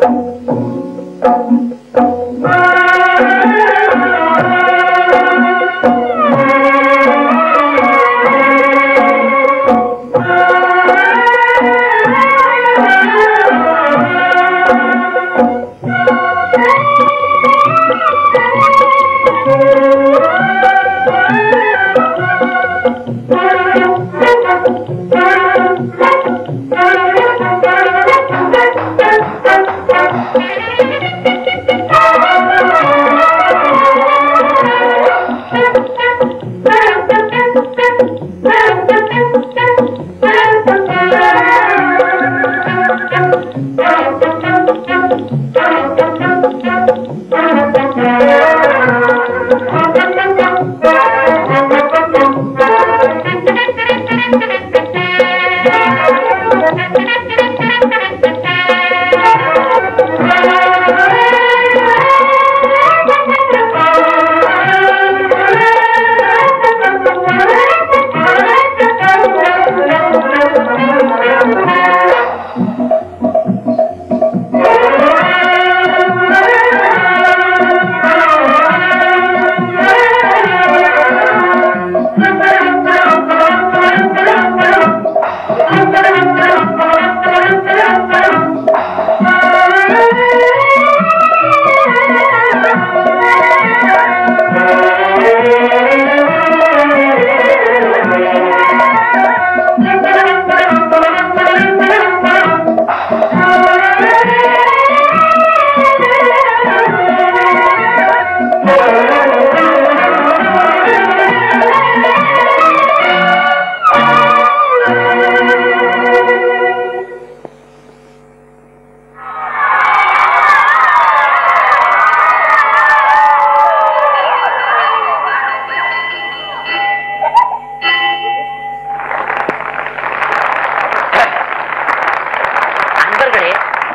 நண்பர்களே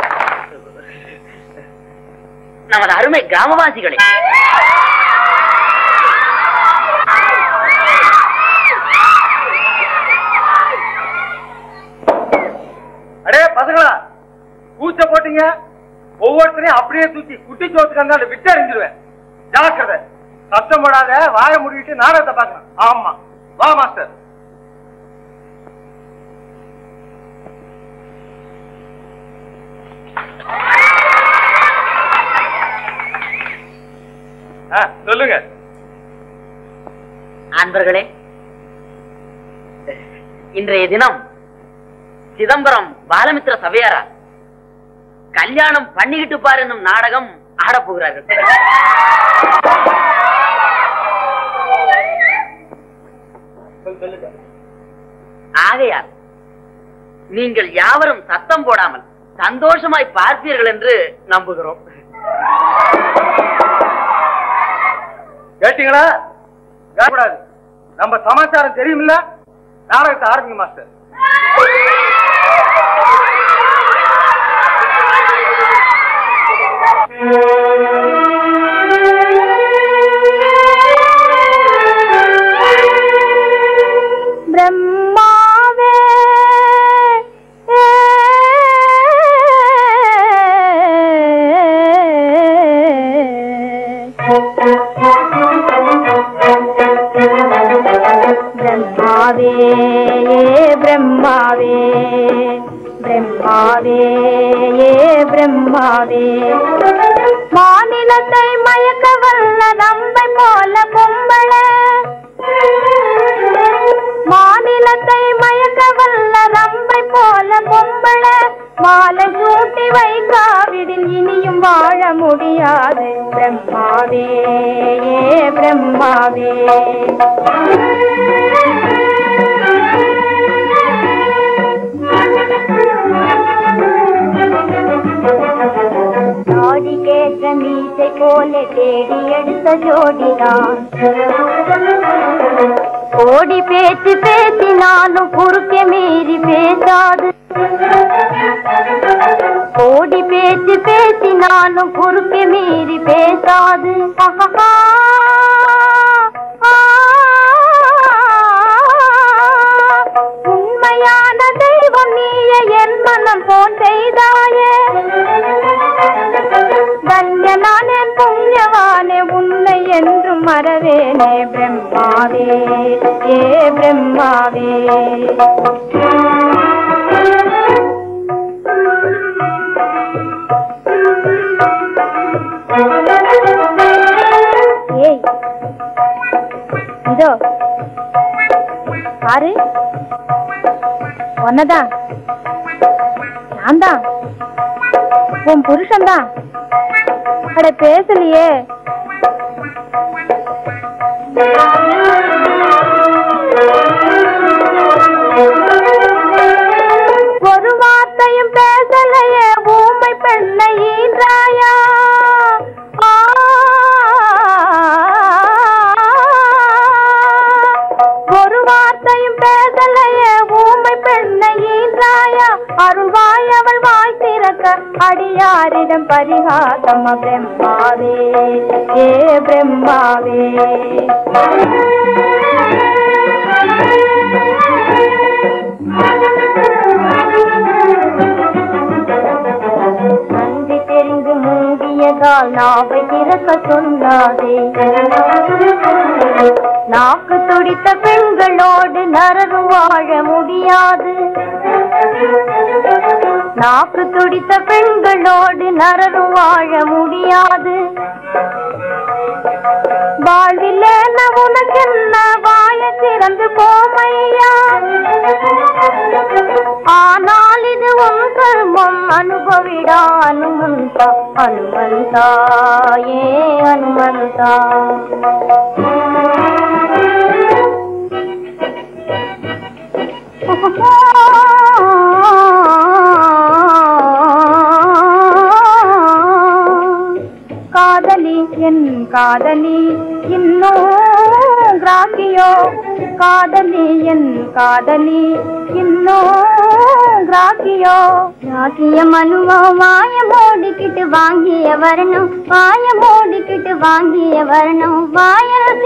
நமது அருமை கிராமவாசிகளே அடே பசங்களா கூச்ச போட்டீங்க ஒவ்வொருத்தரையும் அப்படியே தூக்கி குட்டி சோத்துக்கு அந்த விட்டு அறிஞ்சிருவேன் ஜாக்கிரதை சத்தம் போடாத வாயை மூடிட்டு நாடகத்தை பார்க்கலாம் ஆமா வா மாஸ்டர் ஆ, சொல்லுங்க அன்பர்களே இன்றைய தினம் சிதம்பரம் பாலமித்திர சபையாரா கல்யாணம் பண்ணிக்கிட்டு பார் என்னும் நாடகம் ஆடப் போகிறார்கள் ஆகையால் நீங்கள் யாவரும் சத்தம் போடாமல் சந்தோஷமாய் பார்ப்பீர்கள் என்று நம்புகிறோம் கேட்டீங்களா கேட்கக்கூடாது நம்ம சமாச்சாரம் தெரியுமில்ல நாடகத்தை ஆரம்பிங்க மாஸ்டர் பிரம்மாவே பிரம்மாவே பிரம்மாவே பிரம்மாவே பிரம்மாவே மாநிலத்தை மயக்க வல்ல நம்மை போல பொம்பளை மாநிலத்தை மயக்க வல்ல நம்மை போல பொம்பளை மாலை சூட்டி வைக்காவிடில் இனியும் வாழ முடியாது பிரம்மாவே பிரம்மாவே ஜோடி கேட்ட மீசை போல தேடி எடுத்த ஜோடிதான் ஓடி பேச்சு பேசினாலும் குறுக்கே மீறி பேசாது ஓடி பேச்சு பேசினாலும் குறுக்கே மீறி பேசாது ஆஹா. உண்மையான தெய்வம் நீயே என் மனம் போல் செய்தாயே மறவேனே பிரம்மாவே ஏ பிரம்மாவே ஏய் இதோ பாரு ஒன்னதான் நான் தான் உன் புருஷன் தான் அட பேசலையே ஒரு வார்த்தையும் பேசலையே ஊமை பெண்ணை ஈன்றாயா ஆ. ஒரு வார்த்தையும் பேசலையே ஊமை பெண்ணை ஈன்றாயா அருள்வாய் அவள் வாய் திறக்க அடியாரிடம் பரிகாசம் பிரம்மாவே ஏ பிரம்மாவே நன்றி தெரிந்து மூடியதால் நாவை திறக்க சொல்லாதே நாக்கு துடித்த பெண்களோடு நரரும் வாழ முடியாது நாக்கு துடித்த பெண்களோடு நரரும் வாழ முடியாது வாழ்வில் என்ன உனக்கு என்ன வாய திறந்து போமையா ஆனால் இது உன் கர்மம் அனுபவிடா அனுமந்தா அனுமந்தா ஏ அனுமந்தா காதலி என் காதலி இன்னும் கிராக்கியோ காதலி என் காதலி இன்னும் கிராக்கியோ ராக்கிய மனுவோ வாய மூடிக்கிட்டு வாங்கிய வரணும் வாய மூடிக்கிட்டு வாங்கிய வரணும் வாயில்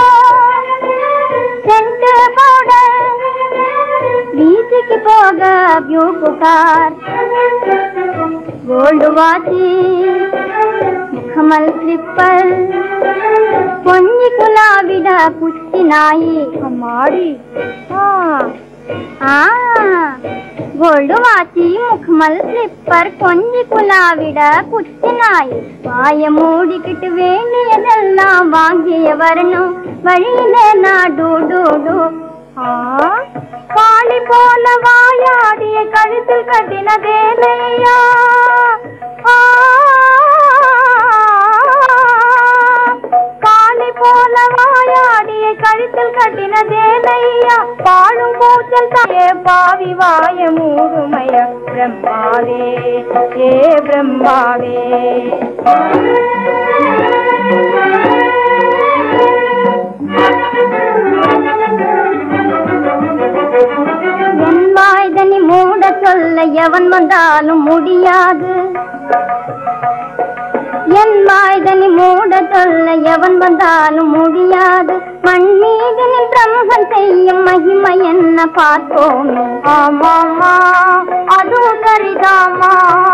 சென்ட் பவுடர் பீச்சுக்கு போக வியூ புகார் கோல்டு வாட்சி முகமல் ஸ்லிப்பர் பொன்னி குலாவிட குச்சி நாயி அம்மாடி ஆ ஆ கோல்டு வாட்சி முகமல் ஸ்லிப்பர் கொஞ்சி குலாவிட குச்சி நாய் வாய மூடிக்கிட்டு வேண்டியதெல்லாம் வாங்கிய வரணும் வழியில நான் டூ டூ டூ ஆ காளி போல வாயாடிய கழுத்தில் கட்டின வேலையா ஆ, காளி போல வாயாடிய கழுத்தில் கட்டின வேலையா பாழும் கூச்சல் தாயே பாவி வாய மூடுமைய பிரம்மாவே ஏ பிரம்மாவே என் வாய்தனி மூட சொல்ல எவன் வந்தாலும் முடியாது என் வாய்தனி மூட சொல்ல எவன் வந்தாலும் முடியாது மண் மீது நின் பிரம்மன் செய்யும் மகிமை என்ன பார்ப்போமே ஆமாமா அதுவும் சரிதாமா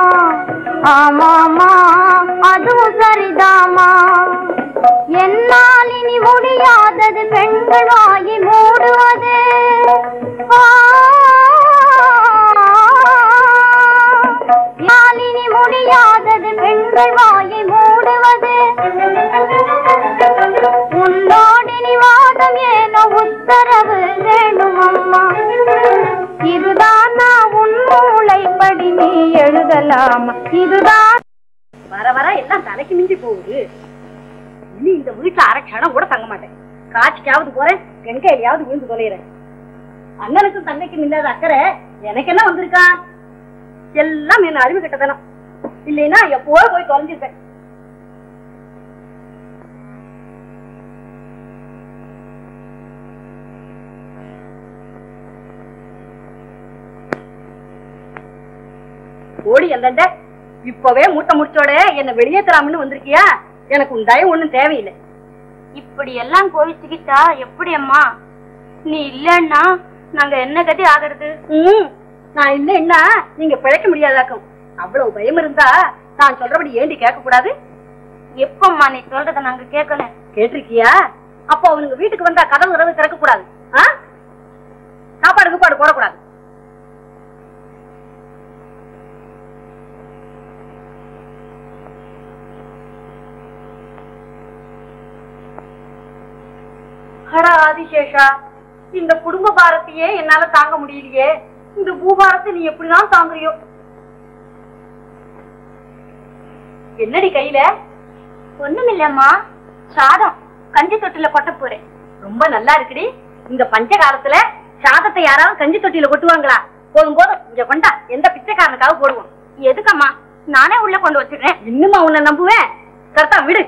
ஆமாமா அதுவும் சரிதாமா என்னால் இனி முடியாதது பெண்கள் வாயை மூடுவது ஆ, என்னால் இனி முடியாதது பெண்கள் வாயை மூடுவது உன்னோடு நீ வாதம் ஏனோ உத்தரவு வேணும் அம்மா இதுதான் நான் உன் மூளைப்படி நீ எழுதலாமா இதுதான் வர வர எல்லாம் தலைக்கு மிஞ்சி போகுது இனி இந்த வீட்டுல அரை க்ஷணம் கூட தங்க மாட்டேன் காட்சிக்காவது போறேன் கங்கையிலையாவது விழுந்து தொலைகிறேன் அண்ணனுக்கும் தங்கைக்கும் இல்லாத அக்கறை எனக்கு என்ன வந்திருக்கா எல்லாம் என்ன அறிவு கட்டதனம் இல்லைன்னா எப்போ போய் தொலைஞ்சிருப்பேன் ஓடி எந்தண்ட இப்பவே மூட்டை முடிச்சோட என்ன வெளியேத்தலாம்னு வந்திருக்கியா எனக்கு உன் தயவு ஒண்ணும் தேவையில்லை இப்படி எல்லாம் கோவிச்சுக்கிட்டா எப்படி அம்மா நீ இல்லன்னா நாங்க என்ன கதி ஆகிறது ம், நான் இல்லைன்னா நீங்க பிழைக்க முடியாதாக்கும் அவ்வளவு பயம் இருந்தா நான் சொல்றபடி ஏண்டி கேட்க கூடாது எப்பம்மா நீ சொல்றத நாங்க கேட்கல கேட்டிருக்கியா அப்போ அவனுங்க வீட்டுக்கு வந்தா கதவு கதவு திறக்க கூடாது ஆ? சாப்பாடு கீப்பாடு போடக்கூடாது அடா ஆதிசேஷா இந்த குடும்ப பாரத்தையே என்னால தாங்க முடியலையே இந்த பூபாரத்தை நீ எப்படிதான் தாங்குறியோ என்னடி கையில ஒண்ணுமில்லம்மா சாதம் கஞ்சி தொட்டில கொட்ட போறேன் ரொம்ப நல்லா இருக்குடி இந்த பஞ்ச காலத்துல சாதத்தை யாராவது கஞ்சி தொட்டியில கொட்டுவாங்களா போதும் போதும் இங்க கொண்டா எந்த பிச்சைக்காரனுக்காக போடுவோம் எதுக்கம்மா நானே உள்ள கொண்டு வச்சிடுறேன் இன்னுமா உன்னை நம்புவேன் கரெக்டா விடு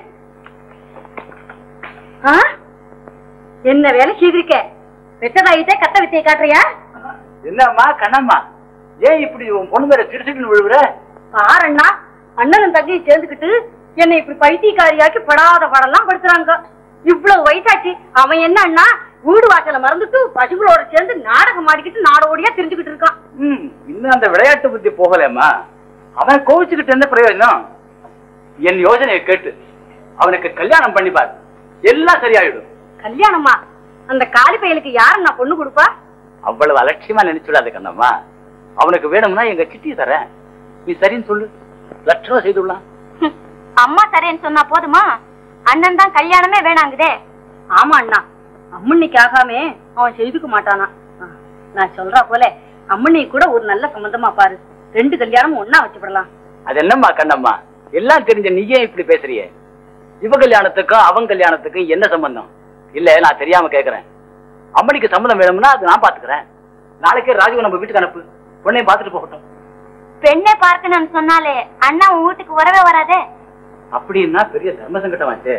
ஆ? என்ன வேலை செய்திருக்க வெட்டதாயிட்டே கத்த வித்தையை காட்டுறியா என்னம்மா கண்ணம்மா ஏன் இப்படி உன் பொண்ணு மேல சிரிச்சுட்டு விழுவுற பாரண்ணா அண்ணனும் தங்கையும் சேர்ந்துக்கிட்டு என்னை இப்படி பைத்தியக்காரியாக்கி படாத படம்லாம் படுத்துறாங்க இவ்வளவு வயசாச்சு அவன் என்ன அண்ணா வீடு வாசல மறந்துட்டு பசுகளோட சேர்ந்து நாடகம் ஆடிக்கிட்டு நாடோடியா தெரிஞ்சுக்கிட்டு இருக்கான் ம் இன்னும் அந்த விளையாட்டு புத்தி போகலையம்மா அவன் கோவிச்சுக்கிட்டு என்ன பிரயோஜனம் என் யோசனையை கேட்டு அவனுக்கு கல்யாணம் பண்ணி பாரு எல்லாம் சரியாயிடும் கல்யாணமா அந்த காலி பையனுக்கு யாரு நான் பொண்ணு கொடுப்பா அவ்வளவு அலட்சியமா நினைச்சுடாத கண்ணம்மா அவனுக்கு வேணும்னா எங்க சிட்டியை தரேன் நீ சரின்னு சொல்லு லட்ச ரூபா செய்துடலாம் ஹம், அம்மா தரேன்னு சொன்னா போதுமா அண்ணன் தான் கல்யாணமே வேணாங்குதே ஆமா அண்ணா அம்மன்னிக்கு ஆகாமே அவன் செய்துக்க மாட்டானா ஆ, நான் சொல்றா போல அம்மனி கூட ஒரு நல்ல சம்பந்தமா பாரு ரெண்டு கல்யாணமும் ஒன்னா வச்சுப்படலாம் அது என்னம்மா கண்ணம்மா எல்லாம் தெரிஞ்ச நீயே இப்படி பேசுறியே இவ கல்யாணத்துக்கும் அவன் கல்யாணத்துக்கும் என்ன சம்பந்தம் இல்ல நான் தெரியாம கேக்குறேன் அம்மனிக்கு சம்மதம் வேணும்னா அது நான் பாத்துக்கிறேன் நாளைக்கே ராஜுவை நம்ம வீட்டுக்கு அனுப்பு உடனே பாத்துட்டு போகட்டும் பெண்ணை பார்க்கணும்னு சொன்னாலே அண்ணா உன் வீட்டுக்கு வரவே வராதே அப்படின்னா பெரிய தர்ம சங்கடமாச்சே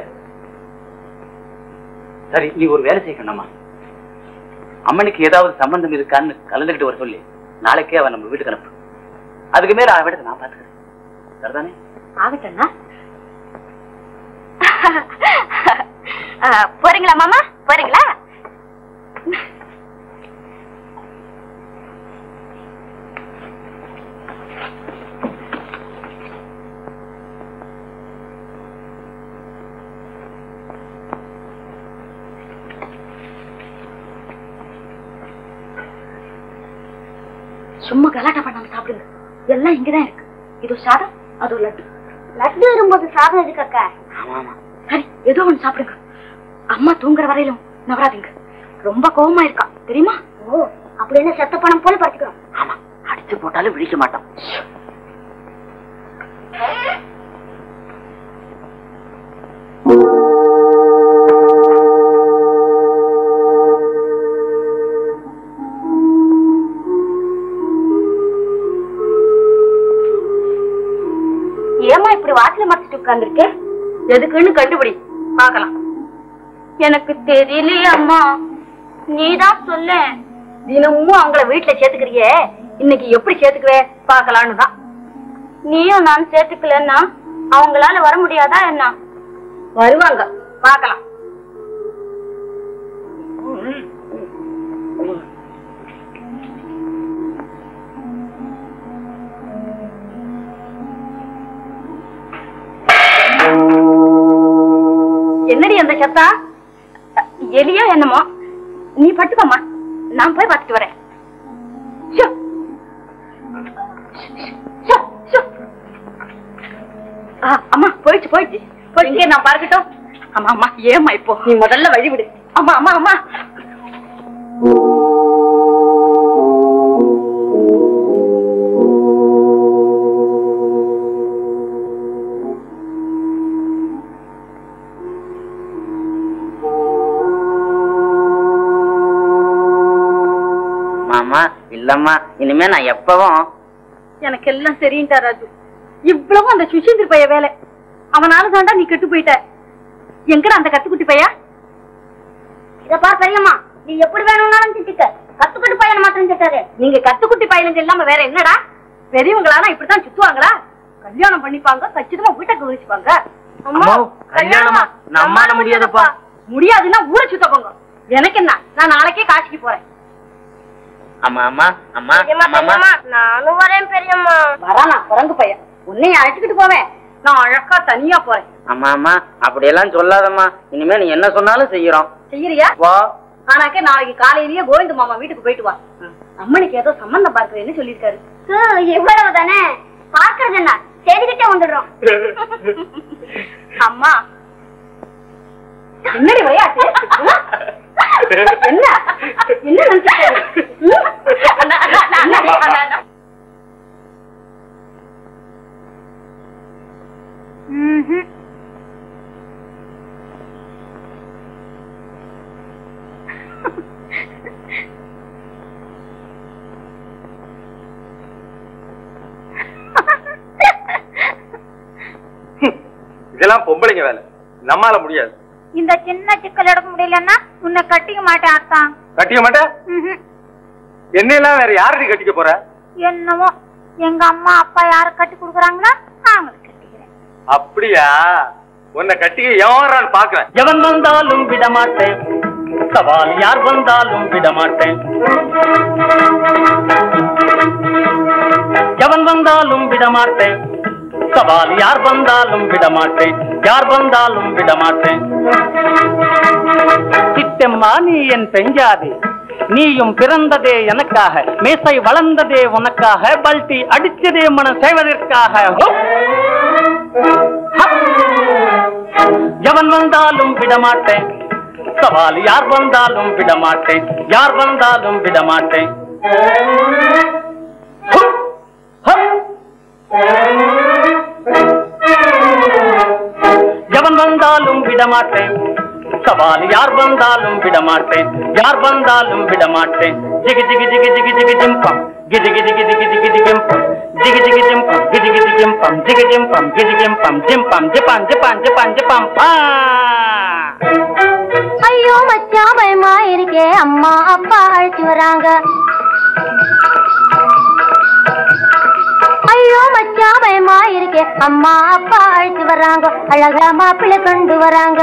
சரி நீ ஒரு வேலை செய்ய கண்ணம்மா அம்மனுக்கு ஏதாவது சம்பந்தம் இருக்கான்னு கலந்துக்கிட்டு வர சொல்லி நாளைக்கே அவன் நம்ம வீட்டுக்கு அனுப்பு அதுக்கு மேல அவன் நான் பாத்துக்கிறேன் சரிதானே ஆகட்டண்ணா ஆ, போறீங்களா மாமா போறீங்களா சும்மா கலாட்டா பண்ணாம சாப்பிடுங்க எல்லாம் இங்கதான் இருக்கு இது சாதம் அது ஒரு லட்டு லட்டு வரும்போது சாதம் எதுக்கு அக்கா ஆமா ஆமா சரி ஏதோ ஒண்ணு சாப்பிடுங்க அம்மா தூங்குற வரையிலும் நவராதீங்க ரொம்ப கோவமா இருக்கா தெரியுமா ஓ அப்படி என்ன செத்த பணம் போல படுத்துக்கிறோம் ஆமா அடிச்சு போட்டாலும் விழிக்க மாட்டோம் ஏமா இப்படி வாட்டில மறைச்சிட்டு உட்கார்ந்துருக்கு எதுக்குன்னு கண்டுபிடி பார்க்கலாம் எனக்கு தெரியலையே அம்மா நீதான் சொல்ல தினமும் அவங்கள வீட்டுல சேர்த்துக்கிறியே இன்னைக்கு எப்படி சேர்த்துக்குவே பார்க்கலான்னு தான் நீயும் நான் சேர்த்துக்கலன்னா அவங்களால வர முடியாதா என்ன வருவாங்க பார்க்கலாம் என்னடி அந்த சத்தா எலியோ என்னமோ நீ பட்டுக்கோமா நான் போய் பார்த்துட்டு வரேன் ஷோ. Show, show. ஆ, அம்மா போயிடுச்சு போயிடுச்சு போய் இங்கே நான் பார்க்கட்டும் ஆமா ஆமா ஏமா இப்போ நீ முதல்ல வழி விடு அம்மா அம்மா அம்மா மாமா இல்லம்மா இனிமே நான் எப்பவும் எனக்கு எல்லாம் தெரியும்டா ராஜு இவ்வளவும் அந்த சுஷீந்திர பைய வேலை அவனால தாண்டா நீ கெட்டு போயிட்ட எங்கடா அந்த கத்துக்குட்டி பையா இத பார் பெரியம்மா நீ எப்படி வேணும்னாலும் திட்டிக்க கத்துக்கிட்டு பையனை மாத்திரம் திட்டாரு நீங்க கத்துக்குட்டி பையனுங்க இல்லாம வேற என்னடா பெரியவங்களானா இப்படித்தான் சுத்துவாங்களா கல்யாணம் பண்ணிப்பாங்க கச்சிதமா வீட்டை கவனிச்சுப்பாங்க அம்மா, கல்யாணமா? நம்மால முடியாதுப்பா. முடியாதுன்னா ஊரை சுத்த போங்க எனக்கு என்ன நான் நாளைக்கே காசிக்கு போறேன் அம்மா அம்மா அம்மா அம்மா நானும் வரேன் பெரியம்மா வரானா குரங்கு பையன் உன்னைய அழைச்சுக்கிட்டு போவேன் நான் அழகா தனியா போறேன் அம்மா அம்மா அப்படியெல்லாம் சொல்லாதம்மா இனிமே நீ என்ன சொன்னாலும் செய்யறோம் செய்யறியா வா ஆனாக்க நாளைக்கு காலையிலேயே கோவிந்த மாமா வீட்டுக்கு போயிட்டு வா அம்மனுக்கு ஏதோ சம்பந்தம் பார்க்கிறேன்னு சொல்லியிருக்காரு இவ்வளவு தானே பாக்குறது என்ன செய்துகிட்டே வந்துடுறோம் அம்மா என்னடி விளையாட்டு என்ன என்ன நினைச்சிட்டு இதெல்லாம் பொம்பளைங்க வேலை நம்மால முடியாது இந்த சின்ன சிக்கல் எடுக்க முடியலன்னா உன்னை கட்டிக்க மாட்டேன் அத்தான் கட்டிக்க மாட்டேன் என்னெல்லாம் வேற யாரடி கட்டிக்க போற என்னமோ எங்க அம்மா அப்பா யார கட்டி கொடுக்குறாங்களோ அவங்களுக்கு கட்டிக்கிறேன் அப்படியா உன்னை கட்டிக்க எவரான்னு பாக்குறேன் எவன் வந்தாலும் விடமாட்டேன் சவால் யார் வந்தாலும் விடமாட்டேன் எவன் வந்தாலும் விடமாட்டேன் சவால் யார் வந்தாலும் விடமாட்டேன் யார் வந்தாலும் விடமாட்டேன் சித்தம்மா நீ என் பெஞ்சாதே நீயும் பிறந்ததே எனக்காக மேசை வளர்ந்ததே உனக்காக பல்டி அடிச்சதே மன செய்வதற்காக ஹுப்! ஹப்! எவன் வந்தாலும் விடமாட்டேன் சவால் யார் வந்தாலும் விடமாட்டேன் யார் வந்தாலும் விடமாட்டேன் ஹுப்! ஹப்! எவன் வந்தாலும் விடமாட்டேன் சவால் யார் வந்தாலும் விடமாட்டேன் யார் வந்தாலும் விடமாட்டேன் ஜிகி ஜிகி ஜிகி ஜிகி ஜிகி ஜிம்பம் கிஜி கிஜி கிஜி கிஜி கிஜி கிம்பம் ஜிகி ஜிகி ஜிம்பம் கிஜி கிஜி கிம்பம் ஜிகி ஜிம்பம் கிஜி கிம்பம் ஜிம்பம் ஜிப்பம் ஜிப்பம் ஜிப்பம் ஜிப்பம் பா ஐயோ மச்சான் பயமா இருக்கே அம்மா அப்பா அழைச்சு வராங்க ஐயோ மச்சான் பயமா இருக்கே அம்மா அப்பா அழைச்சு வராங்க அழகா மாப்பிள்ளை கொண்டு வராங்க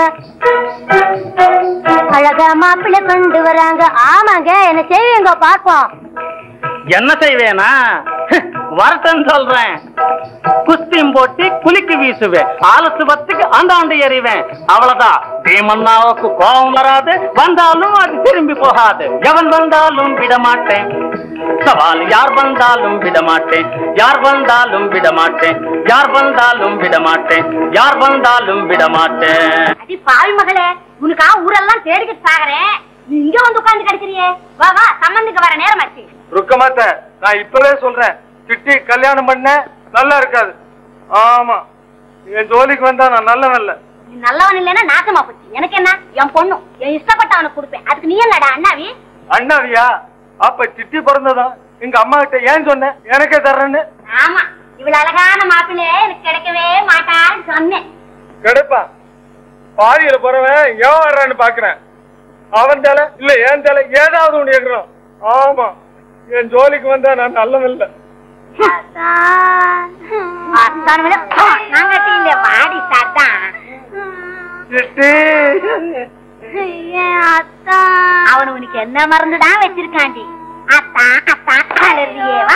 அழகா மாப்பிள்ளை கொண்டு வராங்க ஆமாங்க என்ன செய்வீங்க பார்ப்போம் என்ன செய்வேனா வரட்டும் சொல்றேன் குஸ்தியும் போட்டு குலுக்கி வீசுவேன் ஆலத்து பத்துக்கு ஆண்டாண்டு எறிவேன் அவ்வளவுதான் பீமன்னாவுக்கு கோபம் வராது வந்தாலும் அது திரும்பி போகாது எவன் வந்தாலும் விடமாட்டேன் சவால் யார் வந்தாலும் விடமாட்டேன் யார் வந்தாலும் விடமாட்டேன் யார் வந்தாலும் விடமாட்டேன் யார் வந்தாலும் விடமாட்டேன் அடி பாவி மகளே உனக்கா ஊரெல்லாம் தேடிக்கிட்டு சாகறேன் நீ இங்க வந்து உட்கார்ந்து கிடைக்கிறியே வா வா சம்பந்திக்கு வர நேரம் ஆச்சு ருக்கமாத்த நான் இப்பவே சொல்றேன் சிட்டி கல்யாணம் பண்ண நல்லா இருக்காது ஆமா என் ஜோலிக்கு வந்தா நான் நல்லவன் இல்ல நீ நல்லவன் இல்லைன்னா நாசமா போச்சு எனக்கு என்ன என் பொண்ணு என் இஷ்டப்பட்டவனுக்கு கொடுப்பேன் அதுக்கு நீ என்னடா அண்ணாவி அண்ணாவியா அப்ப சிட்டி பிறந்ததும் எங்க அம்மா கிட்ட ஏன் சொன்னேன் எனக்கே தர்றேன்னு ஆமா இவ்வளவு அழகான மாப்பிள்ளை எனக்கு கிடைக்கவே மாட்டான்னு சொன்னேன் கிடைப்பா பாதியில போறவன் ஏன் வர்றான்னு பாக்குறேன் அவன் தலை இல்ல ஏன் தலை ஏதாவது ஒண்ணு கேக்குறான் ஆமா என் ஜோலிக்கு வந்தா நான் நல்லவன் இல்ல அத்தான் விட, நான் கட்டி இல்ல வாடி சாத்தான் சிட்டி அவன் உனக்கு என்ன மறந்துதான் வச்சிருக்காண்டி அத்தான் அத்தான் அலறியே வா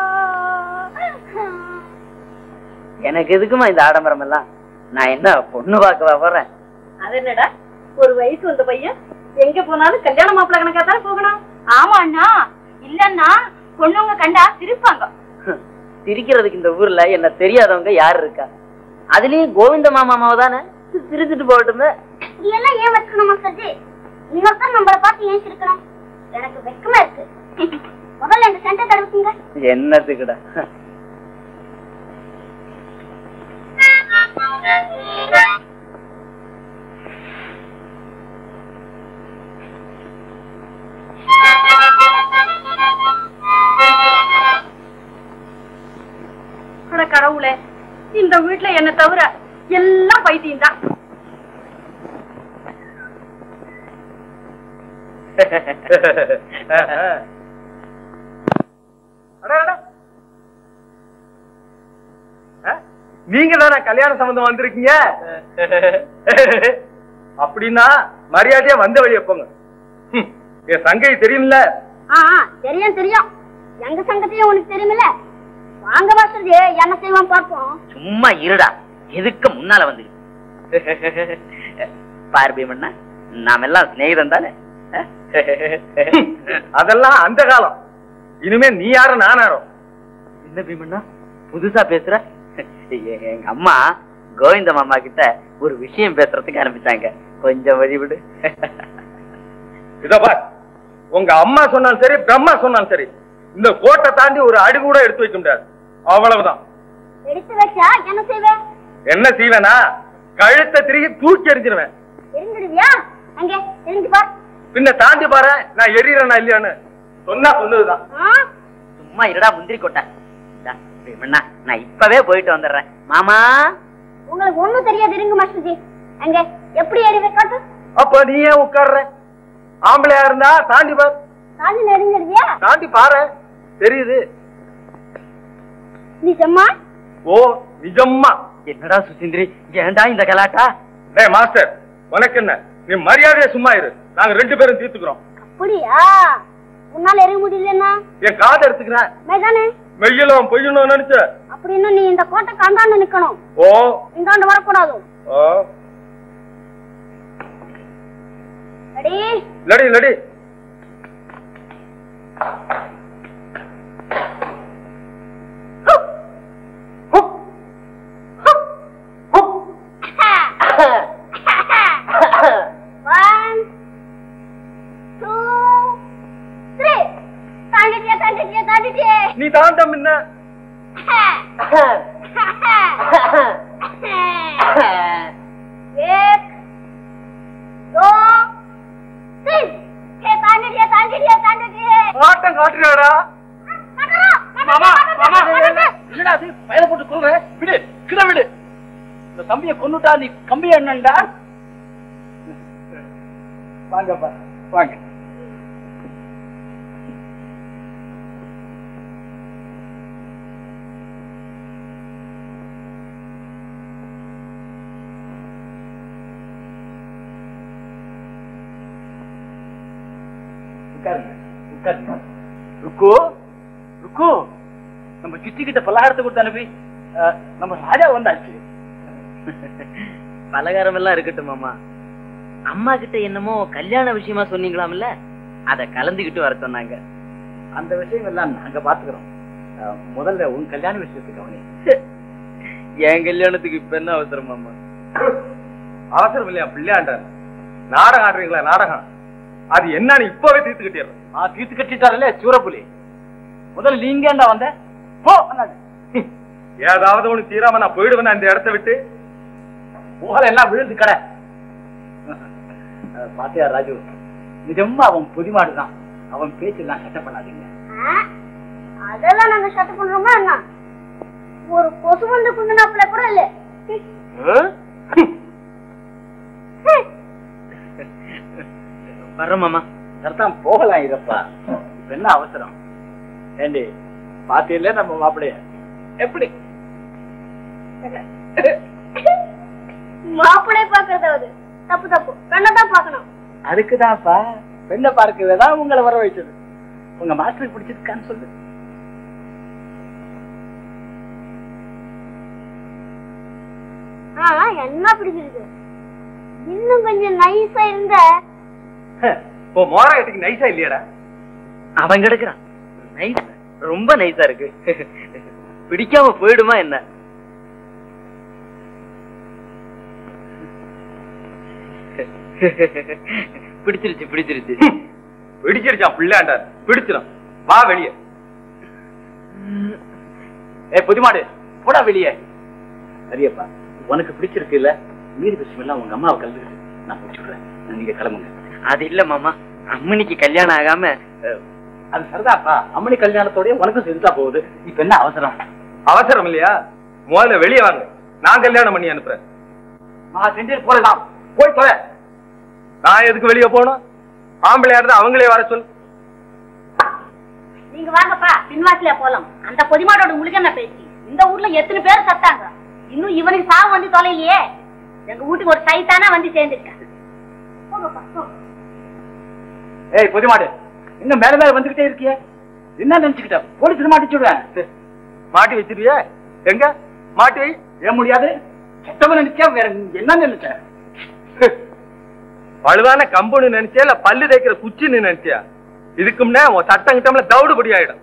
எனக்கு எதுக்குமா இந்த ஆடம்பரம் எல்லாம் நான் என்ன பொண்ணு பார்க்கவா போறேன் அது என்னடா ஒரு வயசு வந்த பையன் எங்க போனாலும் கல்யாண மாப்பிள்ள கணக்கா தான் போகணும் ஆமா அண்ணா இல்லன்னா பொண்ணுங்க கண்டா சிரிப்பாங்க சிரிக்கிறதுக்கு இந்த ஊர்ல என்ன தெரியாதவங்க யாரு இருக்கா அதுலயும் கோவிந்த மாமாவை தானே சிரிச்சுட்டு போகட்டுமே இதெல்லாம் ஏன் வைக்கணுமா சஜி இன்னொருத்தர் நம்மள பார்த்து ஏன் சிரிக்கணும் எனக்கு வெக்கமா இருக்கு முதல்ல இந்த சென்டர் தடுப்புங்க என்னத்துக்குடா அட கடவுளே இந்த வீட்டுல என்ன தவிர எல்லாம் பைத்தியம் தான் நீங்க தானே கல்யாண சம்பந்தம் வந்திருக்கீங்க அப்படின்னா மரியாதையா வந்த வழியை போங்க ஹம், என் சங்கை தெரியும்ல ஆ ஆ, தெரியும் தெரியும் எங்க சங்கத்தையும் உனக்கு தெரியுமில்ல வாங்க வாசல் என்ன செய்வான் பார்ப்போம் சும்மா இருடா எதுக்கு முன்னால வந்து பாரு பீமண்ணா நாம எல்லாம் சிநேகிதம் தானே அதெல்லாம் அந்த காலம் இனிமே நீ யாரும் நான் யாரும் என்ன பீமண்ணா புதுசா பேசுற எ- எங்க அம்மா கோவிந்த மாமா கிட்ட ஒரு விஷயம் பேசுறதுக்கு ஆரம்பிச்சாங்க கொஞ்சம் வழி விடு இதோ பார் உங்க அம்மா சொன்னாலும் சரி பிரம்மா சொன்னாலும் சரி இந்த கோட்டை தாண்டி ஒரு அடி கூட எடுத்து வைக்க முடியாது அவ்வளவுதான் எடுத்து வச்சா என்ன செய்வேன் என்ன செய்வேனா கழுத்தை திருகி தூக்கி எறிஞ்சிருவேன் தெரிஞ்சிடுவியா அங்க தெரிஞ்சு பார் பின்ன தாண்டி பாரு நான் எரியறேனா இல்லையான்னு சொன்னா சொன்னதுதான் ஆ? சும்மா இருடா முந்திரி கொட்டை இந்தா, பீமண்ணா நான் இப்பவே போயிட்டு வந்துடுறேன் மாமா உங்களுக்கு ஒண்ணும் தெரியாது இருங்க மாஸ்டர்ஜி அங்க எப்படி ஏறி காட்டு அப்ப நீ ஏன் உட்கார்ற ஆம்பளையா இருந்தா தாண்டி பார் காலு நெருங்கிடுவியா தாண்டி பாரு தெரியுது நீ செம்மா ஓ நிஜம்மா என்னடா சுசீந்திரி ஏன்டா இந்த கலாட்டா டேய் மாஸ்டர் உனக்கு என்ன நீ மரியாதையா சும்மா இரு நாங்க ரெண்டு பேரும் தீர்த்துக்கிறோம் அப்படியா உன்னால எறிய முடியலன்னா என் காதை எடுத்துக்கிறேன் மேதானே மெய்யலும் பொய்யலும் நினைச்ச அப்படின்னு நீ இந்த கோட்டை காந்தாண்டு நிக்கணும் ஓ இந்தாண்டு வரக்கூடாது ஓ ரெடி லடி லடி ஒன் டூ த்ரீ தாண்டிட்டியா தாண்டிட்டியா தாண்டிட்டியே நீ தாண்ட முன்ன एक दो तीन ये तांडे दिए तांडे दिए तांडे दिए ஆட்டம் காட்டுறியாடா மாமா மாமா என்னடா அது பயில போட்டு கொல்ற விடு கிட விடு இந்த தம்பிய கொன்னுட்டா நீ கம்பி என்னண்டா வாங்கப்பா வாங்க உட்காருங்க உட்காருங்க ருக்கு ருக்கு நம்ம சித்தி கிட்ட பலகாரத்தை கொடுத்து அனுப்பி அஹ், நம்ம ராஜா வந்தாச்சு பலகாரம் எல்லாம் இருக்கட்டும் மாமா அம்மா கிட்ட என்னமோ கல்யாண விஷயமா சொன்னீங்களாம்ல அத கலந்துகிட்டு வர சொன்னாங்க அந்த விஷயம் எல்லாம் நாங்க பாத்துக்கிறோம் அஹ், முதல்ல உன் கல்யாண விஷயத்துக்கு கவனி என் கல்யாணத்துக்கு இப்ப என்ன அவசரம் மாமா அவசரம் இல்லையா பிள்ளையாண்டார் நாடகம் ஆடுறீங்களா நாடகம் அது என்னன்னு இப்பவே தீர்த்துக்கிட்டே ஆ தீர்த்து கட்டிட்டாரல்ல சூரப்புலி முதல்ல நீங்க ஏன்டா வந்த போ அண்ணாது. ஏதாவது ஒண்ணு தீராம நான் போயிடுவேன் இந்த இடத்த விட்டு புகழ் எல்லாம் விழுந்து கடை அஹ், பாத்தியா ராஜு நிஜமா அவன் புதிமாடுதான் அவன் பேச்செல்லாம் கட்ட பண்ணாதீங்க அதெல்லாம் நாங்க ஷட் பண்றோமா என்ன ஒரு கொசு வந்து குந்தினாப்புல கூட இல்ல வர்றோம் மாமா சரிதான் போகலாம் இதப்பா இப்ப என்ன அவசரம் ஏண்டி பாத்தியில நம்ம மாப்பிளைய எப்படி மாப்பிளை பாக்குறதாவது தப்பு தப்பு கண்ணதான் பாக்கணும் அதுக்குதான்ப்பா பெண்ணை பார்க்கவே தான் உங்களை வர வைச்சது உங்க மாஸ்டருக்கு பிடிச்சிருக்கான்னு சொல்லு ஆ என்ன பிடிச்சிருக்கு இன்னும் கொஞ்சம் நைஸா இருந்த இப்போ மோராயத்துக்கு நைஸா இல்லையாடா அவன் கிடக்குறான் நைஸ் ரொம்ப நைஸா இருக்கு பிடிக்காம போயிடுமா என்ன பிடிச்சிருச்சு பிடிச்சிருச்சு பிடிச்சிருச்சான் பிள்ளையாண்டார் பிடிச்சிடும் வா வெளியே ஏ புதிமாடு போடா வெளியே சரியப்பா உனக்கு பிடிச்சிருக்கு இல்ல மீதி விஷயம் எல்லாம் உங்க அம்மாவை கலந்துக்கிட்டு நான் முடிச்சுடுறேன் நீங்க கிளம்புங்க அது இல்ல மாமா அம்மனிக்கு கல்யாணம் ஆகாம அஹ், அது சரிதான்ப்பா அம்மனி கல்யாணத்தோடய உனக்கும் செஞ்சுட்டா போகுது இப்ப என்ன அவசரம் அவசரம் இல்லையா முதல்ல வெளியே வாங்க நான் கல்யாணம் பண்ணி அனுப்புறேன் நான் செஞ்சு போடலாம் போய் தொலை நான் எதுக்கு வெளியே போகணும் ஆம்பளையா இருந்தா அவங்களே வர சொல் நீங்க வாங்கப்பா பின்வாட்டில போலாம் அந்த பொதிமாடோட உங்களுக்கு என்ன பேச்சு இந்த ஊர்ல எத்தனை பேர் சத்தாங்க இன்னும் இவனுக்கு சாவு வந்து தொலைலையே எங்க வீட்டுக்கு ஒரு சைத்தானா வந்து சேர்ந்துருக்கேன் போங்கப்பா போங்க. ஏய் புதிமாடு இன்னும் மேல மேல வந்துகிட்டே இருக்கியே என்ன நினைச்சுக்கிட்ட போலீஸ் மாட்டிச்சுடுவேன் மாட்டி வச்சிருவிய எங்க மாட்டி வை ஏன் முடியாது கெட்டவன் நினைச்சா வேற என்ன நினைச்ச பழுதான கம்புன்னு நினைச்சியா இல்ல பல்லு தேய்க்கிற குச்சின்னு நினைச்சியா இதுக்கு முன்னே உன் சட்டம் கிட்டம்ல தவிடுபடி ஆயிடும்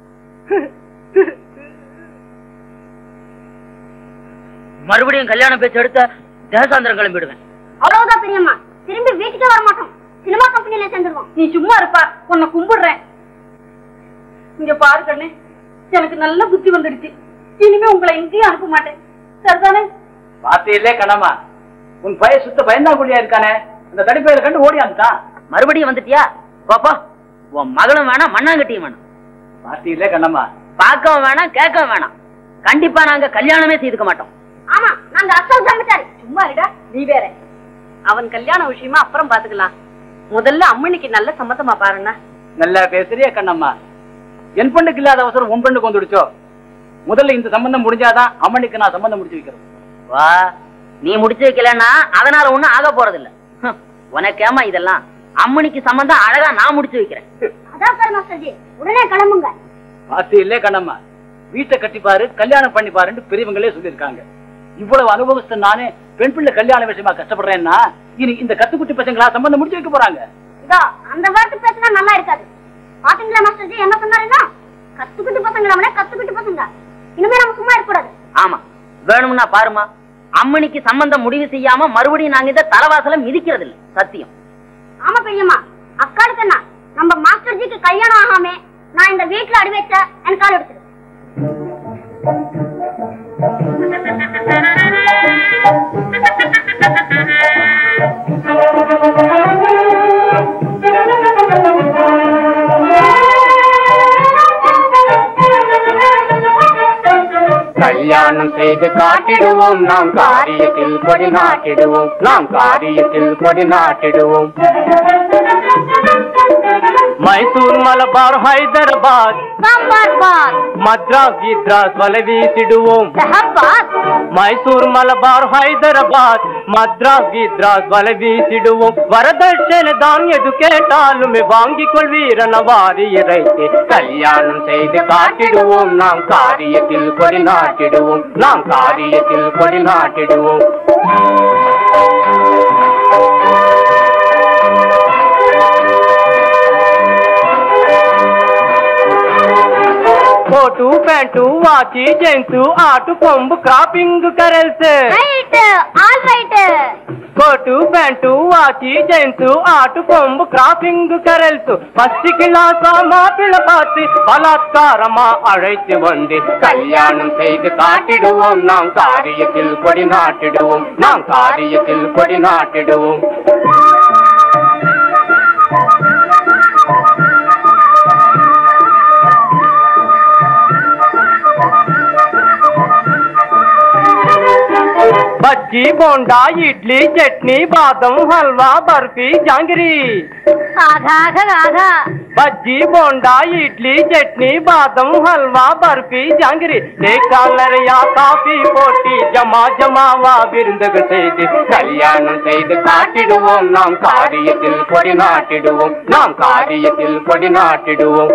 மறுபடியும் கல்யாண பேச்சு எடுத்த தேசாந்திரம் கிளம்பிடுவேன் அவ்வளவுதான் பெரியம்மா திரும்பி வீட்டுக்கே வர மாட்டோம் சினிமா கம்பெனில சேர்ந்துருவோம் நீ சும்மா இருப்பா உன்னை கும்பிடுறேன் இங்க பாரு கண்ணு எனக்கு நல்ல புத்தி வந்துடுச்சு இனிமே உங்களை எங்கேயும் அனுப்ப மாட்டேன் சரிதானே பாத்தியிலே கண்ணம்மா உன் பைய சுத்த பயந்தாங்குழியா இருக்கானே அந்த தடிப்பையில கண்டு ஓடி வந்துட்டான் மறுபடியும் வந்துட்டியா பாப்பா உன் மகளும் வேணாம் மண்ணாங்கட்டியும் வேணாம் பாத்தியிலே கண்ணம்மா பார்க்கவும் வேணாம் கேட்கவும் வேணாம் கண்டிப்பா நாங்க கல்யாணமே செய்துக்க மாட்டோம் ஆமா நாங்க அசல் சமைச்சாரு சும்மா இருடா நீ வேற அவன் கல்யாண விஷயமா அப்புறம் பாத்துக்கலாம் முதல்ல அம்மனிக்கு நல்ல சம்மதமா பாருண்ணா நல்லா பேசுறியா கண்ணம்மா என் பெண்ணுக்கு இல்லாத அவசரம் உன் பெண்ணுக்கு வந்துடுச்சோ முதல்ல இந்த சம்பந்தம் முடிஞ்சாதான் அம்மனுக்கு நான் சம்பந்தம் முடிச்சு வைக்கிறேன் வா நீ முடிச்சு வைக்கலன்னா அதனால ஒண்ணும் ஆக போறது இல்ல உனக்கேமா இதெல்லாம் அம்மனிக்கு சம்பந்தம் அழகா நான் முடிச்சு வைக்கிறேன் அதான் சார் மாஸ்டர்ஜி உடனே கிளம்புங்க பாத்தியிலே கண்ணம்மா வீட்டை கட்டிப்பாரு கல்யாணம் பண்ணிப்பாருன்னு பெரியவங்களே சொல்லியிருக்காங்க இவ்வளவு அனுபவஸ்த நானே பெண் பிள்ளை கல்யாண விஷயமா கஷ்டப்படுறேன்னா இனி இந்த கத்துக்குட்டி பசங்களா சம்பந்தம் முடிச்சு வைக்க போறாங்க இதோ அந்த வார்த்தை பேசினா நல்லா இருக்காது பாத்தீங்களா மாஸ்டர்ஜி என்ன சொன்னாருன்னா கத்துக்கிட்டு பசங்க அவனே கத்துக்கிட்டு பசங்க இனிமே நம்ம சும்மா இருக்கக்கூடாது ஆமா வேணும்னா பாருமா அம்மனிக்கு சம்பந்தம் முடிவு செய்யாம மறுபடியும் நாங்க இந்த தலவாசல மிதிக்கிறது இல்ல சத்தியம் ஆமா பெரியம்மா அக்காளுக்கு என்ன நம்ம மாஸ்டர்ஜிக்கு கல்யாணம் ஆகாம நான் இந்த வீட்டுல அடி வச்ச என் கால் எடுத்துரு கல்யாணம் செய்து காட்டிடுவோம் நாம் காரியத்தில் கொடி நாட்டிடுவோம் நாம் காரியத்தில் கொடி நாட்டிடுவோம் மைசூர் மலபார் ஹைதராபாத் சாம்பார் பாத் மத்ராஸ் கித்ராஸ் வலை வீசிடுவோம் சஹபாத் மைசூர் மலபார் ஹைதராபாத் மத்ராஸ் கித்ராஸ் வலை வீசிடுவோம் வரதட்சணை தான் எது கேட்டாலும் வாங்கிக் கொள்வீரன வாரி இறைத்து கல்யாணம் செய்து காட்டிடுவோம் நாம் காரியத்தில் கொடி நாட்டிடுவோம் நாம் காரியத்தில் கொடி நாட்டிடுவோம் కోటు ప్యాంటు వాచి జెంట్స్ ఆటు కొంబు cropping curls right all right coat pant వాచి జెంట్స్ ఆటు కొంబు క్ராపింగ్ கரல்ஸ் ஃபர்ஸ்ட் கிளாஸா மாப்பிள்ள பார்த்து பலாத்காரமா அழைத்து வந்து கல்யாணம் செய்து காட்டிடுவோம் நாம் காரியத்தில் கொடி நாட்டிடுவோம் நாம் காரியத்தில் கொடி நாட்டிடுவோம் బజ్జీ బోండా ఇడ్లీ చట్నీ బాదం హల్వా బర్ఫీ జాంగిరీ ஆகா ஆகா ஆகா బజ్జీ బోండా ఇడ్లీ చట్నీ బాదం హల్వா బర్ఫీ ஜாங்கிரி தேக்காலரையா காபி போட்டி ஜமா ஜமாவா விருந்தக செய்து கல்யாணம் செய்து காட்டிடுவோம் நாம் காரியத்தில் கொடி நாட்டிடுவோம் நாம் காரியத்தில் கொடி நாட்டிடுவோம்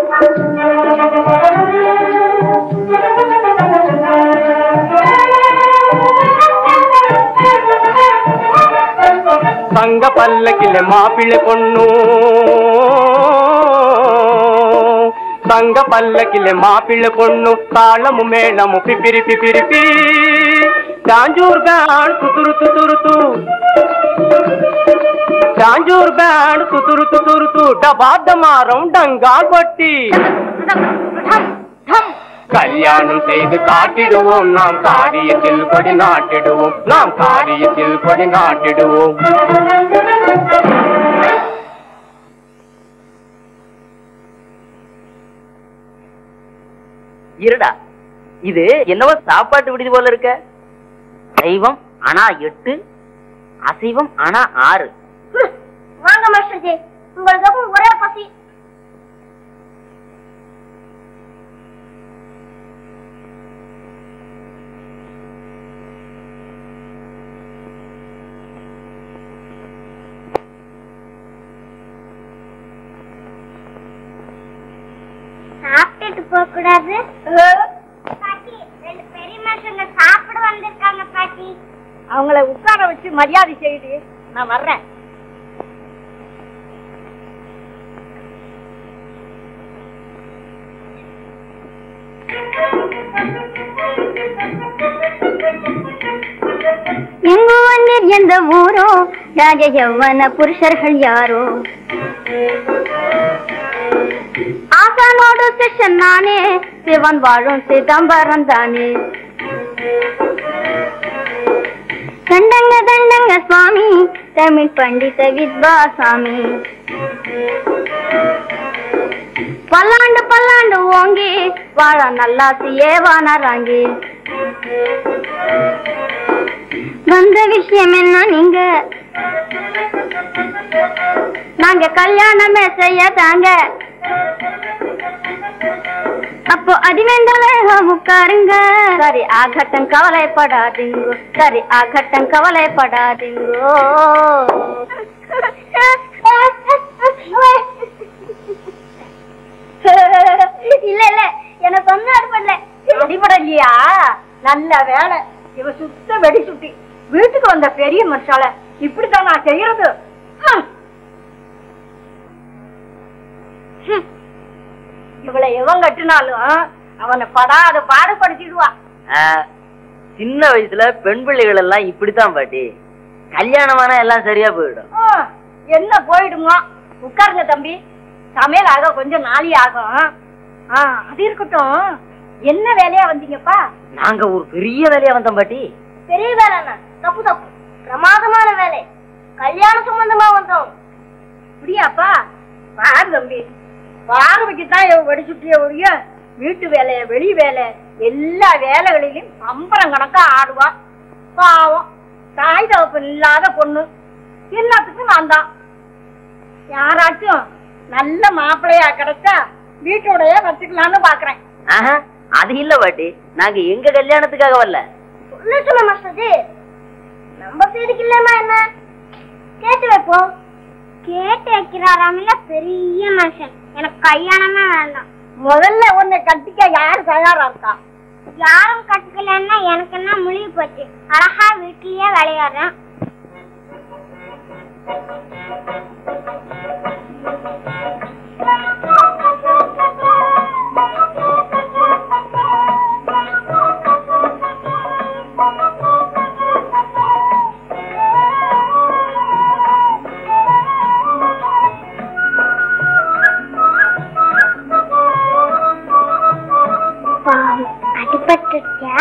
தங்க பல்லக்கில மாப்பிள்ளை பொண்ணு தங்க பல்லக்கில மாப்பிள்ளை பொண்ணு தாளமு மேளமு பிப்பிரி பிப்பிரிப்பி டாஞ்சூர் பேண்ட் துத்துரு துத்துரு தூ டாஞ்சூர் பேண்ட் துத்துரு துத்துரு தூ டபாத்த மாறம் டங்கால் பட்டி கல்யாணம் செய்து காட்டிடுவோம் நாம் காரியத்தில் கொடி நாட்டிடுவோம் நாம் காரியத்தில் கொடி நாட்டிடுவோம் இருடா இது என்னவோ சாப்பாட்டு விடுதி போல இருக்க சைவம் ஆனா எட்டு அசைவம் ஆனா ஆறு வாங்க மாஸ்டர்ஜி உங்களுக்கு ஒரே பசி சாப்பிட்டுட்டு போக கூடாது பாட்டி ரெண்டு பெரிய மனுஷங்க சாப்பிட வந்திருக்காங்க பாட்டி அவங்கள உட்கார வச்சு மரியாதை செய்யுது நான் வர்றேன் எங்கு வந்தீர் எந்த ஊரோ ராஜ யௌவன புருஷர்கள் யாரோ ஆசானோடு சிஷ்யன் நானே சிவன் வாழும் சிதம்பரம் தானே தண்டங்க தண்டங்க சுவாமி தமிழ் பண்டித வித்வாசாமி பல்லாண்டு பல்லாண்டு ஓங்கி வாழ நல்லாசி ஏவானாராங்கி வந்த விஷயம் என்ன நீங்க நாங்க கல்யாணமே செய்ய தாங்க அப்போ அடிவேண்டாலே உட்காருங்க சரி ஆகட்டம் கவலைப்படாதீங்கோ சரி ஆகட்டம் கவலைப்படாதீங்கோ இல்ல இல்ல எனக்கு ஒன்னும் அடிப்படல அடிபடலையா நல்ல வேலை இவ சுத்த வெடி சுட்டி வீட்டுக்கு வந்த பெரிய மனுஷால இப்படித்தான் நான் செய்யறது ஹம். ஹம். இவளை எவன் கட்டினாலும் அவனை படாத பாடுபடுத்திடுவா ஆ, சின்ன வயசுல பெண் பிள்ளைகள் எல்லாம் இப்படித்தான் பாட்டி கல்யாணமானா எல்லாம் சரியா போயிடும் ஆ, என்ன போயிடுமா உட்காருங்க தம்பி சமையல் ஆக கொஞ்சம் நாளி ஆகும் ஆ, அது இருக்கட்டும் என்ன வேலையா வந்தீங்கப்பா நாங்க ஒரு பெரிய வேலையா வந்தோம் பாட்டி பெரிய வேலைண்ணா தப்பு தப்பு பிரமாதமான வேலை கல்யாண சம்பந்தமா வந்தோம் அப்படியாப்பா பாரு தம்பி பார்வைக்கு தான் இவ வெடிச்சுட்டிய ஒழிய வீட்டு வேலை வெளி வேலை எல்லா வேலைகளிலும் சம்பளம் கணக்கா ஆடுவா பாவம் தாய் தகப்பன் இல்லாத பொண்ணு எல்லாத்துக்கும் நான் தான் யாராச்சும் நல்ல மாப்பிள்ளையா கிடைச்சா வீட்டோடய வச்சுக்கலாம்னு பாக்குறேன் ஆஹா அது இல்ல பாட்டி நாங்க எங்க கல்யாணத்துக்காக வரல சொல்ல சொல்ல மாஸ்டர் நம்ம சைடுக்கு இல்லமா என்ன கேட்டு வைப்போம் கேட்டு வைக்கிறாராமில்ல பெரிய மனுஷன் எனக்கு கல்யாணமே வேண்டாம் முதல்ல உன்னை கட்டிக்க யாரு தயாரா இருக்கா யாரும் கட்டுக்கலன்னா எனக்கு என்ன முழுகி போச்சு அழகா வீட்லயே விளையாடுறேன் பாவம் அடிபட்டுச்சா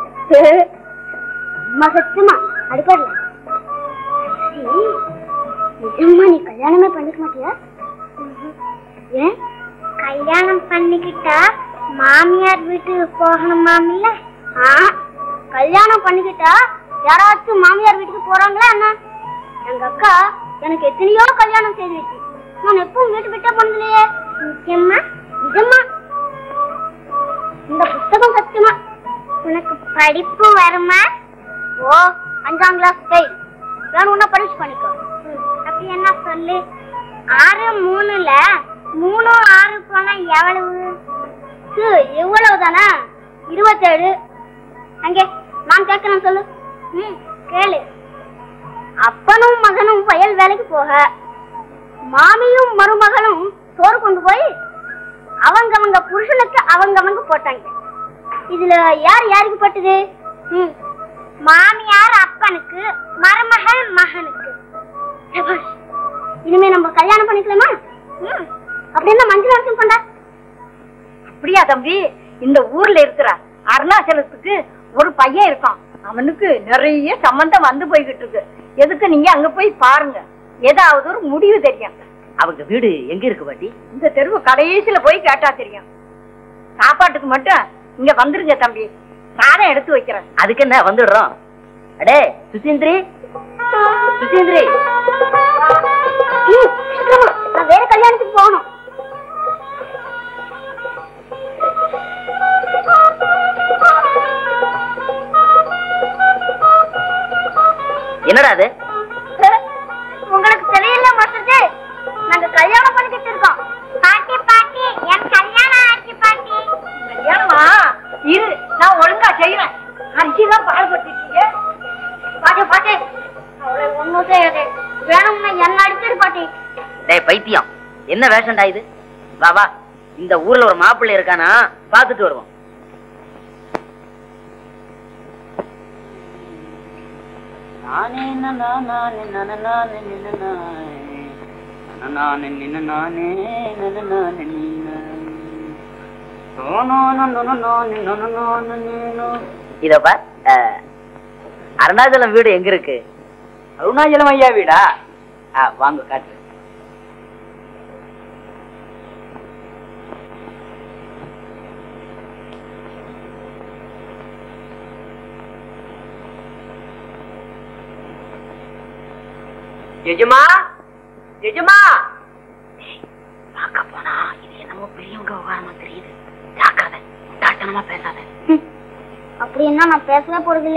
அம்மா சத்தியமா அடிபடல சரி, நிஜமா நீ கல்யாணமே பண்ணிக்க மாட்டியா ஏன் கல்யாணம் பண்ணிக்கிட்டா மாமியார் வீட்டுக்கு போகணுமாமில்ல ஆ கல்யாணம் பண்ணிக்கிட்டா யாராச்சும் மாமியார் வீட்டுக்கு போறாங்களா என்ன எங்க அக்கா எனக்கு எத்தனையோ கல்யாணம் செய்து வச்சு நான் எப்பவும் வீட்டு விட்டே போனதில்லையே நிச்சயமா நிஜமா இந்த புத்தகம் சத்தியமா உனக்கு படிப்பு வருமா ஓ அஞ்சாம் கிளாஸ் ஃபெயில் வேணும்னா பரிசு பண்ணிக்கோ ம், அப்படி என்ன சொல்லு ஆறு மூணுல மூணு ஆறு போனா எவ்வளவு சு, எவ்வளவு தானே இருபத்தேழு அங்கே நான் கேட்கிறேன் சொல்லு ம் கேளு அப்பனும் மகனும் வயல் வேலைக்கு போக மாமியும் மருமகளும் சோறு கொண்டு போய் அவங்கவங்க புருஷனுக்கு அவங்கவங்க போட்டாங்க இதுல யார் யாருக்கு பட்டது ம். மாமியார் அப்பனுக்கு மருமகள் மகனுக்கு சபாஷ். இனிமே நம்ம கல்யாணம் பண்ணிக்கலாமா ம். அப்படின்னா மஞ்சள் அரிசி கொண்டா அப்படியா தம்பி இந்த ஊர்ல இருக்கிற அருணாச்சலத்துக்கு ஒரு பையன் இருக்கான் அவனுக்கு நிறைய சம்பந்தம் வந்து போய்கிட்டு இருக்கு எதுக்கு நீங்க அங்க போய் பாருங்க ஏதாவது ஒரு முடிவு தெரியும் அவங்க வீடு எங்க இருக்கு பாட்டி இந்த தெருவு கடைசியில போய் கேட்டா தெரியும் சாப்பாட்டுக்கு மட்டும் இங்க வந்துருங்க தம்பி சாதம் எடுத்து வைக்கிறேன் அதுக்கு என்ன வந்துடுறோம் அடே சுசீந்திரி சுசீந்திரி ம், சித்தம்மா, நான் வேற கல்யாணத்துக்கு போகணும் என்னடா அது உங்களுக்கு தெரியல மாஸ்டர் நாங்க கல்யாணம் பண்ணிக்கிட்டு இருக்கோம் பாட்டி பாட்டி என் கல்யாணம் ஆச்சு பாட்டி கல்யாணமா இரு நான் ஒழுங்கா செய்யறேன் அரிசி தான் பாடுபட்டுட்டீங்க பாட்டு டேய் பைத்தியம் என்ன வேஷம்டா இது வா வா இந்த ஊர்ல ஒரு மாப்பிள்ளை இருக்கானா பாத்துட்டு வருவோம் நானே நானே நானே நானே நானே நானே நானே நின்ன நானே நானே நானே நீனே இத பார் அஹ், அருணாச்சலம் வீடு எங்க இருக்கு அருணாச்சலம் ஐயா வீடா ஆ, வாங்க காட்டு எஜமா எஜமா பார்க்க போனா இது என்னமோ பெரியவங்க விவகாரமா தெரியுது ஜாக்கிரதை தாட்டனமா பேசாத அப்படின்னா நான் பேசவே போறதில்ல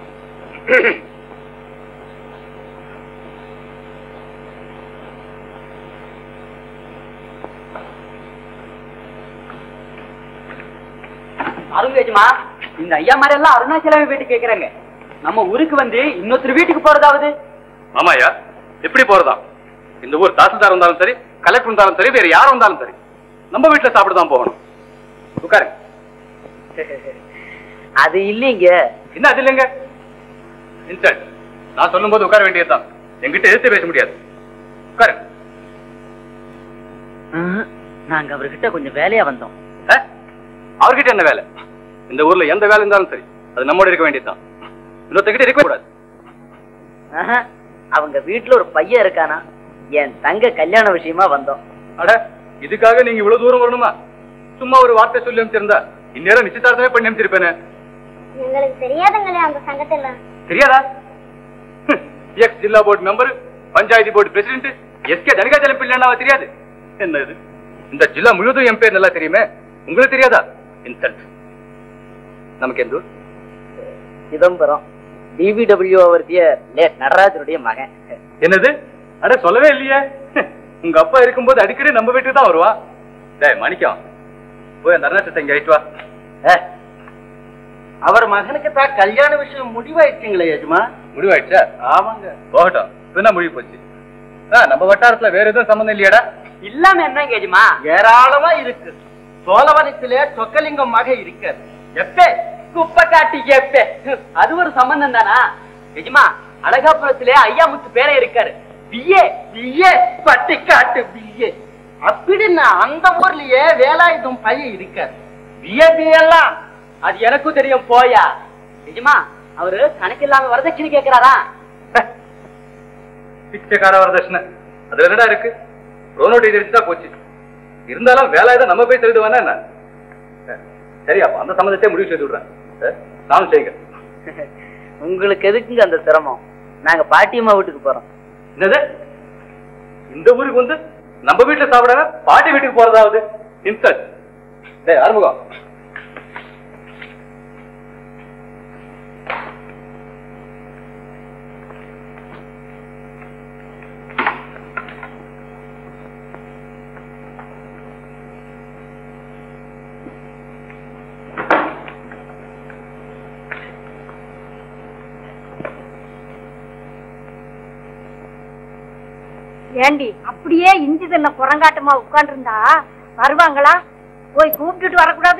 அருங்க எஜமா இந்த ஐயா மாதிரி எல்லாம் அருணாச்சலம் வீட்டுக்கு கேக்குறாங்க நம்ம ஊருக்கு வந்து இன்னொருத்தர் வீட்டுக்கு போறதாவது ஆமாயா எப்படி போறதா இந்த ஊர் தாசில்தார் வந்தாலும் சரி கலெக்டர் வந்தாலும் சரி வேற யார் வந்தாலும் சரி நம்ம வீட்டுல சாப்பிட தான் போகணும் உட்காருங்க அது இல்லைங்க என்ன அது இல்லைங்க இன்சல்ட் நான் சொல்லும்போது உட்கார வேண்டியதுதான் என்கிட்ட எதிர்த்து பேச முடியாது உட்காருங்க ம்ஹும். நாங்க அவர்கிட்ட கொஞ்சம் வேலையா வந்தோம் ஆ? அவர்கிட்ட என்ன வேலை இந்த ஊர்ல எந்த வேலை இருந்தாலும் சரி அது நம்மோட இருக்க வேண்டியதுதான் இன்னொருத்தகிட்ட இருக்க கூடாது ஆஹா. அவங்க வீட்டுல ஒரு பையன் இருக்கானா என் தங்க கல்யாண விஷயமா வந்தோம் அட இதுக்காக நீங்க இவ்வளவு தூரம் வரணுமா சும்மா ஒரு வார்த்தை சொல்லி அமைச்சிருந்தா இந்நேரம் நிச்சயதார்த்தமே பண்ணி அமைச்சிருப்பேனே எங்களுக்கு தெரியாதுங்களே அந்த சங்கத்துல தெரியாதா ex zilla board member panchayat board president SK Thanakajalam பிள்ளைன்னா தெரியாது என்ன இது இந்த ஜில்லா முழுவதும் என் பேர் நல்லா தெரியுமே உங்களுக்கு தெரியாதா இன்சல்ட் நமக்கு எந்த ஊர்? சிதம்பரம் டிவிடபிள்யூ அவருடைய லேட் நடராஜனுடைய மகன் என்னது அட சொல்லவே இல்லையே உங்க அப்பா இருக்கும்போது அடிக்கடி நம்ம வீட்டுக்கு தான் வருவா டேய் மணிக்கம் போய் அந்த அருணாச்சலத்தை இங்க ஆயிட்டு வா அவர் மகனுக்கு தான் கல்யாண விஷயம் முடிவாயிடுச்சுங்களே எஜமா முடிவாயிடுச்சா ஆமாங்க போகட்டும் இப்பதான் முடிவு போச்சு ஆ, நம்ம வட்டாரத்துல வேற எதுவும் சம்மந்தம் இல்லையாடா இல்லாம என்ன கேஜுமா ஏராளமா இருக்கு சோழவனத்திலே சொக்கலிங்கம் மக இருக்காரு எப்பே குப்பை காட்டி எப்பே அது ஒரு சம்பந்தம் தானா எஜமா அழகாபுரத்திலே ஐயாமுத்து பேரை இருக்காரு பிஏ பிஏ பட்டிக்காட்டு பிஏ அப்படின்னு அந்த ஊர்லயே வேலாயுதம் பையன் இருக்காரு பிஏ எல்லாம் அது எனக்கும் தெரியும் போயா எஜமா அவரு கணக்கில்லாம வரதட்சணை கேக்குறாரா பிச்சைக்கார வரதட்சணை அதுல என்னடா இருக்கு ரோனோட்டி தெரிச்சுதான் போச்சு இருந்தாலும் வேலை ஏதோ நம்ம போய் சொல்லிடுவானா என்ன அஹ், சரி அப்ப அந்த சம்மந்தத்தை முடிவு செய்து விடுறேன் அஹ், நானும் செய்யுங்க உங்களுக்கு எதுக்குங்க அந்த சிரமம் நாங்க பாட்டியம்மா வீட்டுக்கு போறோம் என்னது இந்த ஊருக்கு வந்து நம்ம வீட்டுல சாப்பிடாம பாட்டி வீட்டுக்கு போறதாவது இன்சல்ட் டேய் ஆறுமுகம் ஏண்டி அப்படியே இஞ்சி தின்ன குரங்காட்டமா உட்கார்ந்திருந்தா வருவாங்களா போய் கூப்பிட்டுட்டு வரக்கூடாது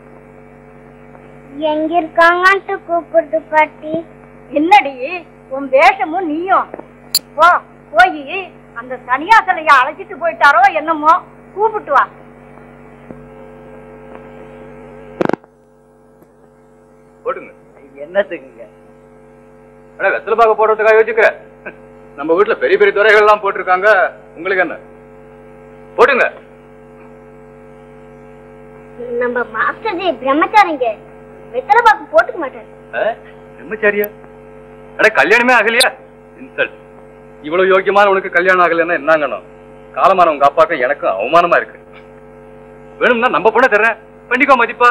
எங்க இருக்காங்கன்ட்டு கூப்பிடுது பாட்டி என்னடி உன் வேஷமும் நீயும் போ போய் அந்த சன்னியாசனைய அழைச்சிட்டு போயிட்டாரோ என்னமோ கூப்பிட்டு வா போடுங்க என்னத்துக்குங்க அட வெத்தலை பாக்க போடுறதுக்காக யோசிக்கிற நம்ம வீட்டுல பெரிய பெரிய துறைகள் எல்லாம் போட்டிருக்காங்க உங்களுக்கு என்ன போட்டுங்க நம்ம மாஸ்டர் ஜி பிரம்மச்சாரிங்க வெத்தலை பாக்கு போட்டுக்க மாட்டாரு அஹ், பிரம்மச்சாரியா அட கல்யாணமே ஆகலையா இன்சல்ட் இவ்வளவு யோக்கியமான உனக்கு கல்யாணம் ஆகலைன்னா என்னங்கணும் காலமான உங்க அப்பாக்கும் எனக்கும் அவமானமா இருக்கு வேணும்னா நம்ம பொண்ணை தர்றேன் பண்ணிக்கோ மதிப்பா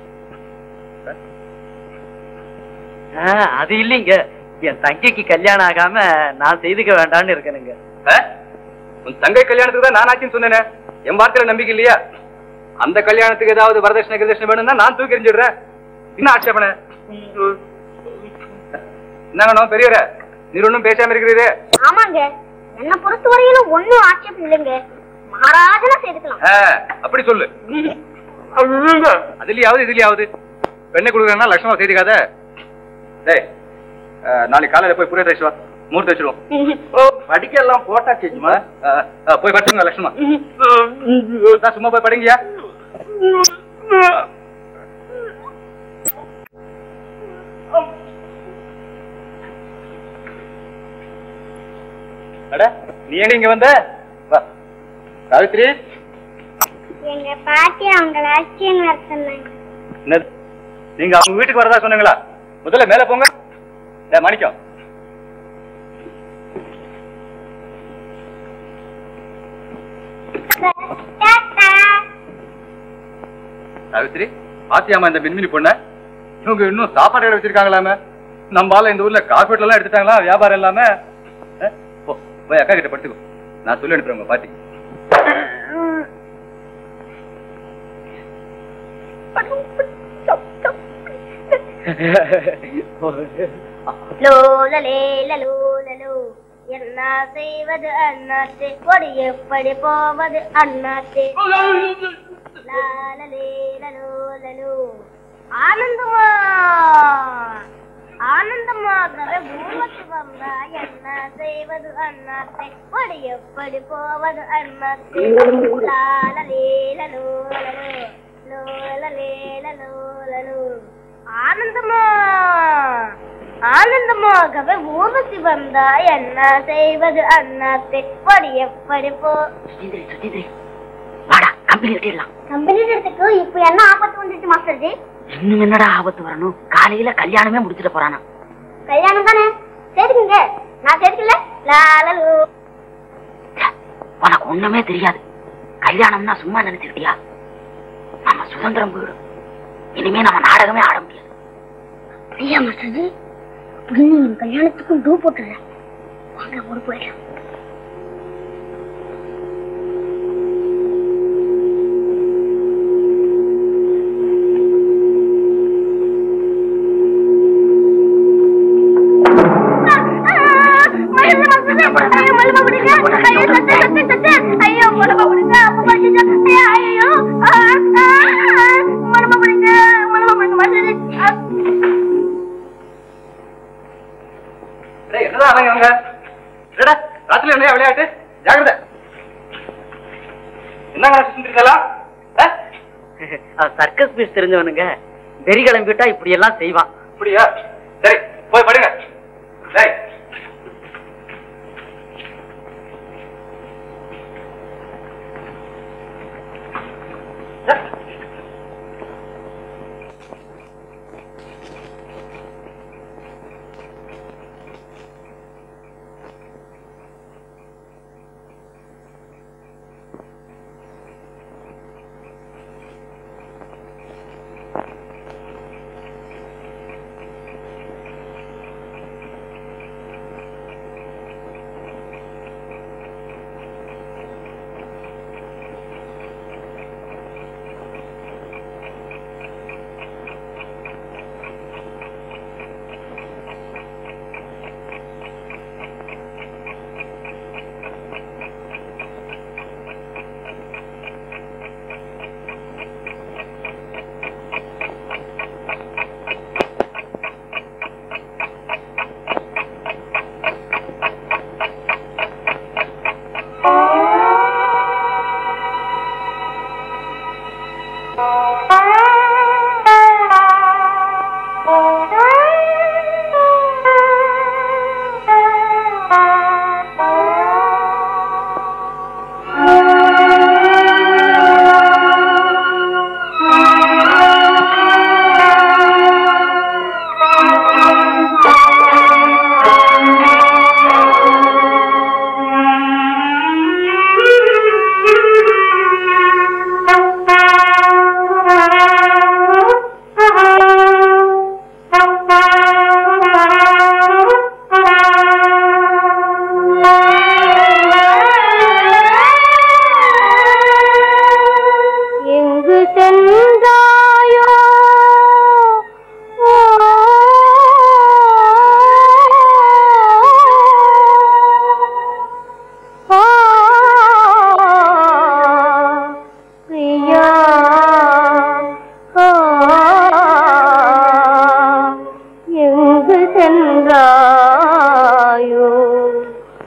ஆ, அது இல்லைங்க என் தங்கைக்கு கல்யாணம் ஆகாம நான் செய்துக்க வேண்டாம்னு இருக்கணுங்க அஹ், உன் தங்கை கல்யாணத்துக்கு தான் நான் ஆச்சுன்னு சொன்னேனே என் வார்த்தையில நம்பிக்கை இல்லையா அந்த கல்யாணத்துக்கு ஏதாவது வரதட்சணை கிரதட்சணை வேணும்னா நான் தூக்கி எறிஞ்சிடுறேன் என்ன ஆட்சேபனை என்னங்கண்ணா பெரியவரே நீர் ஒன்றும் பேசாம இருக்கிறீரே ஆமாங்க என்ன பொறுத்த வரையிலும் ஒண்ணும் ஆட்சேபம் இல்லைங்க மகாராஜனா செய்துக்கலாம் ஆ, அப்படி சொல்லு அதுலயாவது இதுலயாவது பெண்ணை கொடுக்குறேன்னா லட்சணம் செய்திக்காத டேய் ஆ, நாளைக்கு காலையில போய் புரிய வச்சு வா மூர்த்தி வச்சிருவோம் படிக்க எல்லாம் போட்டாச்சு சும்மா ஆ, ஆ, போய் படிச்சுங்க லட்சணமா நான் சும்மா போய் படிங்கயா அட நீ எங்க இங்க வந்த வா சாவித்ரி எங்க பாட்டி அவங்க லட்சியம் வர சொன்னாங்க என்னது நீங்க அவங்க வீட்டுக்கு வரதா சொன்னீங்களா முதல்ல மேல போங்க டேய் மாணிக்கம் தாத்தா சாவித்ரி பாத்தியாமா இந்த மின்மினி பொண்ண இவங்க இன்னும் சாப்பாடு கடை வச்சிருக்காங்களாமே நம்ம ஆள இந்த ஊர்ல கார்பெட்ல எல்லாம் எடுத்துட்டாங்களா வியாபாரம் இல்லாம அஹ், போ போய் அக்கா கிட்ட படுத்துக்கோ நான் சொல்லி அனுப்புறேன் உங்க பாட்டி லோலலே லலோலலோ என்ன செய்வது அண்ணாத்தே கொடி எப்படி போவது அண்ணாத்தே லாலலே லலோலலோ ஆனந்தமா ஆனந்தமாகவே பூமத்து வந்தா என்ன செய்வது அண்ணாத்தே கொடி எப்படி போவது அண்ணாத்தே லாலலே லலோலலோ லோலலே லலோலலோ ஆனந்தமா ஆனந்தமாகவே ஊர்வசி வந்தா என்ன செய்வது அண்ணாத்தை படி எப்படி போ சுஜிந்திரி சுஜிந்திரி வாடா கம்பெனி கட்டிடலாம் கம்பெனி இடத்துக்கு இப்ப என்ன ஆபத்து வந்துட்டு மாஸ்டர்ஜி இன்னும் என்னடா ஆபத்து வரணும் காலையில கல்யாணமே முடிச்சிட்டு போறானா கல்யாணம் தானே சேர்த்துக்குங்க நான் சேர்த்துக்கல லாலலு ச்சே, உனக்கு ஒண்ணுமே தெரியாது கல்யாணம்னா சும்மா நினைச்சுக்கிட்டியா நம்ம சுதந்திரம் போயிடும் இனிமே நம்ம நாடகமே ஆட முடியாது ஐயா மாஸ்டர்ஜி அப்படின்னு என் கல்யாணத்துக்கும் டூ போட்டுறேன் வாங்க ஒரு போயிடலாம் டேய் என்னடா அவங்க அவங்க என்னடா ராத்திரி என்ன விளையாட்டு ஜாக்கிரதை என்னங்க சுத்திருக்கலாம் சர்க்கஸ் பீஸ் தெரிஞ்சவனுங்க வெறி கிளம்பிட்டா இப்படி எல்லாம் செய்வான் அப்படியா சரி போய் படுங்க டேய்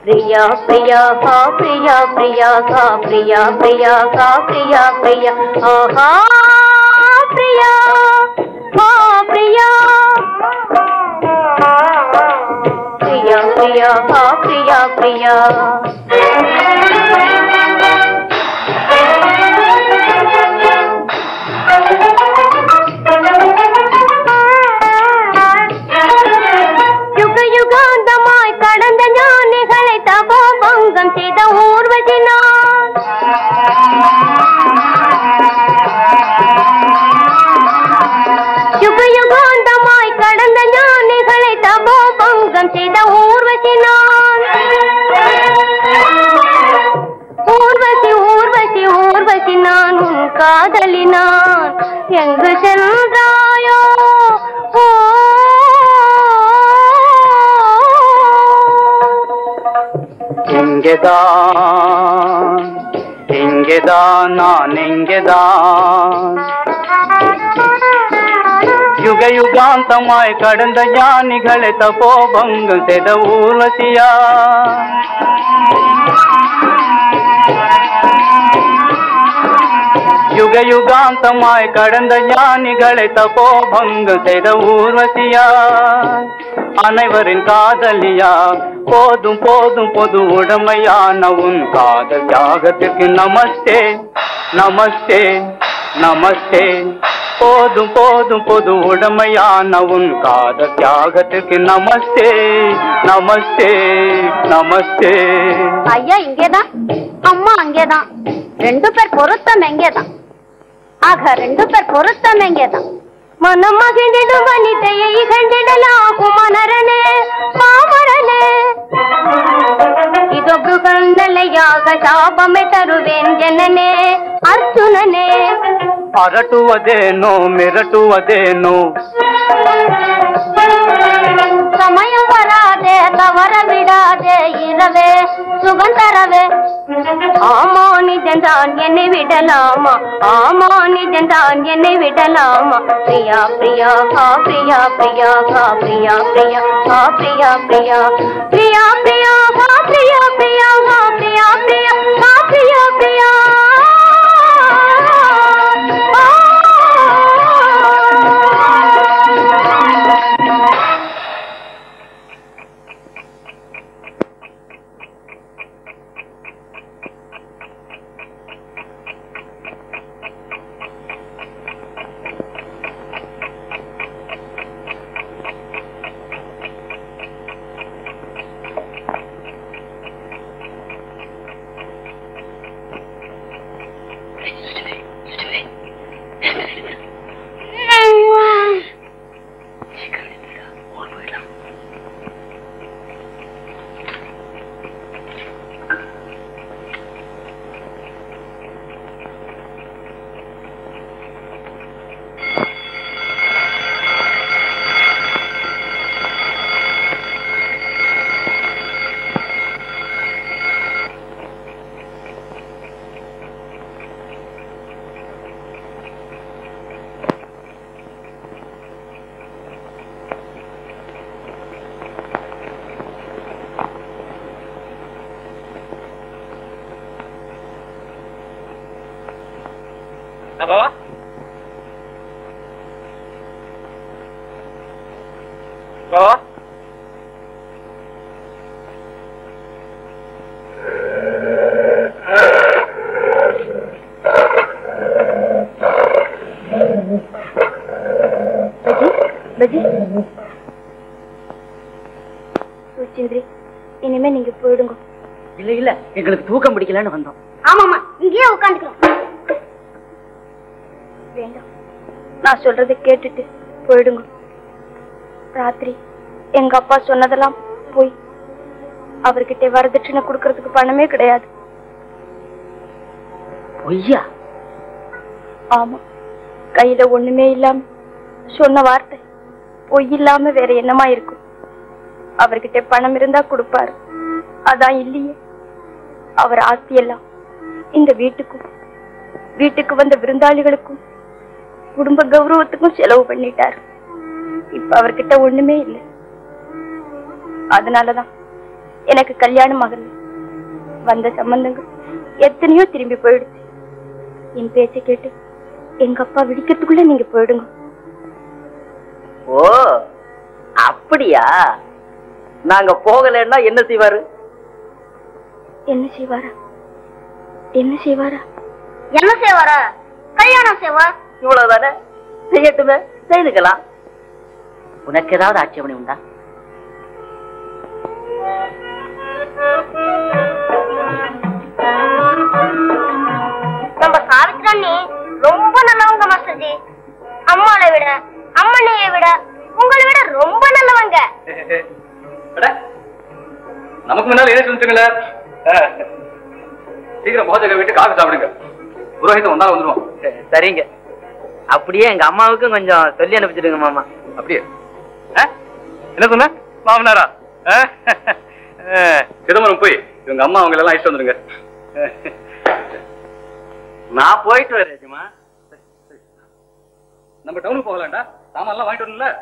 பிரியா பிரியா கா பிரியா பிரியா கா பிரியா பிரியா கா பிரியா பிரியா ஆஹா பிரியா கா பிரியா பிரியா பிரியா கா பிரியா பிரியா யுக யுகாந்தமாய் கடந்த ஞானிகளை தபோபங்கம் செய்த ஊர்வசி நான் யுக யுகாந்தமாய் கடந்த ஞானிகளை தபோபங்கம் செய்த ஊர்வசி நான் ஊர்வசி ஊர்வசி ஊர்வசி நான் உன் காதலி நான் எங்கு சென்றாயோ ஓ இங்கேதான் இங்கேதான் நான் இங்கேதான் யுக யுகாந்தமாய் கடந்த ஞானிகளை தபோபங்கம் செய்த ஊர்வசியா யுக யுகாந்தமாய் கடந்த ஞானிகளை தபோபங்கம் செய்த ஊர்வசியா அனைவரின் காதலியா போதும் போதும் பொது உடமையான உன் காதல் தியாகத்திற்கு நமஸ்தே நமஸ்தே நமஸ்தே போதும் போதும் பொது உடமையான உன் காதல் தியாகத்திற்கு நமஸ்தே நமஸ்தே நமஸ்தே ஐயா இங்கேதான் அம்மா அங்கேதான் ரெண்டு பேர் பொருத்தம் எங்கேதான் ஆக ரெண்டு பேர் பொருத்தம் எங்கேதான் மனம் மகிழ்ந்திடும் வனிதையை இகழ்ந்திடலாகும் மனரனே பாமரனே இதோ நிலையாக சாபமை தருவேன் ஜனனே அர்ஜுனனே ಅರಟುವುದೇನೋ ಮಿರಟುವುದೇನೋ சமயம் வராதே தவற விடாதே இரவே சுகம் தரவே ஆமா நிஜந்தான் என்னை விடலாமா ஆமா நிஜந்தான் என்னை விடலாமா பிரியா பிரியா ஹா பிரியா பிரியா ஹா பிரியா பிரியா ஹா பிரியா பிரியா பிரியா பிரியா ஹா பிரியா பிரியா ஹா பிரியா பிரியா ஹா பிரியா பிரியா பாபா பாபா பஜி சுச்சிந்திரி இனிமே நீங்க போயிடுங்க இல்ல இல்ல எங்களுக்கு தூக்கம் பிடிக்கலன்னு வந்தோம் ஆமாமா இங்கேயே உட்காந்துக்கிறோம் வேண்டாம் நான் சொல்றதை கேட்டுட்டு போயிடுங்க ராத்திரி எங்க அப்பா சொன்னதெல்லாம் போய் அவர்கிட்ட வரதட்சணை கொடுக்கறதுக்கு பணமே கிடையாது பொய்யா ஆமா கையில ஒண்ணுமே இல்லாம சொன்ன வார்த்தை பொய் இல்லாம வேற என்னமா இருக்கும் அவர்கிட்ட பணம் இருந்தா கொடுப்பாரு அதான் இல்லையே அவர் ஆஸ்தி எல்லாம் இந்த வீட்டுக்கும் வீட்டுக்கு வந்த விருந்தாளிகளுக்கும் குடும்ப கௌரவத்துக்கும் செலவு பண்ணிட்டார் இப்ப அவர்கிட்ட ஒண்ணுமே இல்லை அதனாலதான் எனக்கு கல்யாணம் ஆகல வந்த சம்பந்தங்கள் எத்தனையோ திரும்பி போயிடுச்சு என் பேச்சை கேட்டு எங்க அப்பா விடிக்கிறதுக்குள்ள நீங்க போயிடுங்க ஓ அப்படியா நாங்க போகலைன்னா என்ன செய்வாரு என்ன செய்வாரா என்ன செய்வாரா என்ன செய்வாரா கல்யாணம் செய்வார் இவ்வளவுதானே செய்யட்டுமே செய்துக்கலாம் உனக்கு ஏதாவது ஆட்சேபணி உண்டா நம்ம சாவித்ராணி ரொம்ப நல்லவங்க மாஸ்டர்ஜி அம்மாவை விட அம்மனையை விட உங்களை விட ரொம்ப நல்லவங்க அட, நமக்கு முன்னால என்ன சொல்லிட்டுங்களே சீக்கிரம் போஜக விட்டு காஃபி சாப்பிடுங்க புரோஹிதம் வந்தாலும் வந்துருவோம் சரிங்க அப்படியே எங்க அம்மாவுக்கும் கொஞ்சம் சொல்லி அனுப்பிச்சிடுங்க மாமா அப்படியே ஆ? என்ன சொன்ன மாமனாரா ஆ? ஆ, சிதம்பரம் போய் இவங்க அம்மா அவங்க எல்லாம் அழைச்சிட்டு வந்துருங்க நான் போயிட்டு வரேன் எஜமா நம்ம டவுனுக்கு போகலாம்டா சாமான் எல்லாம் வாங்கிட்டு வரணும்ல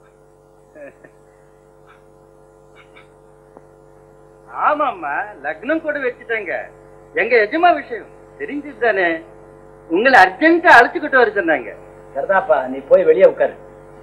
ஆமாம்மா லக்னம் கூட வச்சுட்டாங்க எங்க எஜமா விஷயம் தெரிஞ்சது தானே உங்களை அர்ஜென்ட்டா அழைச்சுக்கிட்டு வர சொன்னாங்க சரிதாப்பா நீ போய் வெளியே உட்காரு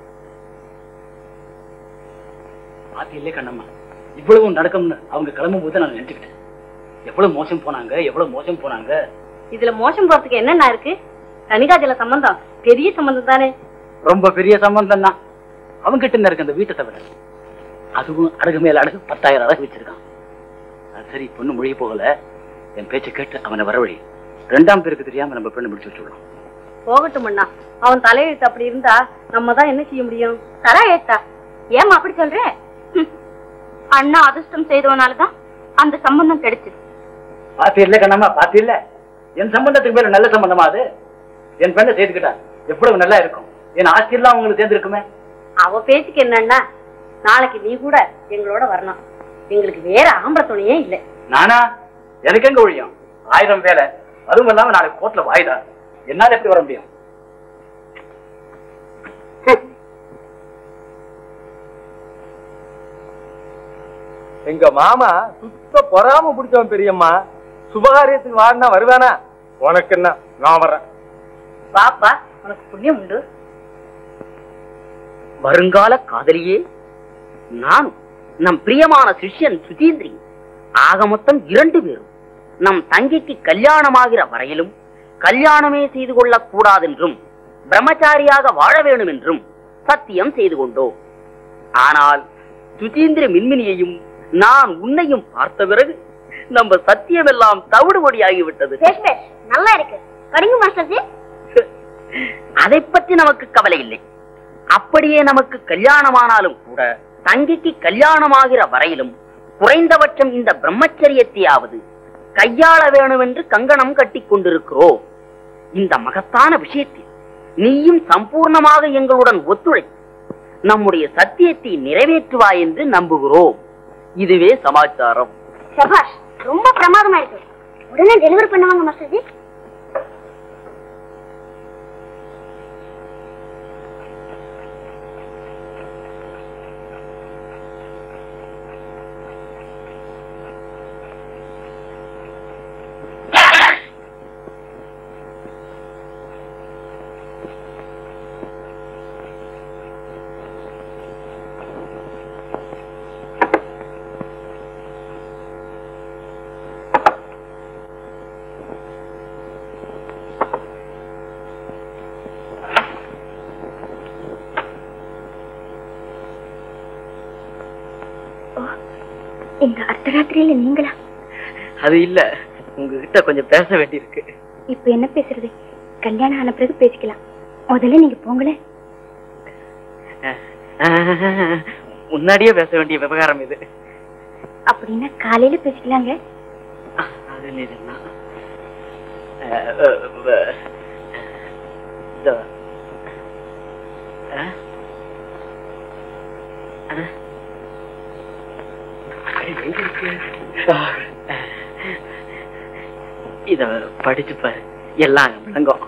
பாத்து இல்லே கண்ணம்மா இவ்வளவு நடக்கும்னு அவங்க கிளம்பும் போது நான் நினைச்சுக்கிட்டேன் எவ்வளவு மோசம் போனாங்க எவ்வளவு மோசம் போனாங்க இதுல மோசம் போறதுக்கு என்னென்ன இருக்கு கனிகாஜல சம்பந்தம் பெரிய சம்பந்தம் தானே ரொம்ப பெரிய சம்பந்தம் தான் அவங்க கிட்ட இருந்து இருக்கு அந்த வீட்டை தவிர அதுவும் அடகு மேல அடகு பத்தாயிரம் அடகு வச்சிருக்கான் அது சரி பொண்ணு மொழிய போகல என் பேச்சை கேட்டு அவனை வரவழி ரெண்டாம் பேருக்கு தெரியாம நம்ம பெண்ணு முடிச்சு வச்சுடலாம் போகட்டும் அண்ணா அவன் தலையெழுத்து அப்படி இருந்தா நம்ம தான் என்ன செய்ய முடியும் தரா ஏத்தா ஏமா அப்படி சொல்ற ஹம். அண்ணா அதிர்ஷ்டம் செய்தவனாலதான் அந்த சம்பந்தம் கிடைச்சது பாத்து இல்ல கண்ணம்மா பாத்து இல்ல என் சம்பந்தத்துக்கு மேல நல்ல சம்பந்தமா அது என் பெண்ணை சேர்த்துக்கிட்டா எவ்வளவு நல்லா இருக்கும் என் ஆட்சியெல்லாம் உங்களுக்கு சேர்ந்திருக்குமே அவ பேச்சுக்கு என்னன்னா நாளைக்கு நீ கூட எங்களோட வரணும் எங்களுக்கு வேற ஆம்பளை துணையே இல்லை நானா எனக்கு எங்க ஒழியும் ஆயிரம் வேலை அதுவும் இல்லாம நாளைக்கு கோர்ட்ல வாய்தா என்னால எப்படி வர முடியும் எங்க மாமா சுத்த பொறாம பிடிச்சவன் பெரியம்மா சுபகாரியத்துக்கு வாடினா வருவானா உனக்கு என்ன நான் வரேன் பாப்பா உனக்கு புண்ணியம் உண்டு வருங்கால காதலியே நான் நம் பிரியமான சிஷ்யன் சுதீந்திரி ஆக மொத்தம் இரண்டு பேரும் நம் தங்கிக்கு கல்யாணமாகிற வரையிலும் கல்யாணமே செய்து கொள்ளக் கூடாதென்றும் பிரம்மச்சாரியாக வாழ வேண்டும் என்றும் சத்தியம் செய்து கொண்டோம் ஆனால் சுதீந்திர மின்மினியையும் நான் உன்னையும் பார்த்த பிறகு நம்ம சத்தியமெல்லாம் தவிடுபடியாகிவிட்டது பேஷ் பேஷ் நல்லா இருக்கு படிங்க மாஸ்டர்ஜி அதை பற்றி நமக்கு கவலை இல்லை அப்படியே நமக்கு கல்யாணமானாலும் கூட தங்கிக்கு கல்யாணமாகிற வரையிலும் குறைந்தபட்சம் இந்த பிரம்மச்சரியத்தையாவது கையாள வேணும் என்று கங்கணம் கட்டிக் கொண்டிருக்கிறோம் இந்த மகத்தான விஷயத்தில் நீயும் சம்பூர்ணமாக எங்களுடன் ஒத்துழை நம்முடைய சத்தியத்தை நிறைவேற்றுவாய் என்று நம்புகிறோம் இதுவே சமாச்சாரம் சபாஷ் ரொம்ப பிரமாதமா இருக்கு உடனே டெலிவரி பண்ணுவாங்க மாஸ்டர்ஜி இந்த அர்த்தராத்திரியில நீங்களா அது இல்ல உங்ககிட்ட கொஞ்சம் பேச வேண்டியிருக்கு இப்ப என்ன பேசுறது கல்யாணம் ஆன பிறகு பேசிக்கலாம் முதல்ல நீங்க போங்களேன் அஹ், முன்னாடியே பேச வேண்டிய விவகாரம் இது அப்படின்னா காலையில பேசிக்கலாங்க அது நிஜம்தான். அஹ், அஹ், அஹ், இதோ. அஹ், அஹ். எங்க இருக்கு? இத படிச்சு பாரு எல்லாம் விளங்கும்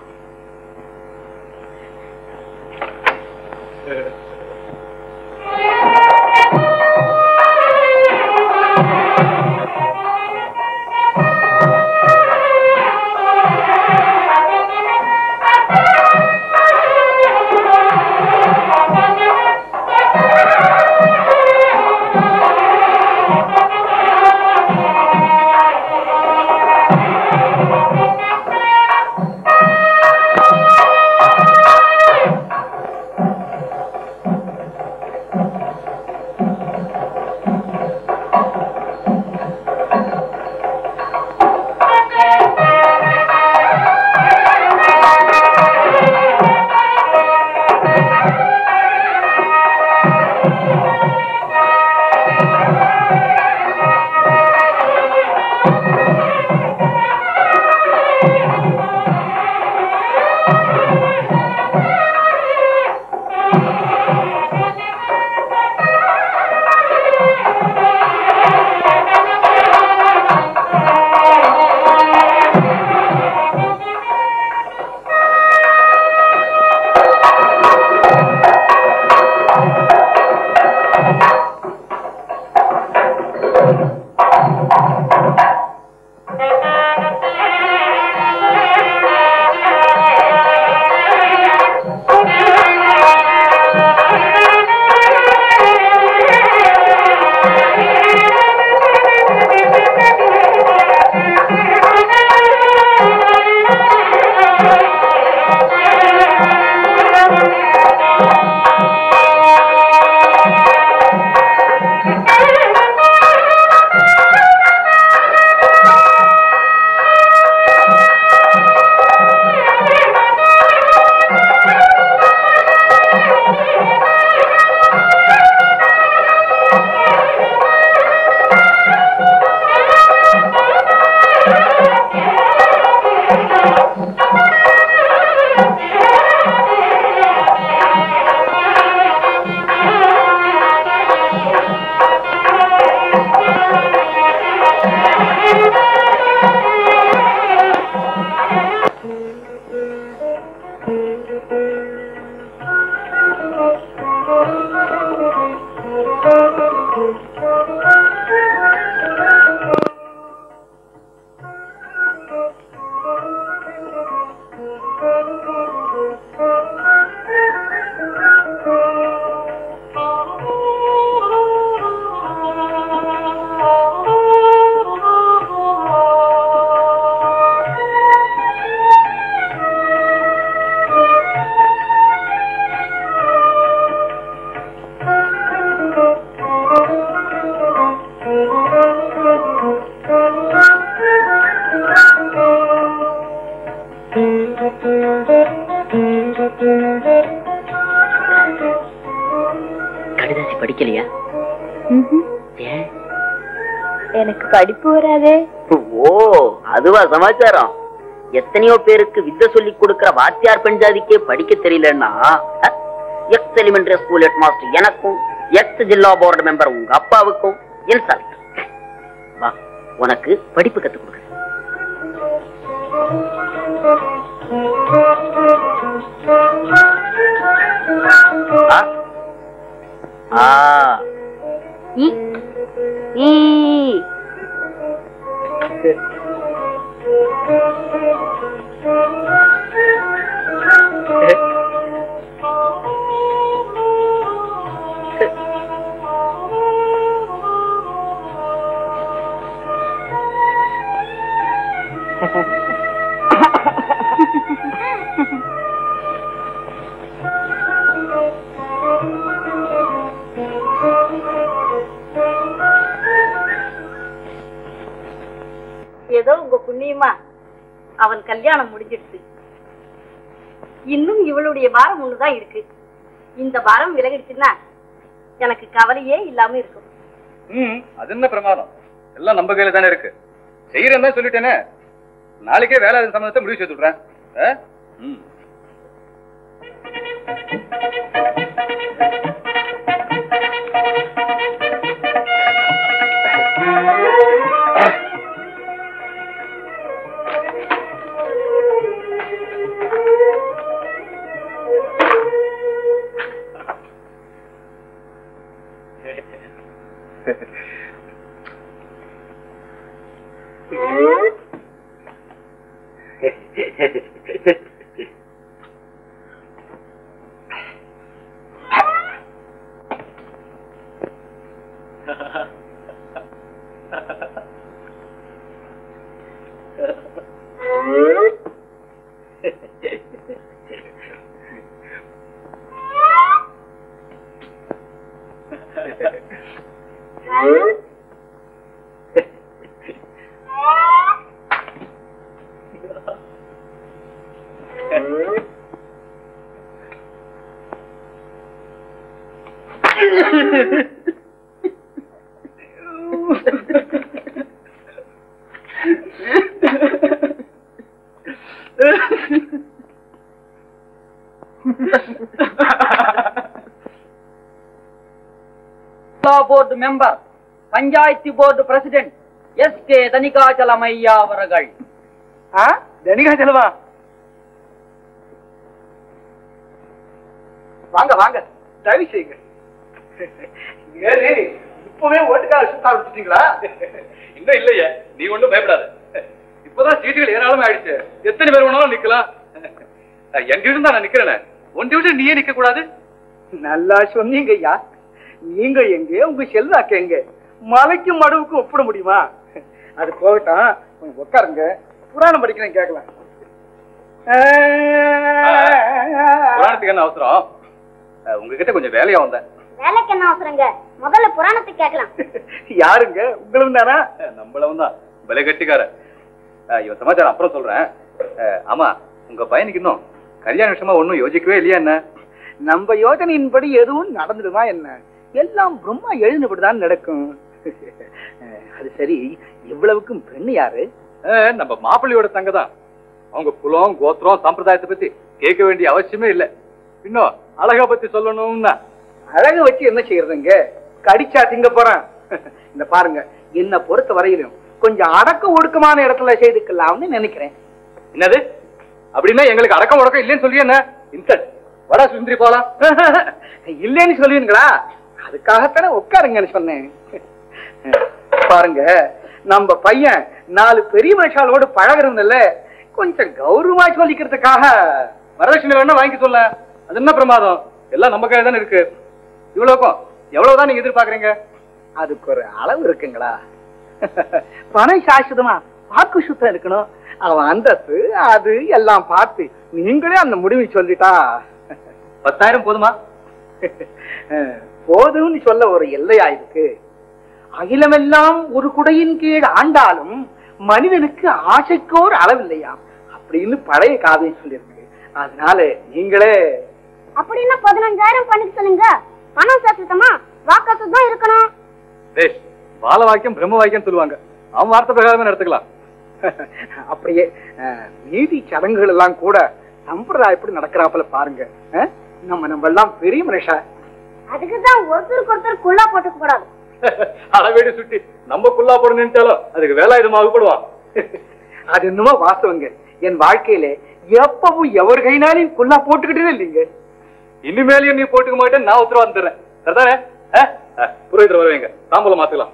கடிதாசி படிக்கலையா ஏன் எனக்கு படிப்பு வராதே ஓ அதுவா சமாச்சாரம் எத்தனையோ பேருக்கு வித்தை சொல்லி கொடுக்கிற வாத்தியார் பெண்ஜாதிக்கே படிக்க தெரியலன்னா ex elementary school headmaster எனக்கும் எக்ஸ் ஜில்லா போர்டு மெம்பர் உங்க அப்பாவுக்கும் இன்சல்ட் வா உனக்கு படிப்பு கத்து கொடுக்குறேன் ஆ. ஆ இ ஈ ஏதோ உங்க புண்ணியமா அவன் கல்யாணம் முடிஞ்சிடுச்சு இன்னும் இவளுடைய பாரம் ஒண்ணுதான் இருக்கு இந்த பாரம் விலகிடுச்சுன்னா எனக்கு கவலையே இல்லாம இருக்கும் ம் அது என்ன பிரமாதம் எல்லாம் நம்ம கையில தானே இருக்கு செய்யறேன் தான் சொல்லிட்டேனே நாளைக்கே வேலை சம்பந்தத்தை முடிவு செய்து விடுறேன் ஆ? ம் member panchayat board president S K Thanikachalam ஐயா அவர்கள் ஆ தனிகா செலவா வாங்க வாங்க தயவு செய்யுங்க ஏறி இப்பவே ஓட்டுக்கார சுத்த ஆரம்பிச்சிட்டீங்களா இன்னும் இல்லையே நீ ஒண்ணும் பயப்படாத இப்பதான் சீட்டுகள் ஏராளமா ஆயிடுச்சு எத்தனை பேர் வேணாலும் நிக்கலாம் எங்க இருந்தா நான் நிக்கிறேனே ஒன்றை விட்டு நீயே நிக்க கூடாது நல்லா சொன்னீங்க ஐயா நீங்க எங்க உங்க செல்வாக்கு எங்க மலைக்கும் மடுவுக்கும் ஒப்பிட முடியுமா அது போகட்டும் கொஞ்சம் உட்காருங்க புராணம் படிக்கிறேன் கேட்கலாம் புராணத்துக்கு என்ன அவசரம் அஹ், உங்ககிட்ட கொஞ்சம் வேலையா வந்தேன் வேலைக்கு என்ன அவசரங்க முதல்ல புராணத்தை கேட்கலாம் யாருங்க உங்களுக்கு தானா அஹ், நம்மளவன் தான் விலை கட்டிக்கார அஹ், இவன் சமாச்சாரம் அப்புறம் சொல்றேன் அஹ், ஆமா உங்க பையனுக்கு இன்னும் கல்யாண விஷயமா ஒண்ணும் யோசிக்கவே இல்லையா என்ன நம்ம யோசனையின்படி எதுவும் நடந்துடுமா என்ன எல்லாம் பிரம்மா எழுந்தபடிதான் நடக்கும் அது சரி இவ்வளவுக்கும் பெண்ணு யாரு அஹ், நம்ம மாப்பிள்ளையோட தங்க தான் அவங்க குலம் கோத்திரம் சம்பிரதாயத்தை பத்தி கேட்க வேண்டிய அவசியமே இல்ல இன்னும் அழகா பத்தி சொல்லணும்னா அழகு வச்சு என்ன செய்யறதுங்க கடிச்சா திங்க போறேன் இந்த பாருங்க என்ன பொறுத்த வரையிலும் கொஞ்சம் அடக்க ஒடுக்கமான இடத்துல செய்துக்கலாம்னு நினைக்கிறேன் என்னது அப்படின்னா எங்களுக்கு அடக்கம் உடக்கம் இல்லைன்னு சொல்லி என்ன இன்சல்ட் வடா சுந்தரி போலாம் இல்லைன்னு சொல்லுவீங்களா அதுக்காகத்தானே உட்காருங்கன்னு சொன்னேன் பாருங்க நம்ம பையன் நாலு பெரிய மனுஷாலோடு பழகுறதுல கொஞ்சம் கௌரவமா சொல்லிக்கிறதுக்காக வரதட்சணை வேணா வாங்கி சொல்ல அது என்ன பிரமாதம் எல்லாம் நம்ம கையில தானே இருக்கு இவ்வளவுக்கும் எவ்வளவுதான் நீங்க எதிர்பார்க்கறீங்க அதுக்கு ஒரு அளவு இருக்குங்களா பணம் சாஸ்வதமா வாக்கு சுத்தம் இருக்கணும் அவன் அந்தஸ்து அது எல்லாம் பார்த்து நீங்களே அந்த முடிவை சொல்லிட்டா பத்தாயிரம் போதுமா போதும்னு சொல்ல ஒரு எல்லையா இருக்கு அகிலமெல்லாம் ஒரு குடையின் கீழ் ஆண்டாலும் மனிதனுக்கு ஆசைக்கோர் அளவில்லையா அப்படின்னு பழைய காவியம் சொல்லியிருக்கு அதனால நீங்களே அப்படின்னா பதினஞ்சாயிரம் பண்ணிக்க சொல்லுங்க பணம் சாஸ்திரமா வாக்காசு தான் இருக்கணும் டேய் பால வாக்கியம் பிரம்ம வாக்கியம் சொல்லுவாங்க அவன் வார்த்தை பிரகாரமே நடத்துக்கலாம் அப்படியே அஹ், நீதி சடங்குகள் எல்லாம் கூட சம்பிரதாயப்படி நடக்கிறாப்புல பாருங்க அஹ், நம்ம நம்ம எல்லாம் பெரிய மனுஷா அதுக்கு தான் ஒருத்தருக்கு ஒருத்தர் குள்ளா போட்டுக்க கூடாது அளவேடு சுட்டி நம்ம குள்ளா போட நினைச்சாலும் அதுக்கு வேலாயுதம் ஆகப்படுவான் அது என்னமோ வாஸ்தவங்க என் வாழ்க்கையில எப்பவும் எவர் கைனாலையும் குள்ளா போட்டுக்கிட்டே இல்லைங்க இனிமேலையும் நீ போட்டுக்க மாட்டேன் நான் உத்தரவாதம் தர்றேன் சரிதானே அஹ்? அஹ், புரோகிதர் வருவீங்க தாம்பூலம் மாத்துக்கலாம்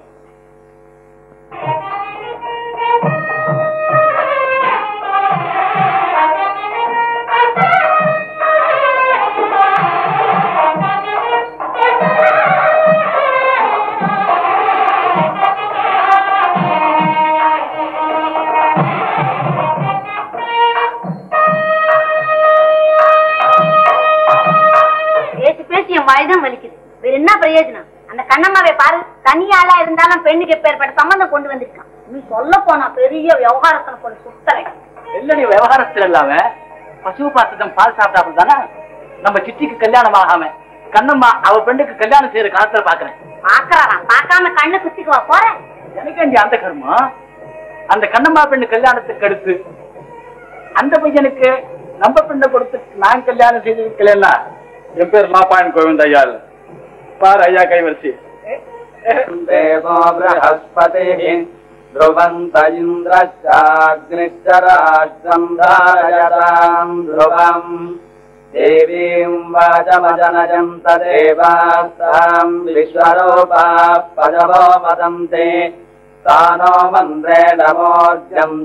பேசி பேசி என் வாய்தான் வலிக்குது வேற என்ன பிரயோஜனம் அந்த கண்ணம்மாவை பாரு தனியாளா இருந்தாலும் பெண்ணுக்கு எப்பேற்பட்ட சம்பந்தம் கொண்டு வந்திருக்கான் நீ சொல்ல போனா பெரிய விவகாரத்தனை கொண்டு சுத்தறேன் இல்ல நீ விவகாரத்துல இல்லாம பசுவு பார்த்ததும் பால் சாப்பிட்டாப்புல தானே நம்ம சித்திக்கு கல்யாணம் ஆகாம கண்ணம்மா அவ பெண்ணுக்கு கல்யாணம் செய்யற காலத்துல பாக்குறேன் பாக்குறாராம் பார்க்காம கண்ணு குத்திக்குவா போறேன் எனக்கு இங்க அந்த கர்மம் அந்த கண்ணம்மா பெண்ணு கல்யாணத்துக்கு அடுத்து அந்த பையனுக்கு நம்ம பெண்ணை கொடுத்து நான் கல்யாணம் செய்து வைக்கலன்னா என் பேர் மாப்பாயன் கோவிந்த் ஐயாள் பார் ஐயா கைவரிசி देवो बृहस्पतिः ध्रुवन्त इन्द्रश्चाग्निश्च राष्ट्रम् धारयताम् ध्रुवम् देवीम् वाचमजनजम् तदेवास्ताम् विश्वरूपाः पदवो वदन्ते सा नो मन्द्रेण मोर्जम्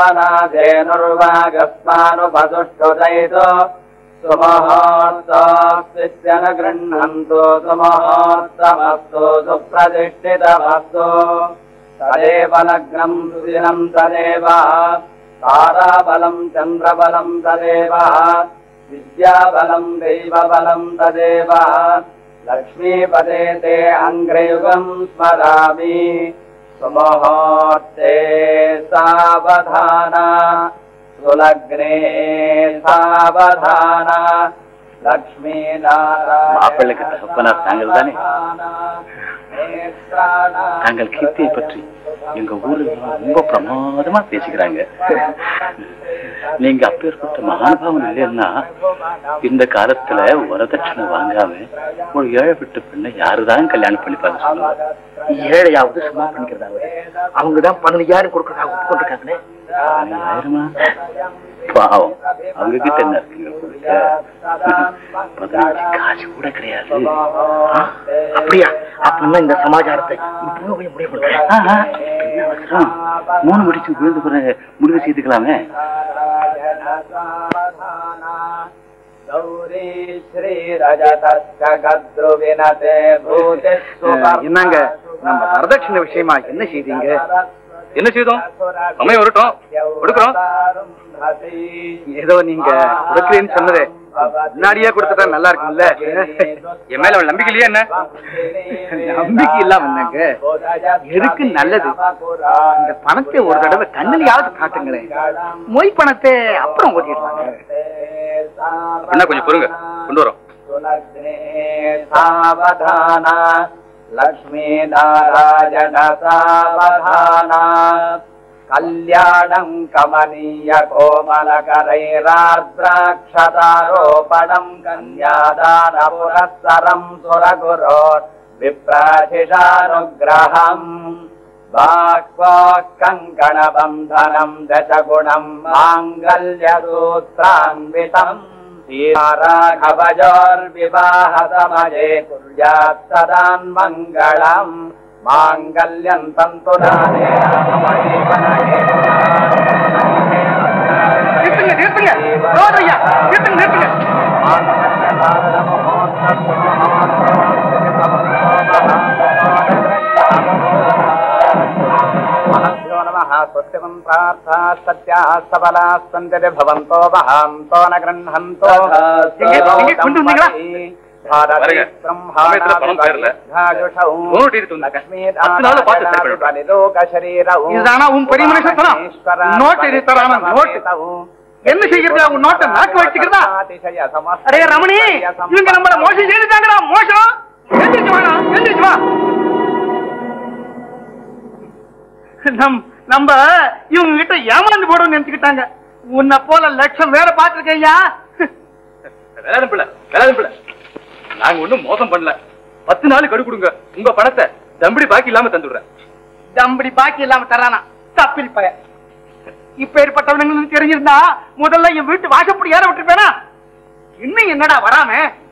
दुहानाधेनुर्वागस्मानुपसुष्ठुदयितो सुमहोत्सोऽस्तित्य न गृह्णन्तु सुमहोत्समस्तु सुप्रतिष्ठितमस्तु तदेव लग्नम् सुदिनम् तदेव ताराबलम् चन्द्रबलम् तदेव विद्याबलम् दैवबलम् तदेव लक्ष्मीपदे ते अङ्ग्रयुगम् स्मरामि सुमहोत्ते सावधाना सुलग्ने सावधान லக்ஷ்மீநாராயண மாப்பிள்ளைக்கு தகப்பனார் தாங்கள் தானே? தாங்கள் கீர்த்தியை பற்றி எங்க ஊர்ல ரொம்ப பிரமாதமா பேசிக்கிறாங்க நீங்க அப்பேற்பட்ட மகானுபாவம் இல்லைன்னா இந்த காலத்துல வரதட்சணை வாங்காம ஒரு ஏழை விட்டு பெண்ணை யாருதான் கல்யாணம் பண்ணிப்பாங்க சொல்லுங்க ஏழையாவது சும்மா பண்ணிக்கிறதாவது அவங்க தான் பதினஞ்சாயிரம் கொடுக்கறதா ஒப்புக்கொண்டிருக்காங்களே பதினஞ்சாயிரமா பாவம் அவங்க கிட்ட என்ன இருக்குங்க உங்களுக்கு? பதினஞ்சு காசு கூட கிடையாது ஆ, அப்படியா அப்படின்னா இந்த சமாச்சாரத்தை இப்பவே போய் முடிவு பண்றேன் ஆ, ஆ, என்ன அவசரம்? மூணு முடிச்சு விழுந்து பிறகு முடிவு செய்துக்கலாமே என்னங்க நம்ம வரதட்சணை விஷயமா என்ன செய்தீங்க என்ன செய்தோம் சமயம் வரட்டும் கொடுக்குறோம் ஏதோ நீங்க கொடுக்குறேன்னு சொன்னதே முன்னாடியே கொடுத்துட்டா நல்லா இருக்கும்ல என் மேல அவள் நம்பிக்கை இல்லையா என்ன நம்பிக்கை இல்லாம என்னங்க எதுக்கு நல்லது இந்த பணத்தை ஒரு தடவை கண்ணிலையாவது காட்டுங்களேன் மொய் பணத்தை அப்புறம் ஓட்டிடுவாங்க என்ன கொஞ்சம் பொறுங்க கொண்டு வரோம் సావధాన లక్ష్మీ నారాయణ సావధాన కళ్యాణం కమనీయ కోమలకరైరార్ద్రాక్షతారోపణం కన్యాదాన పురస్సరం సురగురో విప్రాశిషానుగ్రహం వాక్వాక్ కంకణబంధనం దశగుణం మాంగల్యసూత్రాన్వితం శ్రీరాఘవజోర్వివాహసమయే కుర్యాత్ సదాన్మంగళం మాంగళ్యం తంతునానే நிறுத்துங்க நிறுத்துங்க ரோதையா நிறுத்துங்க நிறுத்துங்க महभ्यो नमः स्वस्तिमं प्रार्थाः सत्याः सबलाः सन्तति भवन्तो वहान्तो न गृह्णन्तो நீங்க- நீங்க கொண்டு வந்தீங்களா? பாருங்க, சமயத்துல பணம் சேரல. நூறு டிகிரி தூங்க. பத்து நாள்ல பார்த்து சரி பண்ணிடுறேன். இதுதானா உன் பெரிய மனுஷன் தரம்? நோட்டு எழுதி தரானா, நோட்டு. என்ன செய்யறதா உன் நோட்டை நாக்கு வச்சுக்கிறதா அடே ரமணி இவங்க நம்மள மோசம் செய்துட்டாங்கடா மோசம் எந்திரிச்சு வாடா எந்திரிச்சு வா நம் நம்ம இவங்க கிட்ட ஏமாந்து போடுவோம்னு நினைச்சுக்கிட்டாங்க உன்னை போல லட்சம் வேற பாத்துருக்கையா வேளாண் பிள்ளை வேளாண் பிள்ளை நாங்க ஒண்ணும் மோசம் பண்ணல பத்து நாள் கடு கொடுங்க உங்க பணத்தை தம்படி பாக்கி இல்லாம தந்துடுறேன் தம்படி பாக்கி இல்லாம தரானா தப்பில் பய இப்ப ஏற்பட்டவனுங்களுக்கு தெரிஞ்சிருந்தா முதல்ல என் வீட்டு வாசப்படி ஏற விட்டுருப்பேனா இன்னும் என்னடா வராம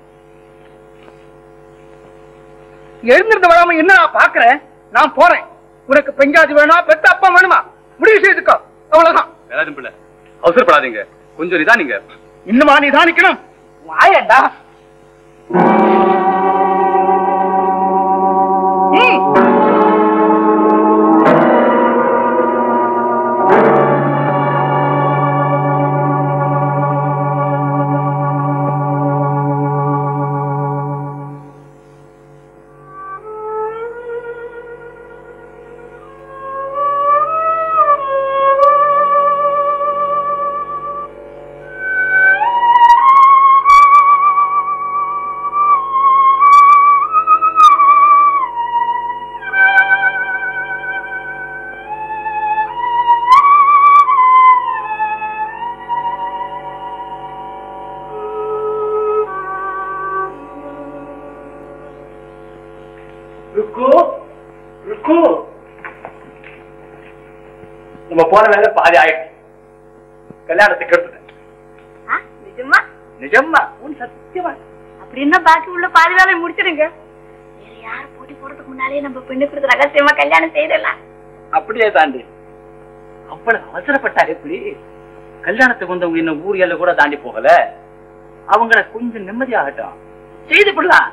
எழுந்திருந்து வராம என்னடா பாக்குறேன் நான் போறேன் உனக்கு பெஞ்சாதி வேணுமா பெத்த அப்பா வேணுமா முடிவு செய்துக்கோ அவ்வளவுதான் வேளாண் பிள்ளை அவசரப்படாதீங்க கொஞ்சம் நிதானிங்க இன்னுமா நீ தானிக்கணும் வாயண்டா ம். ருக்கு ருக்கு நம்ம போன வேலை பாதி ஆயிடுச்சு கல்யாணத்துக்கு எடுத்துட்டேன் நிஜமா நிஜமா உன் சத்தியமா அப்படின்னா பாக்கி உள்ள பாதி வேலையை முடிச்சிடுங்க வேற யார் போட்டி போறதுக்கு முன்னாலே நம்ம பெண்ணு கொடுத்து ரகசியமா கல்யாணம் செய்திடலாம் அப்படியே தாண்டி அவ்வளவு அவசரப்பட்டா எப்படி கல்யாணத்துக்கு வந்தவங்க இன்னும் ஊர் எல்லை கூட தாண்டி போகல அவங்கள கொஞ்சம் நிம்மதியாகட்டும் செய்து விடலாம்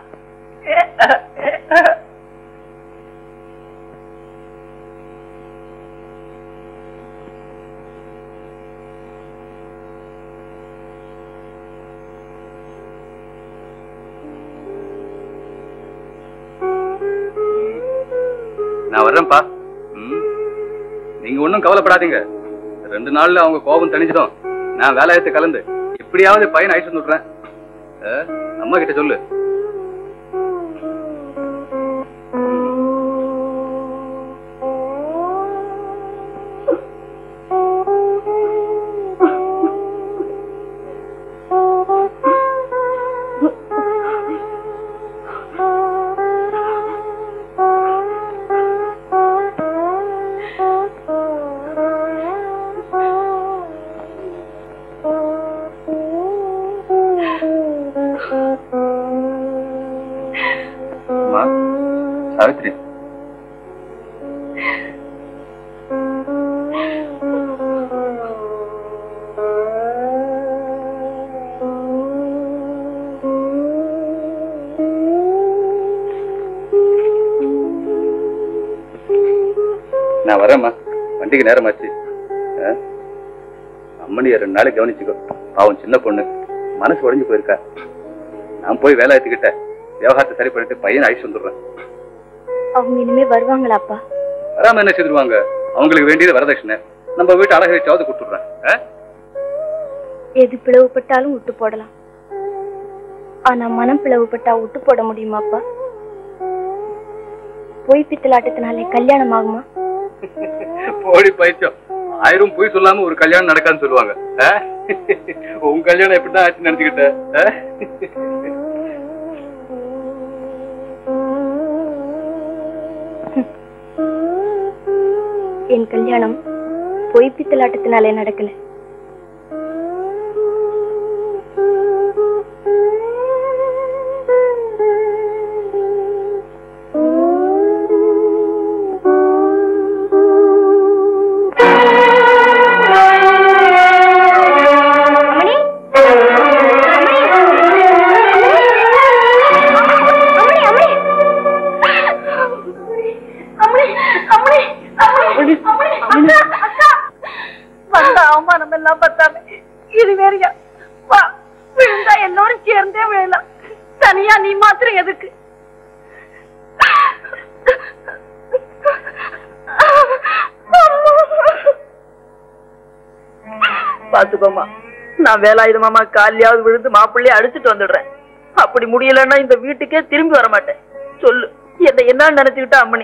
நான் வர்றேன்ப்பா ம். நீங்க ஒண்ணும் கவலைப்படாதீங்க ரெண்டு நாள்ல அவங்க கோபம் தணிஞ்சிடும் நான் வேலையத்தை கலந்து எப்படியாவது பையன் அழைச்சு விட்டுறேன் ஆ, அம்மா கிட்ட சொல்லு நான் வரேம்மா வண்டிக்கு நேரமாச்சு ஆ? அம்மனிய ரெண்டு நாளைக்கு கவனிச்சுக்கோ பாவம் சின்ன பொண்ணு மனசு உடைஞ்சு போயிருக்கா நான் போய் வேலை ஏத்துக்கிட்ட விவகாரத்தை சரி பண்ணிட்டு பையனை அழிச்சு வந்துடுறேன் அவங்க இனிமே வருவாங்களாப்பா வராம என்ன செய்திருவாங்க அவங்களுக்கு வேண்டியது வரதட்சணை நம்ம வீட்டு அழகு வச்சாவது கொடுத்துடுறேன் ஆ? எது பிளவுபட்டாலும் விட்டு போடலாம் ஆனா மனம் பிளவுபட்டா விட்டு போட முடியுமாப்பா பொய் பித்தலாட்டத்தினாலே கல்யாணம் ஆகுமா போடி பைத்தியம் ஆயிரம் போய் சொல்லாம ஒரு கல்யாணம் நடக்காதுன்னு சொல்லுவாங்க ஆ? உன் கல்யாணம் எப்படிதான் ஆச்சு நினைச்சுக்கிட்ட ஆ? என் கல்யாணம் பொய் பித்தலாட்டத்தினாலே நடக்கல அம்மணி அம்மணி அம்மணி அம்மணி அம்மணி அம்மணி அம்மணி அக்கா அக்கா வந்த அவமானம் எல்லாம் பத்தாம இது வேறையா வா விழுந்தா எல்லாரும் சேர்ந்தே விழலாம் தனியா நீ மாத்திரம் எதுக்கு பாத்துக்கோமா நான் வேலாயுதமாமா காலையாவது விழுந்து மாப்பிள்ளைய அடிச்சுட்டு வந்துடுறேன் அப்படி முடியலன்னா இந்த வீட்டுக்கே திரும்பி வர மாட்டேன் சொல்லு என்ன என்ன நினைச்சுக்கிட்ட அம்மணி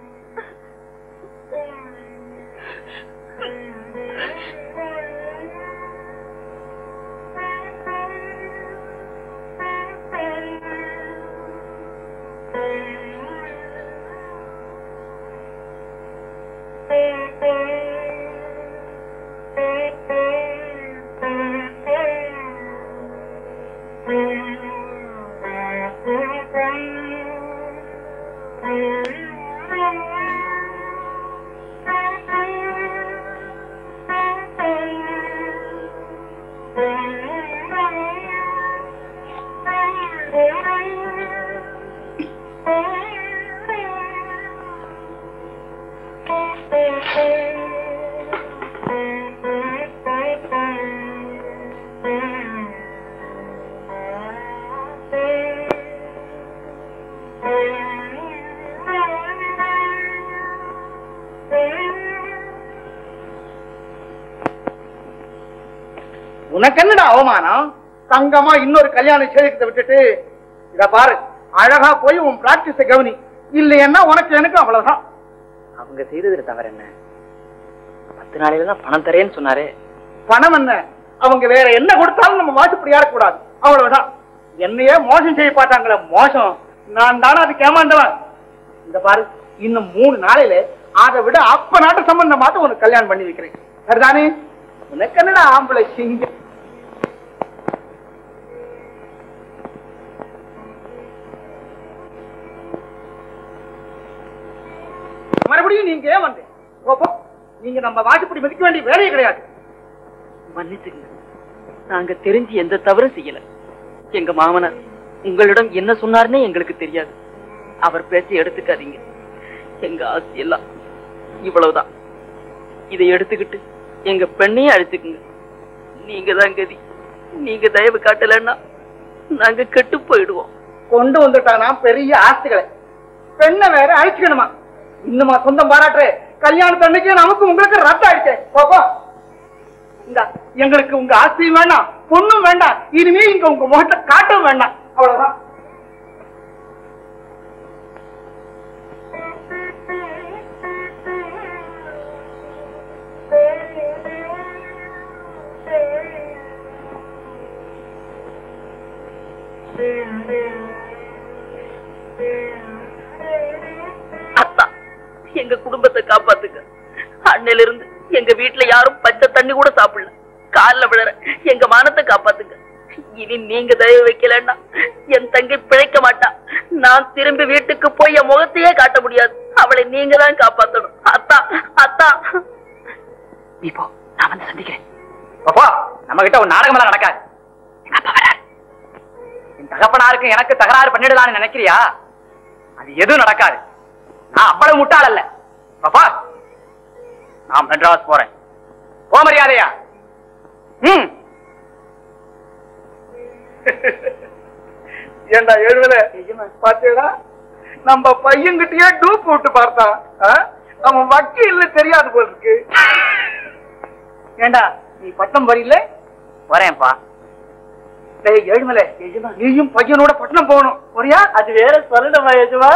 உனக்கு என்னடா அவமானம் தங்கமா இன்னொரு கல்யாண சேகத்தை விட்டுட்டு இத பாரு அழகா போய் உன் பிராக்டிஸ கவனி இல்லைன்னா உனக்கு எனக்கு அவ்வளவுதான் அவங்க செய்ததுல தவறு என்ன பத்து நாளையில தான் பணம் தரேன்னு சொன்னாரே பணம் என்ன அவங்க வேற என்ன கொடுத்தாலும் நம்ம வாசுப்படி ஏறக்கூடாது அவ்வளவுதான் என்னையே மோசம் செய்ய பார்த்தாங்களே மோசம் நான் தானே அதுக்கு ஏமாந்தவன் இந்த பாரு இன்னும் மூணு நாளையில அதை விட அப்ப நாட்டு சம்பந்தமாட்டு உனக்கு கல்யாணம் பண்ணி வைக்கிறேன் சரிதானே உனக்கு என்னடா ஆம்பளை சிங்கம் மறுபடியும் நீங்க ஏன் வந்தேன் போ, போ. நீங்க நம்ம வாசுப்படி மதிக்க வேண்டிய வேலையே கிடையாது மன்னிச்சுங்க நாங்க தெரிஞ்சு எந்த தவறும் செய்யல எங்க மாமனார் உங்களிடம் என்ன சொன்னாருன்னே எங்களுக்கு தெரியாது அவர் பேச்சை எடுத்துக்காதீங்க எங்க ஆசை எல்லாம் இவ்வளவுதான் இதை எடுத்துக்கிட்டு எங்க பெண்ணையும் அழைத்துக்குங்க நீங்க தான் கதி நீங்க தயவு காட்டலைன்னா நாங்க கெட்டு போயிடுவோம் கொண்டு வந்துட்டானா பெரிய ஆஸ்திகளை பெண்ணை வேற அழிச்சுக்கணுமா இன்னுமா சொந்தம் பாராட்டுற கல்யாணத்து அன்னைக்கு நமக்கு உங்களுக்கு ரத்தம் ஆயிடுச்சு போப்போ இந்த எங்களுக்கு உங்க ஆஸ்தியும் வேண்டாம் பொண்ணும் வேண்டாம் இனிமே இங்க உங்க முகத்தை காட்டவும் வேண்டாம் அவ்வளவுதான் அத்தா எங்க குடும்பத்தை காப்பாத்துங்க அண்ணில இருந்து எங்க வீட்டுல யாரும் பச்சை தண்ணி கூட சாப்பிடல கால்ல விழற எங்க மானத்தை காப்பாத்துங்க இனி நீங்க தயவு வைக்கலன்னா என் தங்கை பிழைக்க மாட்டா நான் திரும்பி வீட்டுக்கு போய் என் முகத்தையே காட்ட முடியாது அவளை நீங்க தான் காப்பாத்தணும் அத்தா அத்தா நீ போ நான் வந்து சந்திக்கிறேன் அப்பா நம்ம கிட்ட ஒரு நாடகம் எல்லாம் நடக்காது எங்க அப்பா வராரு. என் தகப்பனாருக்கு எனக்கு தகராறு பண்ணிடலாம்னு நினைக்கிறியா அது எதுவும் நடக்காது நான் அவ்வளவு முட்டாள் அல்ல பாப்பா நான் மெட்ராஸ் போறேன் போ மரியாதையா ம் ஏண்டா எழுதல பாத்தீங்களா நம்ம பையன்கிட்டயே டூப் விட்டு பார்த்தான் ஆ? அவன் வக்கீல்ல தெரியாது போல இருக்கு ஏண்டா நீ பட்டம் வரீல வரேன்ப்பா டேய் ஏழுமலை நீயும் பையனோட பட்டணம் போகணும் ஒரியா அது வேற சொல்லணுமா எஜமா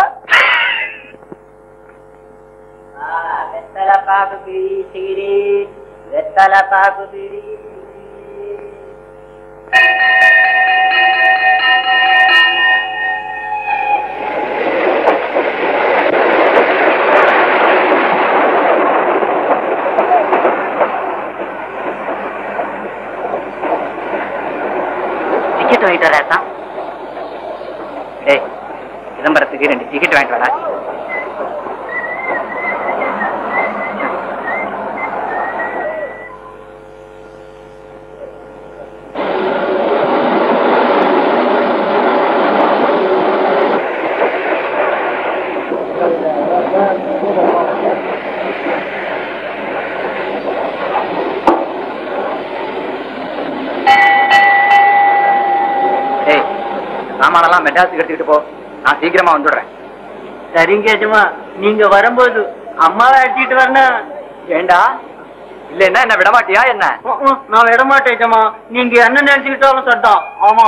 வெத்தலை பாக்கு பிடி சிகிரி வெத்தலை பாக்கு பிடி டிக்கெட் வாங்கிட்டு வரா டேய் சிதம்பரத்துக்கு ரெண்டு டிக்கெட் வாங்கிட்டு வரா ஏய் சாமானெல்லாம் மெட்ராஸுக்கு எடுத்துக்கிட்டு போ நான் சீக்கிரமா வந்துடுறேன் சரிங்க எஜமா நீங்க வரும்போது அம்மாவை அடிச்சிட்டு வரணும் ஏண்டா இல்லைன்னா என்ன விடமாட்டியா என்ன நான் விட மாட்டேன் எஜமா நீங்க என்ன நினைச்சுக்கிட்டாலும் சட்டம் ஆமா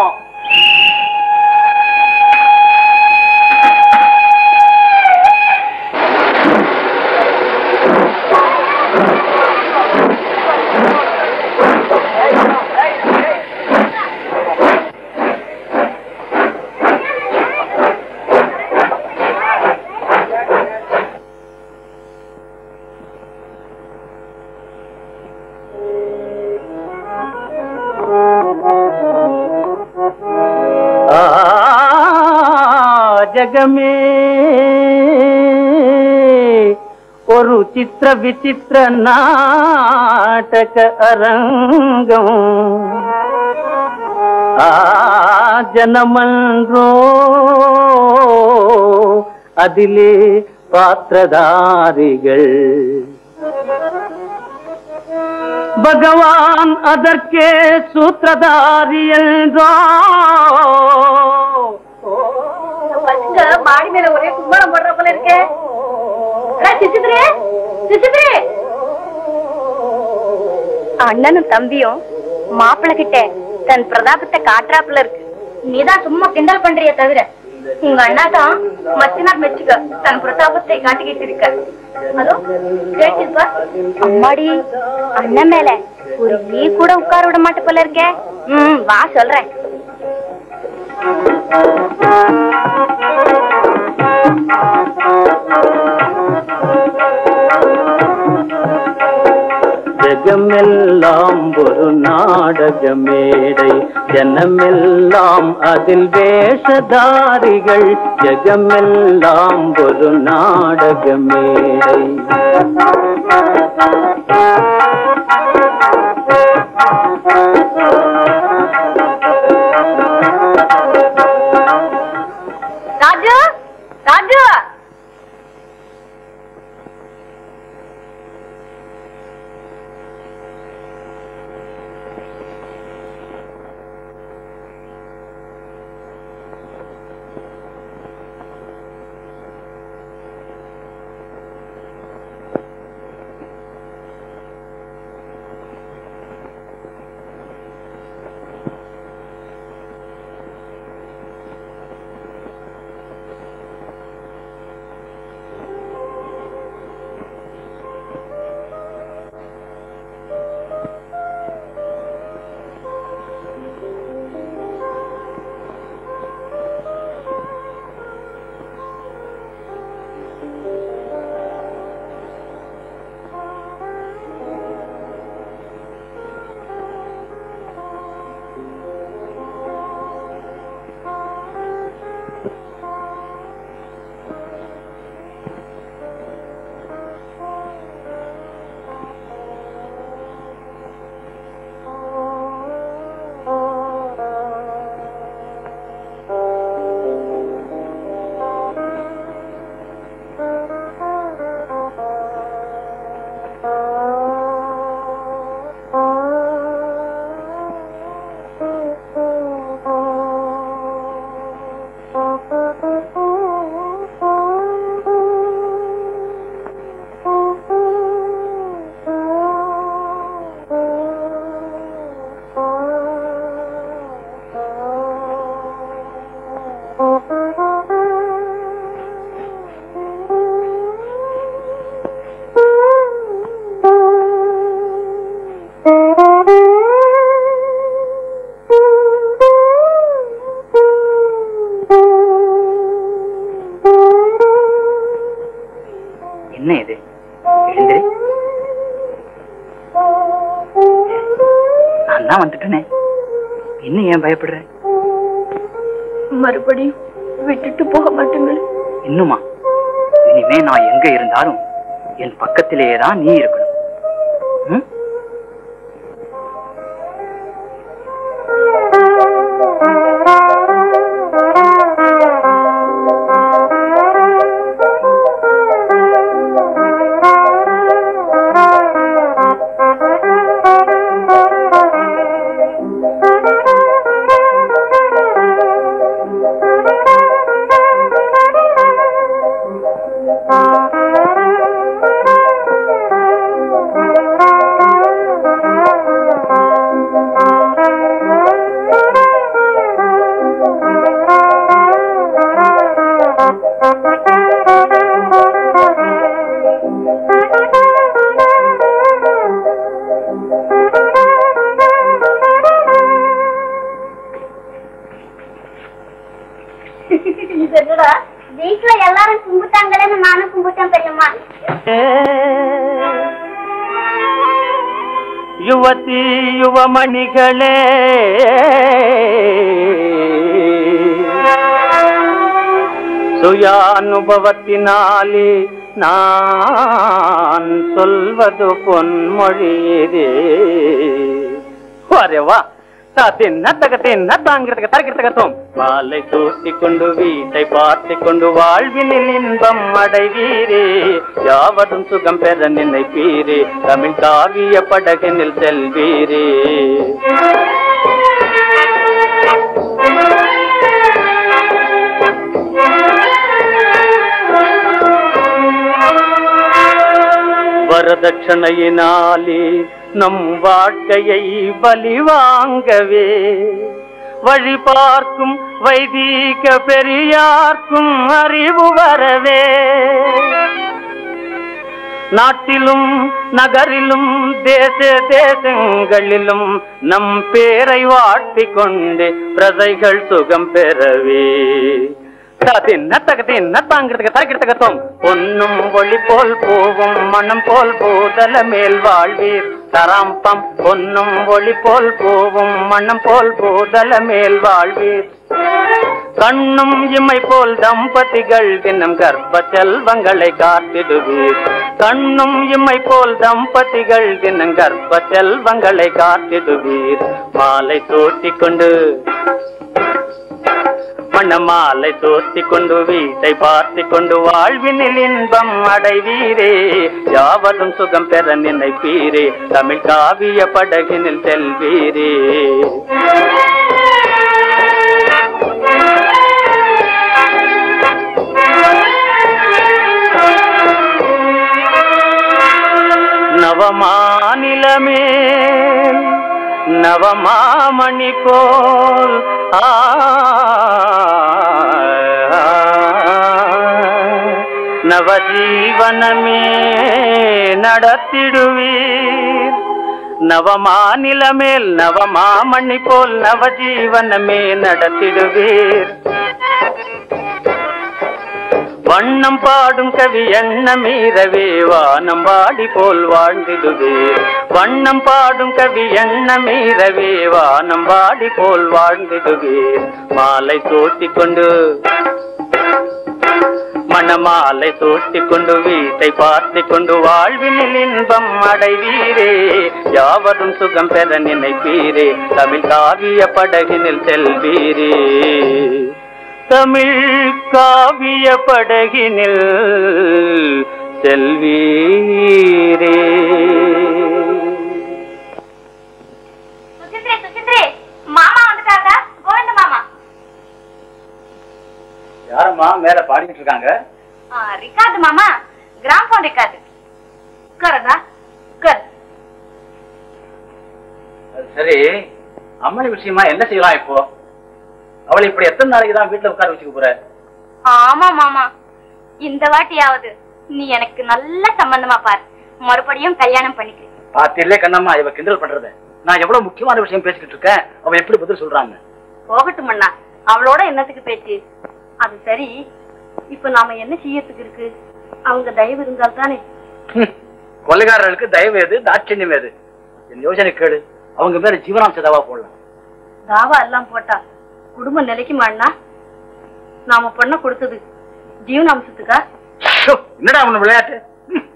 జగమే ஒரு చిత్ర విచిత్ర నాటక అరంగం ఆ జనమన్రో அதிலே பாத்திரதாரிகள் பகவான் அதற்கே சூத்திரதாரி என்றோ மாடி மேல ஒரே கும்பலம் போடுற போல இருக்கே சிசித்ரே சிசித்ரே அண்ணனும் தம்பியும் மாப்பிள்ள கிட்ட தன் பிரதாபத்தை காட்டுறாப்புல இருக்கு நீதான் சும்மா கிண்டல் பண்றிய தவிர உங்க அண்ணா தான் மச்சினார் மெச்சுக்க தன் பிரதாபத்தை காட்டிக்கிட்டு இருக்க அதோ கேட்டுப்பா அம்மாடி அண்ணன் மேல ஒரு ஈ கூட உட்கார விட மாட்ட போல இருக்கே ம் வா சொல்றேன் ஜெகமெல்லாம் ஒரு நாடக மேடை ஜனமெல்லாம் அதில் வேஷதாரிகள் ஜெகமெல்லாம் ஒரு நாடக மேடை ராஜு ராஜு நான் தான் வந்துட்டேனே இன்னும் ஏன் பயப்படுற மறுபடியும் விட்டுட்டு போக மாட்டேங்களே இன்னுமா இனிமே நான் எங்க இருந்தாலும் என் பக்கத்திலேயே தான் நீ இருக்கணும் ம்? என்னடா வீட்டுல எல்லாரும் கும்பிட்டாங்களேன்னு நானும் கும்பிட்டேன் பெரியம்மா ಯುವತಿ ಯುವ ಮಣಿಗಳೇ சுயானுபவத்தினாலே நான் சொல்வது பொன்மொழியதே வரே வா தின்ன தக தின்ன தாங்கிறதுக்கு தரக்கிறதுக்கத்தும் மாலை சூட்டி கொண்டு வீட்டை பார்த்து கொண்டு வாழ்வினில் இன்பம் அடைவீரே யாவதும் சுகம் பெற நினைப்பீரே தமிழ் காவிய படகினில் செல்வீரே வரதட்சணையினாலே நம் வாழ்க்கையை பலி வாங்கவே வழி பார்க்கும் வைதீக பெரியார்க்கும் அறிவு வரவே நாட்டிலும் நகரிலும் தேச தேசங்களிலும் நம் பேரை வாட்டிக் கொண்டு பிரதைகள் சுகம் பெறவே தின்ன தக தின்ன தாங்கிறதுக்கு தரக்கிறதுக்கத்தும் பொன்னும் ஒளி போல் பூவும் மனம் போல் பூதல மேல் வாழ்வீர் தராம்பம் பொன்னும் ஒளி போல் பூவும் மனம் போல் பூதல மேல் வாழ்வீர் கண்ணும் இமை போல் தம்பதிகள் தினம் கர்ப்ப செல்வங்களை காத்திடுவீர் கண்ணும் இமை போல் தம்பதிகள் தினம் கர்ப்ப செல்வங்களை காத்திடுவீர் மாலை தோட்டிக் கொண்டு மணமாலை தோத்தி கொண்டு வீட்டை பார்த்து கொண்டு வாழ்வினில் இன்பம் அடைவீரே யாவதும் சுகம் பெற நினைப்பீரே தமிழ் காவிய படகினில் செல்வீரே நவமாநிலமே நவமாமணி போல் ஆ நவஜீவனமே நடத்திடுவீர் நவமாநிலமேல் நவமாமணி போல் நவஜீவனமே நடத்திடுவீர் வண்ணம் பாடும் கவி எண்ணமீரவே வானம் வாடி போல் வாழ்ந்திடுவீர் வண்ணம் பாடும் கவி எண்ணமீரவே வானம் வாடி போல் வாழ்ந்திடுவீர் மாலை தோட்டிக் கொண்டு மணமாலை தூட்டிக் கொண்டு வீட்டை பார்த்து கொண்டு வாழ்வினில் இன்பம் அடைவீரே யாவரும் சுகம் பெற நினைப்பீரே தமிழ் காவிய படகினில் செல்வீரே தமிழ் காவிய படகினில் செல்வீரே சுசித்ரே சுசித்ரே மாமா வந்துட்டாங்க கோவிந்த மாமா யாரம்மா மேல பாடிக்கிட்டு இருக்காங்க ஆ, ரிக்கார்டு மாமா கிராமபோன் ரிக்கார்டு உட்காருங்க உட்காரு அது சரி அம்மனி விஷயமா என்ன செய்யலாம் இப்போ அவளை இப்படி எத்தனை நாளைக்கு தான் வீட்டுல உட்கார வச்சுக்க போற ஆமா மாமா இந்த வாட்டியாவது நீ எனக்கு நல்ல சம்பந்தமா பாரு மறுபடியும் கல்யாணம் பண்ணிக்க பாத்தியிலே கண்ணம்மா இவ கிண்டல் பண்றத நான் எவ்வளவு முக்கியமான விஷயம் பேசிக்கிட்டு இருக்கேன் அவ எப்படி பதில் சொல்றாங்க போகட்டும் அண்ணா அவளோட என்னத்துக்கு பேச்சு அது சரி இப்ப நாம என்ன செய்யறதுக்கு இருக்கு அவங்க தயவு இருந்தால் தானே ஹம், கொலைகாரர்களுக்கு தயவு எது தாட்சண்யம் எது என் யோசனை கேடு அவங்க பேர ஜீவனாம்ச தாவா போடலாம் தாவா எல்லாம் போட்டா குடும்பம் நிலைக்குமாண்ணா நாம பொண்ணை கொடுத்தது ஜீவனாம்சத்துக்கா ச்சோ, என்னடா அவன விளையாட்டு ம்.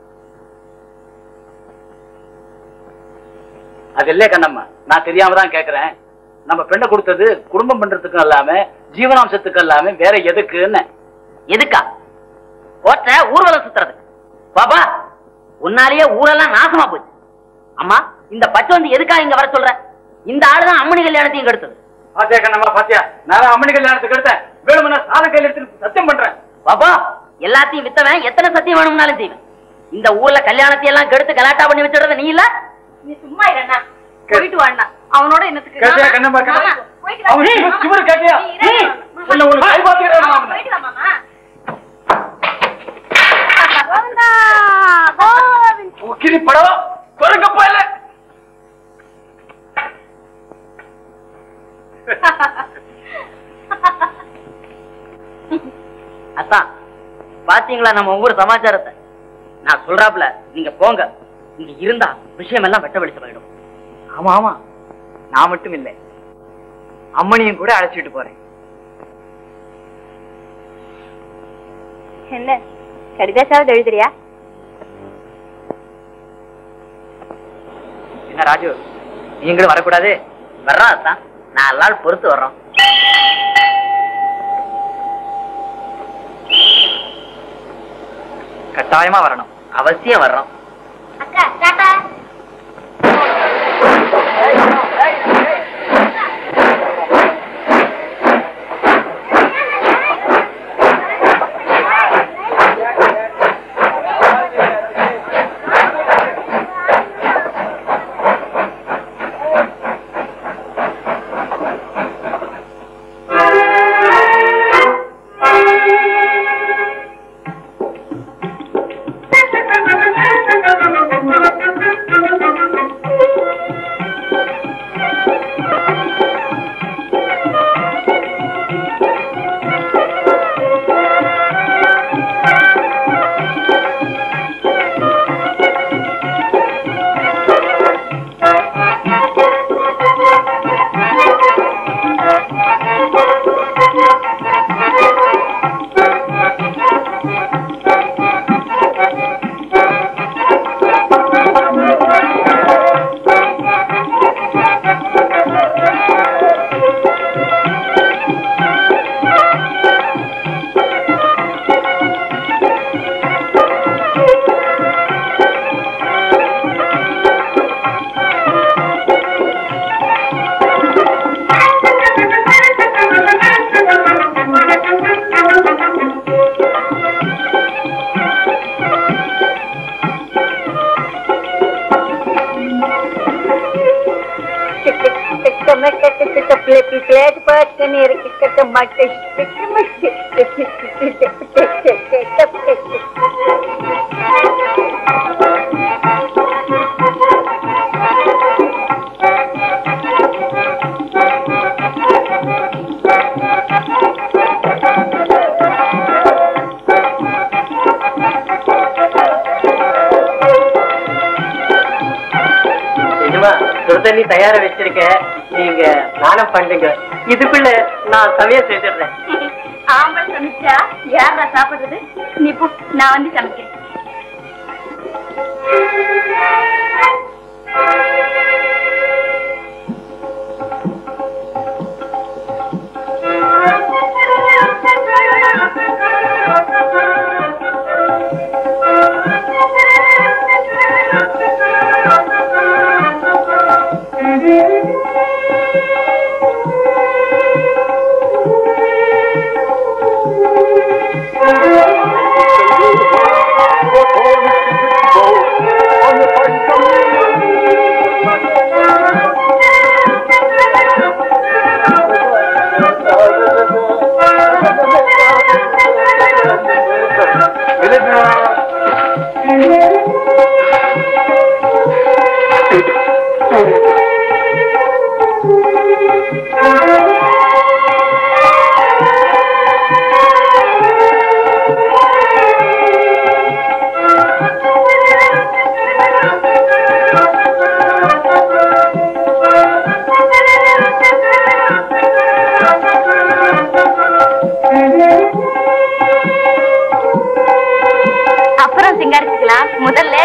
அது இல்லையே கண்ணம்மா நான் தெரியாம தான் கேக்குறேன் நம்ம பெண்ணை கொடுத்தது குடும்பம் பண்றதுக்கும் இல்லாம ஜீவனாம்சத்துக்கும் இல்லாம வேற எதுக்குன்னு எதுக்கா கோட்டை ஊர்வலம் சுத்துறது பாபா உன்னாலேயே ஊரெல்லாம் நாசமா போச்சு அம்மா இந்த பச்சை வந்து எதுக்கா இங்க வர சொல்ற இந்த ஆளுதான் அம்மணி கல்யாணத்தையும் கெடுத்தது பாத்தியா கண்ணம்மா பாத்தியா நான் அம்மணி கல்யாணத்துக்கு எடுத்தேன் வேணும்னா சாதம் கையில் எடுத்து சத்தியம் பண்றேன் பாபா எல்லாத்தையும் வித்தவன் எத்தனை சத்தியம் வேணும்னாலும் செய்வேன் இந்த ஊர்ல கல்யாணத்தை எல்லாம் கெடுத்து கலாட்டா பண்ணி வச்சிடுறது நீ இல்ல நீ சும்மா இருண்ணா போயிட்டு வாண்ணா அவனோட என்னத்துக்கு கேட்டியா, மாமா, கண்ணம்மா, கண்ணம்மா? மாமா, போயிட்டு வா. அவன் சிவ- மாமா, சிவரு கேட்டியா? நீ இரு, ம். மாமா. உன்னை ஒரு கை பார்த்துக்கிறேன் மாமா, நான். போயிட்டு வா, மாமா. கோவிந்தா, கோவிந்தா. கிரி படம் குரங்க போயில அத்தான் பாத்தீங்களா நம்ம ஊர் சமாச்சாரத்தை நான் சொல்றாப்ல நீங்க போங்க இங்க இருந்தா விஷயம் எல்லாம் வெட்ட வெளிச்சம் போயிடும் ஆமா ஆமா நான் மட்டும் இல்லை அம்மனியும் கூட அழைச்சிட்டு போறேன் என்ன கடிதாச்சாவது எழுதுறியா என்ன ராஜு நீங்களும் வரக்கூடாது வர்றோம் அத்தான் நாலு நாள் பொறுத்து வர்றோம் கட்டாயமா வரணும் அவசியம் வர்றோம் அக்கா டாடா ప్లేట్ పట్టుకుని ఇరకిట్ట మట్ట நிஜமா சுடுதண்ணி தயார வச்சிருக்கேன் நீங்க ஸ்நானம் பண்ணுங்க இதுக்குள்ள நான் சமையல் செய்திடுறேன் ஆம்பல் சமைச்சா யாரா சாப்பிடுறது நீ போ நான் வந்து சமைக்கிறேன் Thank you.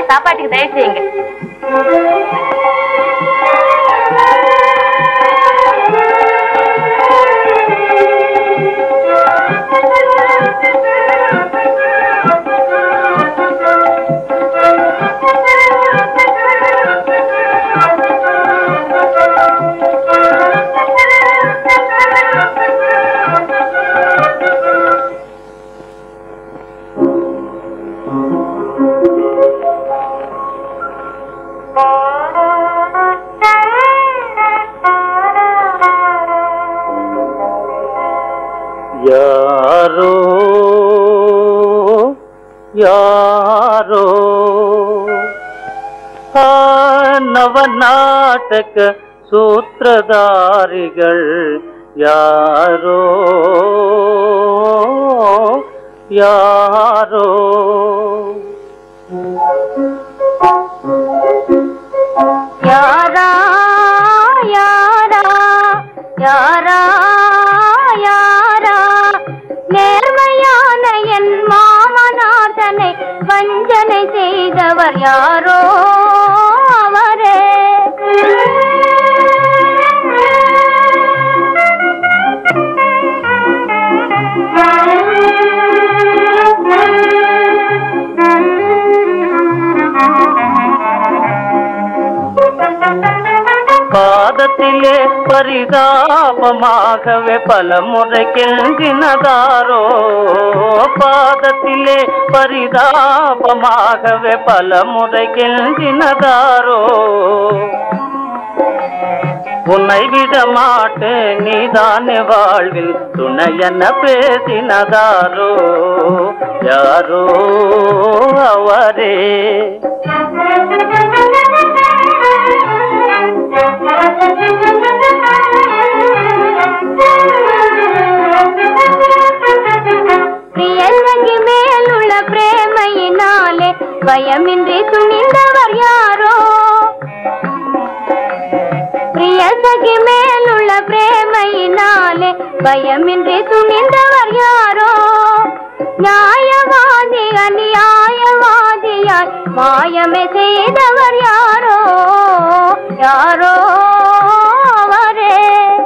சாப்பாட்டுக்கு தயவு செய்யுங்க ಯಾರೋ ಯಾರೋ ಆ ನವನಾಟಕ ಸೂತ್ರಧಾರಿಗಳ್ ಯಾರೋ ಯಾರೋ யாரா யாரா யாரா யாரா நேர்மையான என் மாமனாதனை வஞ்சனை செய்தவர் யாரோ அவரே பாதத்திலே பரிதாபமாகவே பல முறை கெஞ்சினதாரோ பாதத்திலே பரிதாபமாகவே பல முறை கெஞ்சினதாரோ உன்னை விட மாட்டேன் நீதானே வாழ்வில் துணையென பேசினதாரோ யாரோ அவரே பிரியசகி மேலுள்ள பிரேமையினாலே பயமின்றி துணிந்தவர் யாரோ பிரியசகி மேலுள்ள பிரேமையினாலே பயமின்றி துணிந்தவர் யாரோ நியாயவாதி அநியாயவாதியாய் மாயமே செய்தவர் யாரோ யாரோ அவரே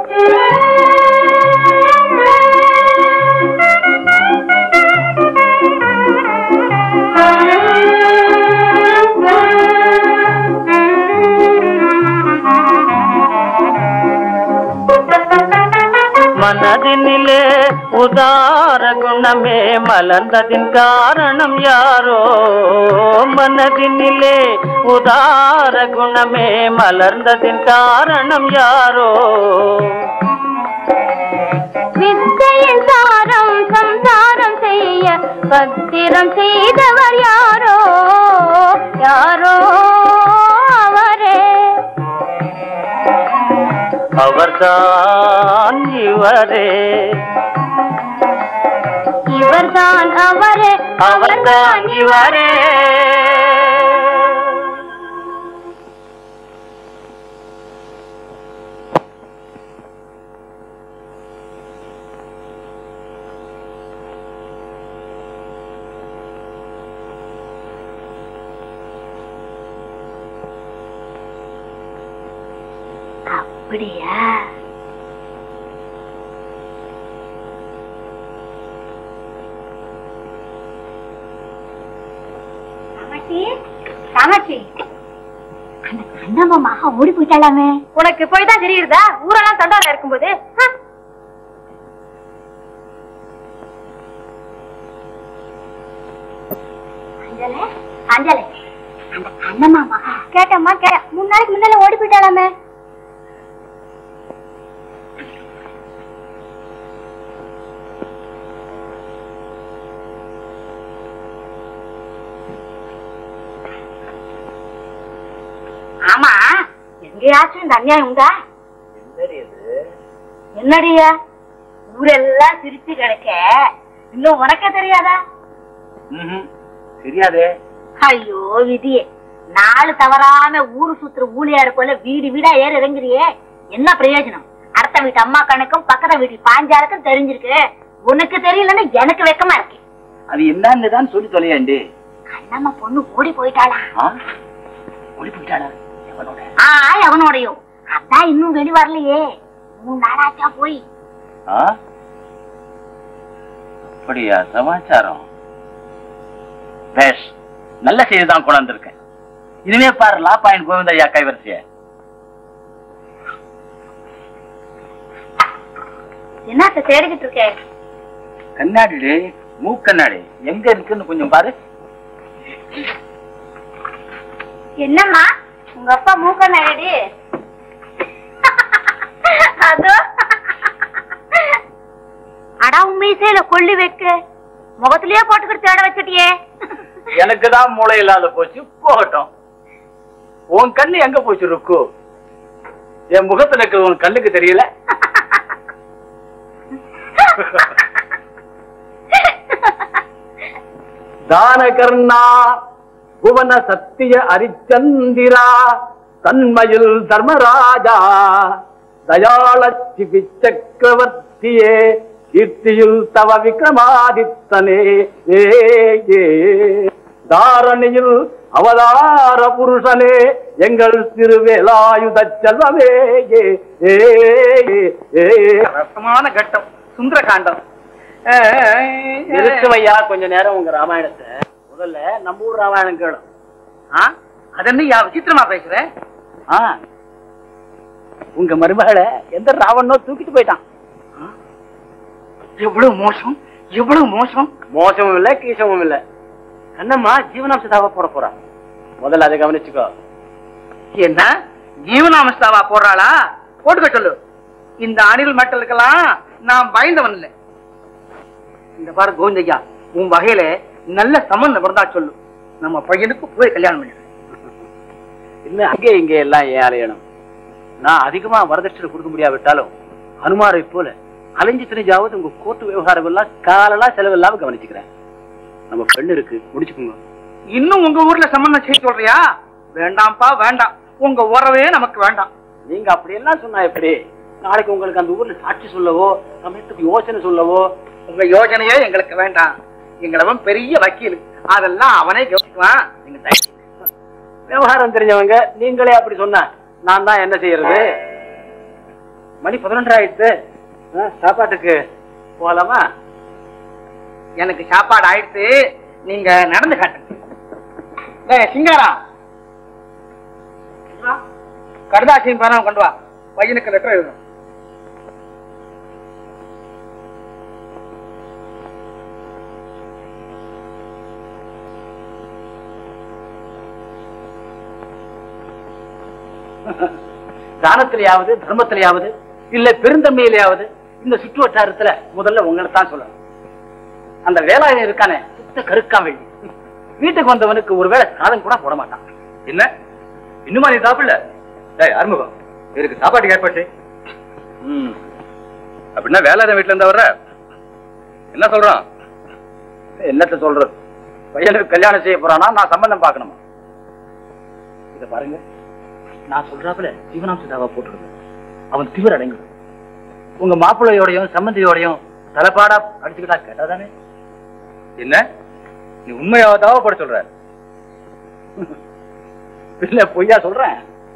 மனதினிலே உதார குணமே மலர்ந்ததின் காரணம் யாரோ மனதினிலே உதார குணமே மலர்ந்ததின் காரணம் யாரோ வித்தையின் சாரம் சம்சாரம் செய்ய பத்திரம் செய்தவர் யாரோ யாரோ அவரே அவர்தான் இவரே இவர்தான் அவரே அவர்தான் இவரே அப்படியா காமாட்சி காமாட்சி அந்த கண்ணம்மா மகா ஓடி போயிட்டாளாமே உனக்கு போய் தான் தெரியுதா ஊரெல்லாம் தண்டால இருக்கும்போது ஹ, அஞ்சலே அஞ்சலே அந்த கண்ணம்மா மகா கேட்டம்மா கேட்ட மூணு நாளைக்கு முன்னால ஓடி போயிட்டாளாமே ஆமா எங்கேயாச்சும் இந்த அநியாயம் உண்டா என்னடியா ஊரெல்லாம் சிரிச்சு கிடைக்க இன்னும் உனக்கே தெரியாதா தெரியாதே ஐயோ விதியே நாலு தவறாம ஊரு சுத்துற ஊழியாரு போல வீடு வீடா ஏறி இறங்குறியே என்ன பிரயோஜனம் அடுத்த வீட்டு அம்மா கணக்கும் பக்கத்து வீட்டு பாஞ்சாருக்கும் தெரிஞ்சிருக்கு உனக்கு தெரியலன்னு எனக்கு வெக்கமா இருக்கு அது என்னன்னு தான் சொல்லி தொலையாண்டி நம்ம பொண்ணு ஓடி போயிட்டாளா ஆ? ஓடி போயிட்டாளா எவனோட ஆ எவனோடையும் அதான் இன்னும் வெளி வரலையே மூணு நாளாச்சா போய் ஆ? அப்படியா சமாச்சாரம் பேஷ் நல்ல செய்தி தான் கொண்டாந்துருக்கேன் இனிமே பாரு லாப்பாயின் கோவிந்தையா கைவரிசைய என்னத்த தேடிக்கிட்டு இருக்க கண்ணாடி மூக்கண்ணாடி எங்க இருக்குன்னு கொஞ்சம் பாரு என்னம்மா உங்க அப்பா மூக்க நடி அதோ அடா உண்மையில கொள்ளி வைக்க முகத்திலேயே போட்டுக்கிட்டு தேட வச்சுட்டியே எனக்கு தான் மூளை இல்லாத போச்சு போகட்டும் உன் கண்ணு எங்க போச்சு ருக்கு என் முகத்துல இருக்கிற உன் கண்ணுக்கு தெரியல தானகர்ணா புவன சத்திய அரிச்சந்திரா தன்மையில் தர்மராஜா தயாளச்சி சக்கரவர்த்தியே கீர்த்தியில் தவ விக்ரமாதித்தனே ஏ ஏ தாரணியில் அவதார புருஷனே எங்கள் திருவேலாயுத செல்வமே ஏ ஏ ஏ ரசமான கட்டம் சுந்தரகாண்டம் நிறுத்துவையா கொஞ்ச நேரம் உங்க ராமாயணத்தை முதல்ல நம்ம ஊர் ராமாயணம் கேளும் ஆ அதென்ன யா விசித்திரமா பேசுறேன் ஆ உங்க மருமகளை எந்த ராவணனோ தூக்கிட்டு போயிட்டான் எவ்வளவு மோசம் எவ்வளவு மோசம் மோசமும் இல்ல கீசமும் இல்ல கண்ணம்மா ஜீவனாம்சதாவ போட போறா முதல்ல அதை கவனிச்சுக்கோ என்ன ஜீவனாமஸ்தாவா போடுறாளா போட்டுக்க சொல்லு இந்த அணில் மட்டலுக்கெல்லாம் நான் பயந்தவன் இல்லை இந்த பாரு கோவிந்தையா உன் வகையில நல்ல சம்பந்தம் இருந்தா சொல்லு நம்ம பையனுக்கு போய் கல்யாணம் பண்ணி இல்ல அங்கே இங்க எல்லாம் ஏன் அலையணும் நான் அதிகமா வரதட்சணை கொடுக்க முடியாவிட்டாலும் அனுமாரை போல அலைஞ்சு திரிஞ்சாவது உங்க கோர்ட்டு விவகாரம் எல்லாம் காலெல்லாம் செலவு இல்லாம கவனிச்சுக்கிறேன் நம்ம பெண்ணு இருக்கு முடிச்சுக்கோங்க இன்னும் உங்க ஊர்ல சம்பந்தம் செய்ய சொல்றியா வேண்டாம்ப்பா வேண்டாம் உங்க உறவே நமக்கு வேண்டாம் நீங்க அப்படியெல்லாம் சொன்னா எப்படி நாளைக்கு உங்களுக்கு அந்த ஊர்ல சாட்சி சொல்லவோ சமயத்துக்கு யோசனை சொல்லவோ உங்க யோஜனையே எங்களுக்கு வேண்டாம் எங்களவன் பெரிய வக்கீல் அதெல்லாம் அவனே யோசிக்குவான் நீங்க தயவு விவகாரம் தெரிஞ்சவங்க நீங்களே அப்படி சொன்ன நான் தான் என்ன செய்யறது மணி பதினொன்று ஆயிடுச்சு ஆ, சாப்பாட்டுக்கு போகலாமா எனக்கு சாப்பாடு ஆயிடுச்சு நீங்க நடந்து காட்டுங்க டேய், சிங்காரா வா. கடுதாசியும் பேனா கொண்டு வா பையனுக்கு லெட்டர் எழுதணும் தானத்திலேயாவது தர்மத்திலேயாவது இல்ல பெருந்தன்மையிலேயாவது இந்த சுற்று வட்டாரத்துல முதல்ல உங்களை தான் சொல்லணும் அந்த வேலாயுதம் இருக்கானே சுத்த கருக்காம வீட்டுக்கு வந்தவனுக்கு ஒருவேளை சாதம் கூட போட மாட்டான் என்ன இன்னுமா நீ சாப்பிடல டேய் அருமுகம் இவருக்கு சாப்பாட்டுக்கு ஏற்பாடு செய். ம். அப்படின்னா வேலாயுதம் வீட்டுல இருந்தா வர்ற என்ன சொல்றான் என்னத்த சொல்றது பையனுக்கு கல்யாணம் செய்ய போறானா நான் சம்பந்தம் பார்க்கணுமா இத பாருங்க நான் சொல்றாப்புல ஜீவனாம்சதாவா போட்டுருங்க அவன் திமிர் அடங்கு உங்க மாப்பிள்ளையோடையும் சம்மந்தியோடையும் தலைப்பாடா அடிச்சுக்கிட்டா கேட்டாதானே என்ன நீ உண்மையாவதாவ பட சொல்ற இல்ல பொய்யா சொல்றேன்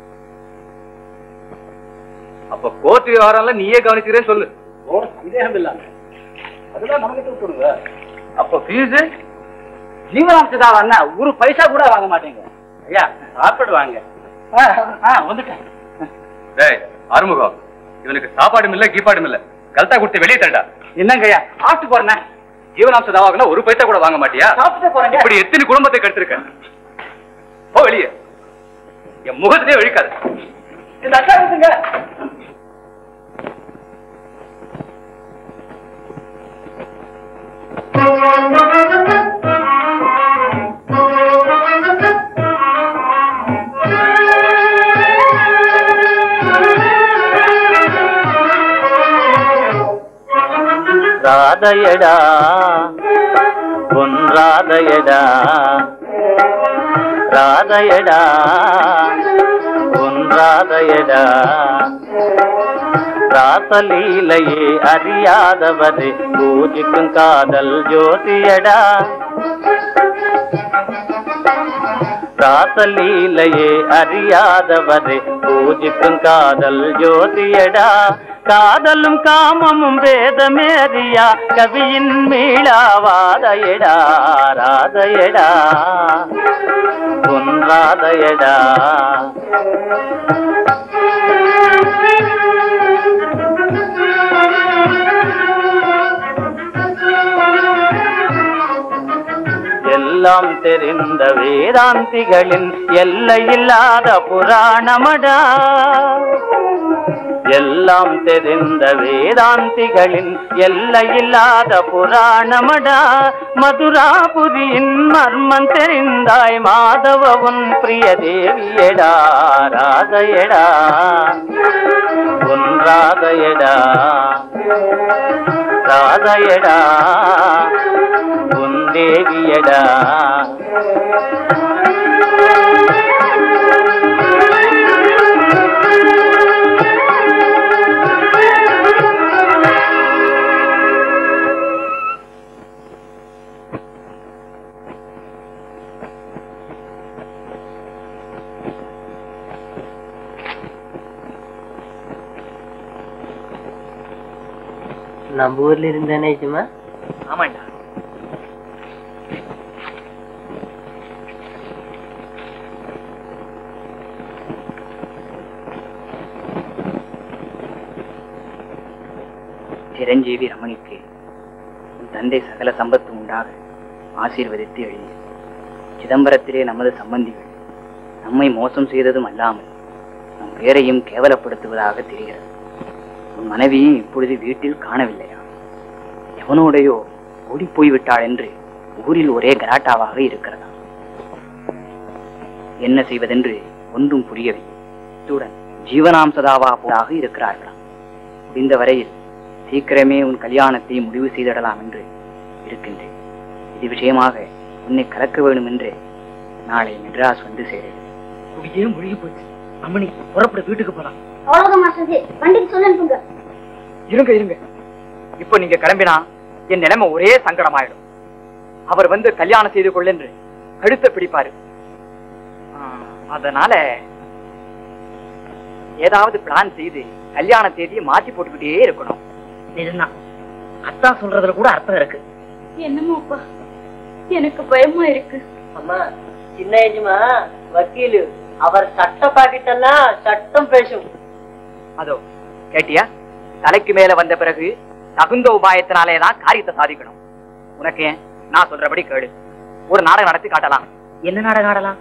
அப்ப கோர்ட் விவகாரம்ல நீயே கவனிக்கிறேன்னு சொல்லு ஓ சந்தேகம் இல்லாம அதெல்லாம் நமக்கு விட்டுடுங்க அப்ப ஃபீஸ் ஜீவனாம்சதாவா என்ன ஒரு பைசா கூட வாங்க மாட்டேங்க ஐயா சாப்பிடுவாங்க ஆ, ஆ, வந்துட்டேன் டேய் அருமுகம் இவனுக்கு சாப்பாடும் இல்ல கீப்பாடும் இல்ல கல்தா கொடுத்து வெளியே தண்டா என்னங்க ஐயா சாப்பிட்டு போறேன் ஜீவனாம்ச தாவாக்குல ஒரு பைசா கூட வாங்க மாட்டியா சாப்பிட்டு போறேங்க இப்படி எத்தனை குடும்பத்தை கெடுத்திருக்க போ வெளியே என் முகத்திலே வழிக்காது இந்த அக்கா இருக்குங்க ராதையடா பொன் ராதையடா ராதையடா பொன் ராதையடா ராசலீலையே அறியாதவரே பூஜிக்கும் காதல் ஜோதியடா ராசலீலையே அறியாதவரை பூஜிக்கும் காதல் ஜோதியடா காதலும் காமமும் வேதமேறியா கவியின் மீளாவாதையடா ராதையடா பொன்ராதையடா எல்லாம் தெரிந்த வேதாந்திகளின் எல்லையில்லாத புராணமடா எல்லாம் தெரிந்த வேதாந்திகளின் எல்லையில்லாத புராணமடா மதுராபுரியின் மர்மம் தெரிந்தாய் மாதவன் பிரிய தேவியடா ராதையடா உன் ராதையடா ராதையடா உன் தேவியடா நம்ம ஊர்ல இருந்தானே சும்மா ஆமாண்டா சிரஞ்சீவி ரமணிக்கு உன் தந்தை சகல சம்பத்து உண்டாக ஆசீர்வதித்து எழுதி சிதம்பரத்திலே நமது சம்பந்திகள் நம்மை மோசம் செய்ததும் அல்லாமல் நம் பேரையும் கேவலப்படுத்துவதாக தெரிகிறது உன் மனைவியும் இப்பொழுது வீட்டில் காணவில்லையா எவனோடையோ ஓடி போய்விட்டாள் என்று ஊரில் ஒரே கலாட்டாவாக இருக்கிறதா என்ன செய்வதென்று ஒன்றும் புரியவில்லை இத்துடன் ஜீவனாம்சதாவாக இருக்கிறார்களா முடிந்த வரையில் சீக்கிரமே உன் கல்யாணத்தை முடிவு செய்திடலாம் என்று இருக்கின்றேன் இது விஷயமாக உன்னை கலக்க வேண்டும் என்று நாளை மெட்ராஸ் வந்து சேருகிறேன் குடியே முழுகி போச்சு அம்மணி புறப்பட வீட்டுக்கு போலாம் அவ்வளவுதான் மாஸ்டர்ஜி வண்டிக்கு சொல்லுங்க இருங்க இருங்க இப்போ நீங்க கிளம்பினா என் நிலைமை ஒரே சங்கடமாயிடும் அவர் வந்து கல்யாணம் செய்து கொள் என்று கழுத்தை பிடிப்பாரு ஆ, அதனால ஏதாவது பிளான் செய்து கல்யாண தேதியை மாத்தி போட்டுக்கிட்டே இருக்கணும் இதுதான் அத்தா சொல்றதுல கூட அர்த்தம் இருக்கு என்னமோப்பா எனக்கு பயமா இருக்கு அம்மா சின்ன எஜமா வக்கீலு அவர் சட்ட பாக்கிட்டெல்லாம் சட்டம் பேசும் அதோ கேட்டியா தலைக்கு மேல வந்த பிறகு தகுந்த உபாயத்தினாலே தான் காரியத்தை சாதிக்கணும் உனக்கு ஏன் நான் சொல்றபடி கேளு ஒரு நாடகம் நடத்தி காட்டலாம் என்ன நாடகம் ஆடலாம்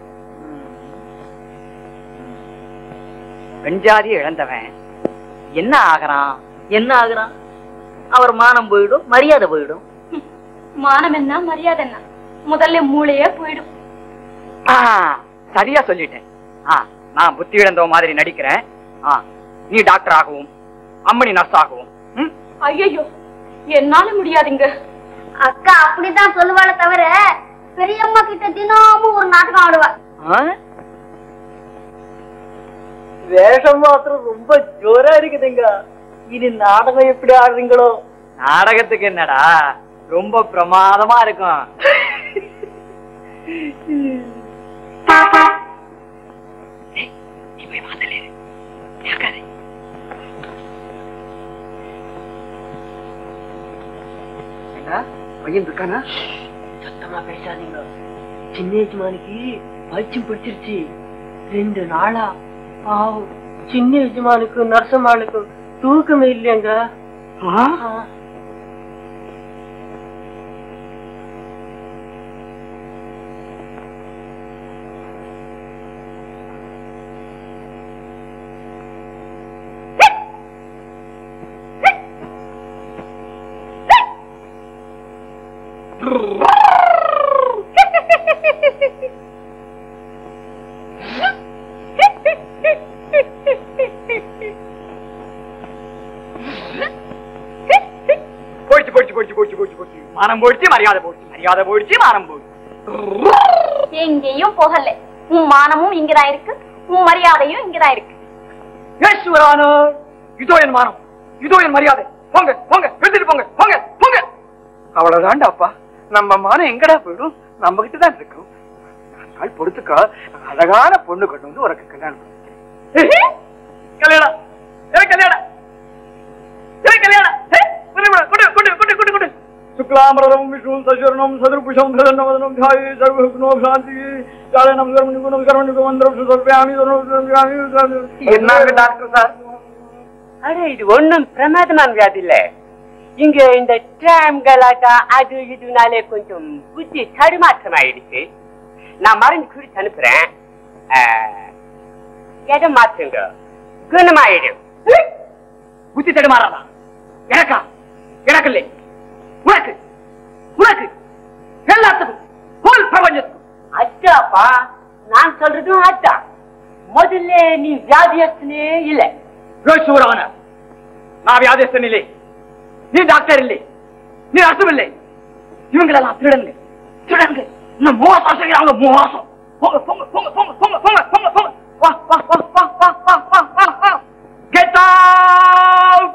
பெண்ஜாதி இழந்தவன் என்ன ஆகிறான் என்ன ஆகுறான் அவர் மானம் போயிடும் மரியாதை போயிடும் மானம் என்ன மரியாதை என்ன முதல்ல மூளையே போயிடும் ஆ, சரியா சொல்லிட்டேன் ஆ, நான் புத்தி இழந்தவ மாதிரி நடிக்கிறேன் ஆ, நீ டாக்டர் ஆகவும் அம்மணி நர்ஸ் ஆகவும் ம்? ஐயோ என்னால முடியாதுங்க அக்கா அப்படிதான் சொல்லுவாளே தவிர பெரியம்மா கிட்ட தினமும் ஒரு நாடகம் ஆடுவா ஆ? வேஷம் மாத்திரம் ரொம்ப ஜோரா இருக்குதுங்க இனி நாடகம் எப்படி ஆடுறீங்களோ நாடகத்துக்கு என்னடா ரொம்ப பிரமாதமா இருக்கும் நீ போய் வாசல்ல இரு. கேட்காதே. பையன் இருக்கானா சத்தமா பேசாதீங்க சின்ன எஜமானிக்கு பைத்தியம் பிடிச்சிருச்சு ரெண்டு நாளா பாவம் சின்ன எஜமானுக்கு நரசம்மாளுக்கு தூக்கமே இல்லையாங்க ஆ. போயிடுச்சு போயிடுச்சு போயிடுச்சு போயிடுச்சு போயிடுச்சு போயிடுச்சு மானம் போயிடுச்சு மரியாதை போயிடுச்சு மரியாதை போயிடுச்சு மானம் போயிடுச்சு எங்கேயும் போகல உன் மானமும் இங்கதான் இருக்கு உன் மரியாதையும் இங்கதான் இருக்கு ஈஸ்வரானோ இதோ என் மானம் இதோ என் மரியாதை போங்க போங்க எடுத்துட்டு போங்க போங்க போங்க அவ்வளவுதான்டா அப்பா நம்ம மானம் எங்கடா போயிடும் நம்ம கிட்ட தான் இருக்கும் நாள் பொறுத்துக்கா அழகான பொண்ணு கொண்டு வந்து உனக்கு கல்யாணம் பண்ணி கல்யாணம் ஏய், கல்யாணம் ஏய், கல்யாணம் ஏய், குடு, குடு, குடு, குடு, குடு, குடு. சுக்லாம்பரம் விஷ்ணு சசுரணம் சதுர்புஷம் சதன்னவதனம் தியாயி சர்வகுணோ சாந்தி ஜாலனம் கர்மணி குணம் கர்மணி மந்திரம் சுசர்பியாமி என்னங்க டாக்டர் சார் அட இது ஒண்ணும் பிரமாதமான வியாதி இல்ல இங்க இந்த ட்ராம் கலாட்டா அது இதுனாலே கொஞ்சம் புத்தி தடுமாற்றம் ஆயிடுச்சு நான் மருந்து குடிச்சு அனுப்புறேன் ஆஹ், இடம் மாற்றுங்க குணமாயிடும் புத்தி தடுமாறாதா எனக்கா எனக்கு இல்லை உனக்கு உனக்கு எல்லாத்துக்கும் ஹோல் பிரபஞ்சத்துக்கும் அச்சாப்பா நான் சொல்றதும் அதான் முதல்ல நீ வியாதியஸ்தனே இல்ல யோசிச்சுவரான நான் வியாதிஸ்தன் இல்லை நீ டாக்டர் இல்லை நீ அர்த்தம் இல்லை இவங்களெல்லாம் திருடங்க திருடங்க இன்னும் மோசம் செய்யறாங்க மோசம் போங்க போங்க போங்க போங்க போங்க போங்க போங்க போங்க வா வா வா வா வா வா வா வா வா கெட் அவுட்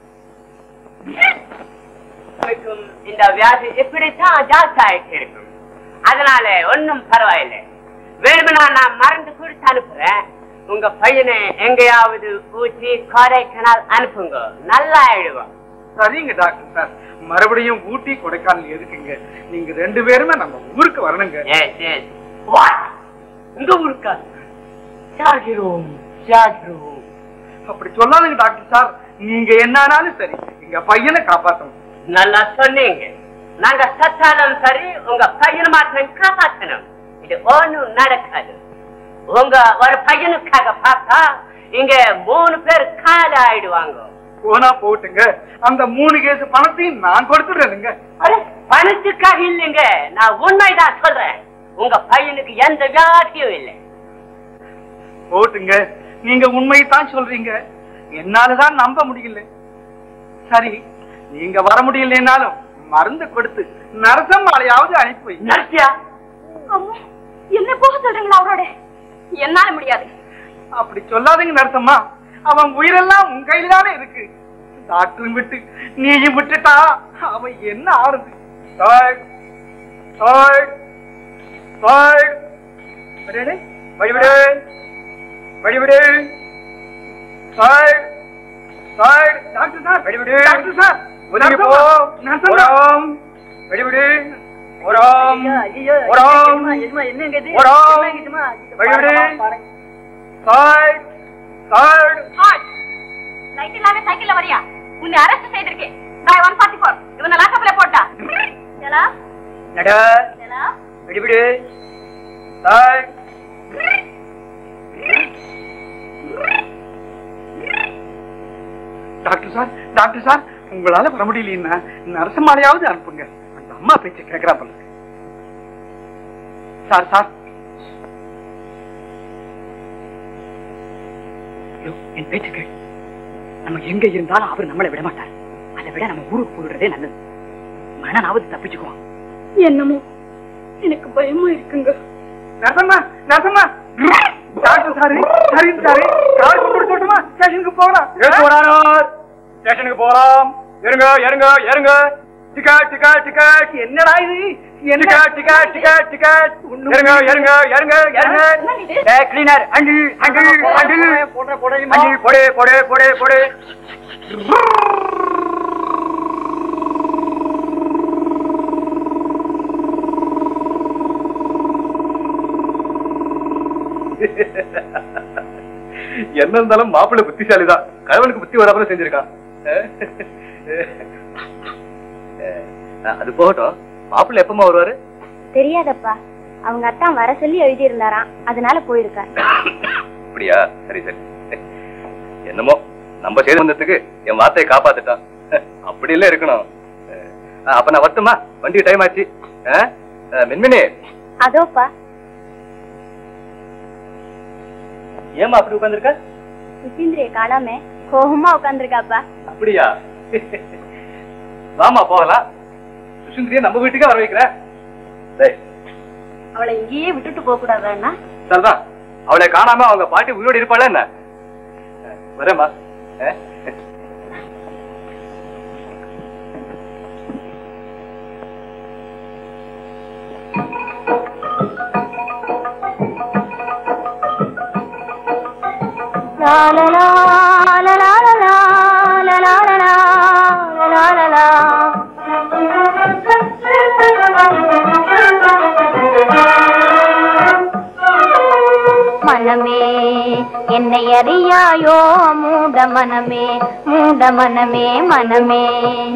உனக்கும் இந்த வியாதி இப்படித்தான் ஜாஸ்தி ஆயிட்டு இருக்கும் அதனால ஒண்ணும் பரவாயில்லை வேணும்னா நான் மருந்து குடிச்சு அனுப்புறேன் உங்க பையனை எங்கேயாவது ஊற்றி கொடைக்கானல் அனுப்புங்க நல்லா ஆயிடுவான் சரிங்க டாக்டர் சார் மறுபடியும் ஊட்டி கொடைக்கானல் எதுக்குங்க நீங்க ரெண்டு பேருமே நம்ம ஊருக்கு வரணுங்க எஸ் எஸ் வாட் உங்க ஊருக்கா ஜாகிரோம் ஜாகிரோம் அப்படி சொல்லாதுங்க டாக்டர் சார் நீங்க என்னானாலும் சரி எங்க பையனை காப்பாத்தணும் நல்லா சொன்னீங்க நாங்க சத்தாலும் சரி உங்க பையன் மாத்திரம் காப்பாற்றணும் இது ஒண்ணும் நடக்காது உங்க ஒரு பையனுக்காக பார்த்தா இங்க மூணு பேர் கால ஆயிடுவாங்க போனா போட்டுங்க அந்த மூணு கேஸ் பணத்தையும் நான் கொடுத்துடுறேனுங்க அட, பணத்துக்காக இல்லைங்க நான் உண்மைதான் சொல்றேன் உங்க பையனுக்கு எந்த வியாதியும் இல்லை போட்டுங்க நீங்க உண்மையைத்தான் சொல்றீங்க என்னாலதான் நம்ப முடியல சரி நீங்க வர முடியலனாலும் மருந்து கொடுத்து நரசம்மாளையாவது அனுப்பி வைங்க. நர்சியா அம்மா என்ன போக சொல்றீங்களா அவரோட என்னால முடியாது அப்படி சொல்லாதீங்க நரசம்மா அவன் உயிரெல்லாம் உன் கையில தானே இருக்கு டாக்டரும் விட்டு நீயும் விட்டுட்டா அவன் என்ன ஆறுது தாய் தாய் தாய் அடேடே, வழிவிடு வழிவிடு தாய் தாய் டாக்டர் சார் வழிவிடு டாக்டர் சார் ஒதுங்கி போ ஓரம் வழிவிடு ஓரம் ஓரம் ஓரம் வழிவிடு தாய் தாய் லைட் இல்லாம சைக்கிள்ல வரியா உன்னை அரெஸ்ட் செய்திருக்கேன் நான் ஒன் ஃபார்ட்டி ஃபோர் இவனை லாக்கப்ல போட்டா செலா நட செலா விடுவிடு தாய் டாக்டர் சார் டாக்டர் சார் உங்களால வர முடியலன்னா நரசம்மாலையாவது அனுப்புங்க அந்த அம்மா பேச்ச கேக்குறா போல சார் சார் ஐயோ, என் பேச்சு கேள் நம்ம எங்க இருந்தாலும் அவர் நம்மளை விட மாட்டார் அதை விட நம்ம ஊருக்கு போயிடுறதே நல்லது மனநாவது தப்பிச்சுக்குவான் என்னமோ எனக்கு பயமா இருக்குங்க நரசம்மா நரசம்மா டாக்டர் சாரு சரி சாரு கார் கொண்டு சொல்லட்டுமா ஸ்டேஷனுக்கு போகலாம் போறாரோ ஸ்டேஷனுக்கு போறோம் இருங்க இருங்க இருங்க டிக்கெட் டிக்கெட் டிக்கெட் என்னடா இது டிக்கெட் டிக்கெட் டிக்கெட் டிக்கெட் இருங்க இருங்க இருங்க இருங்க ஏ கிளீனர் அண்டு அண்டு அண்டு போட போட அண்டு போடு போடு போடு போடு என்ன இருந்தாலும் மாப்பிள்ளை புத்திசாலி தான் கணவனுக்கு புத்தி வராமல செஞ்சிருக்கான் அஹ், அது போகட்டும் மாப்பிள்ளை எப்பமா வருவாரு தெரியாதப்பா அவங்க அத்தான் வர சொல்லி எழுதி இருந்தாராம் அதனால போயிருக்கார் அப்படியா சரி சரி என்னமோ நம்ம செய்து வந்ததுக்கு என் வார்த்தையை காப்பாத்துட்டான் அப்படி இல்ல இருக்கணும் அஹ், அப்ப நான் வரட்டுமா வண்டி டைம் ஆச்சு அஹ், அஹ், மின்மினி அதோப்பா ஏமா அப்படி உட்காந்துருக்க சுசீந்திரிய காணாம கோபமா உட்காந்துருக்காப்பா அப்படியா வாமா போகலாம் சுசுந்திரியை நம்ம வீட்டுக்கே வர வைக்கிறேன் டேய், அவளை இங்கேயே விட்டுட்டு போக கூடாதுன்னா சரிதான் அவளை காணாம அவங்க பாட்டி உயிரோடு இருப்பாளா என்ன அஹ், வரேம்மா அஹ். லா லா லா லா லா லா லா லா லா லா லா லா லா மனமே என்னை அறியாயோ மூட மனமே மூட மனமே மனமே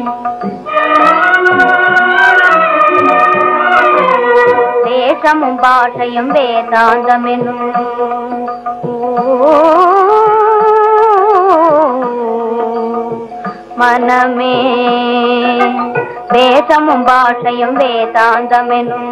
தேசமும் பாஷையும் வேதாந்தமெனும் மனமே வேதமும் பாஷையும் வேதாந்தமெனும்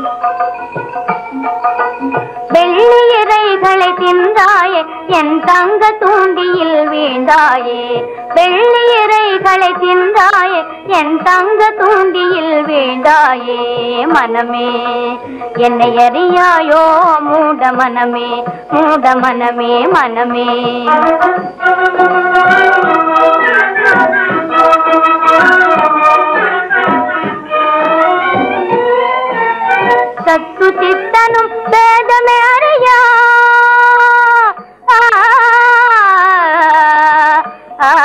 வெள்ளி இறைகளை தின்றாயே என் தங்க தூண்டியில் வீழ்ந்தாயே வெள்ளி இறைகளை தின்றாயே என் தங்க தூண்டியில் வீழ்ந்தாயே மனமே என்னை அறியாயோ மூட மனமே மூட மனமே மனமே சத்து சித்தனும் வேதமே அறியா ஆ, ஆ,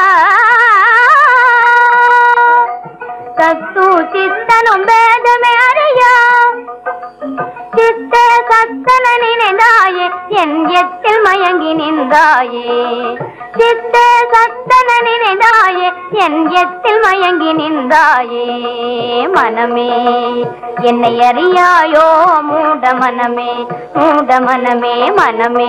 சத்து சித்தனும் வேதமே அறியா சித்தே சத்தன நினைந்தாயே என் எத்தில் மயங்கி நின்றாயே சித்தே சத்தன நினைந்தாயே என் எத்தில் மயங்கி நின்றாயே மனமே என்னை அறியாயோ மூட மனமே மூட மனமே மனமே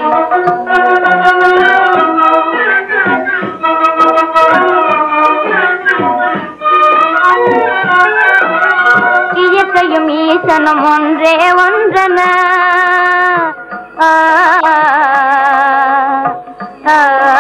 இயற்கையும் ஈசனும் ஒன்றே ஒன்றன ஆ, ஆ,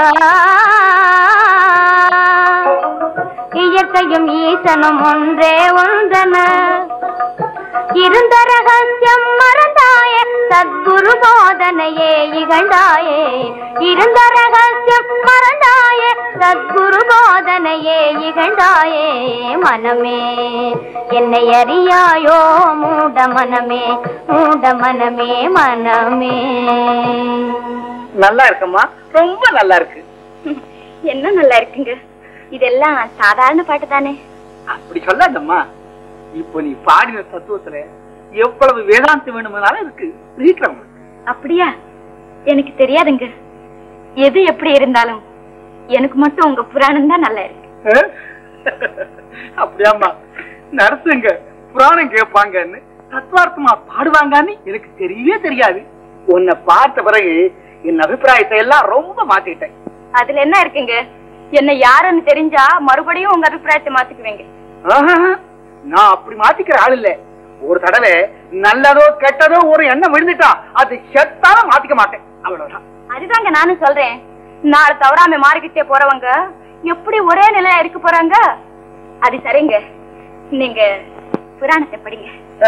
இயற்கையும் ஈசனும் ஒன்றே ஒன்றன இருந்த ரகசியம் மறந்தாயே சத்குரு போதனையே இகழ்ந்தாயே இருந்த ரகசியம் மறந்தாயே சத்குரு போதனையே இகழ்ந்தாயே மனமே என்னை அறியாயோ மூட மனமே மூட மனமே மனமே நல்லா இருக்கம்மா ரொம்ப நல்லா இருக்கு என்ன நல்லா இருக்குங்க இதெல்லாம் சாதாரண பாட்டு தானே அப்படி சொல்லாதம்மா இப்போ நீ பாடின தத்துவத்துல எவ்வளவு வேதாந்தம் வேணுமானாலும் இருக்கு வீட்டுல உங்களுக்கு அப்படியா எனக்கு தெரியாதுங்க எது எப்படி இருந்தாலும் எனக்கு மட்டும் உங்க புராணம் தான் நல்லா இருக்கு அப்படியாம்மா நரசுங்க புராணம் கேட்பாங்கன்னு தத்வார்த்தமா பாடுவாங்கன்னு எனக்கு தெரியவே தெரியாது உன்னை பார்த்த பிறகு என் அபிப்பிராயத்தை எல்லாம் ரொம்ப மாத்திட்டேன் அதுல என்ன இருக்குங்க என்ன யாருன்னு தெரிஞ்சா மறுபடியும் உங்க அபிப்பிராயத்தை மாத்திக்குவீங்க ஆஹா, நான் அப்படி மாத்திக்கிற ஆள் இல்ல ஒரு தடவை நல்லதோ கெட்டதோ ஒரு எண்ணம் விழுந்துட்டா அது செத்தாலும் மாத்திக்க மாட்டேன் அவ்வளவுதான் அதுதாங்க நானும் சொல்றேன் நாளை தவறாம மாறிக்கிட்டே போறவங்க எப்படி ஒரே நிலையா இருக்க போறாங்க அது சரிங்க நீங்க புராணத்தை படிங்க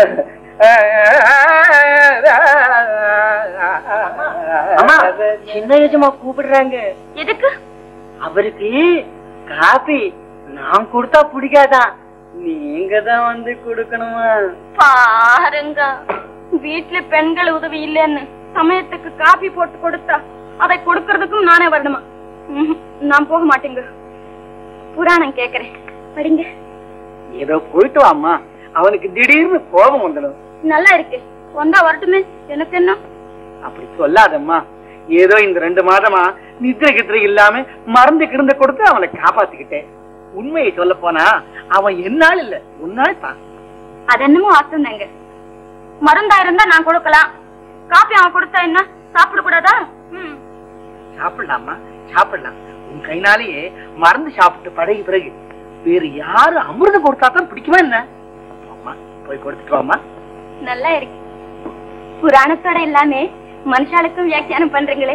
அம்மா சின்ன யஜமா கூப்பிடுறாங்க எதுக்கு அவருக்கு காபி நான் கொடுத்தா பிடிக்காதான் நீங்க தான் வந்து கொடுக்கணுமா பாருங்க வீட்டுல பெண்கள் உதவி இல்லைன்னு சமயத்துக்கு காபி போட்டு கொடுத்தா அதை கொடுக்கறதுக்கும் நானே வரணுமா ம்ஹும், நான் போக மாட்டேங்க புராணம் கேக்குறேன் படிங்க ஏதோ போயிட்டு வாம்மா அவனுக்கு திடீர்னு கோபம் வந்துடும் நல்லா இருக்கு வந்தா வரட்டுமே எனக்கு என்ன அப்படி சொல்லாதம்மா ஏதோ இந்த ரெண்டு மாதமா நித்திரை கித்திரை இல்லாம மருந்து கிருந்து கொடுத்து அவனை காப்பாத்திக்கிட்டேன் உண்மையை சொல்ல போனா அவன் என்னால் இல்ல உன்னால் தான் அது என்னமோ வாசம்தாங்க மருந்தா இருந்தா நான் கொடுக்கலாம் காபி அவன் கொடுத்தா என்ன சாப்பிட கூடாதா ம் சாப்பிடலாமா சாப்பிடலாம் உன் கைனாலேயே மருந்து சாப்பிட்டு பழகி பிறகு வேறு யாரு அமிர்தம் கொடுத்தா தான் பிடிக்குமா என்ன அம்மா போய் கொடுத்துட்டு வாமா நல்லா இருக்கு புராணத்தோட எல்லாமே மனுஷாளுக்கும் வியாக்கியானம் பண்றீங்களே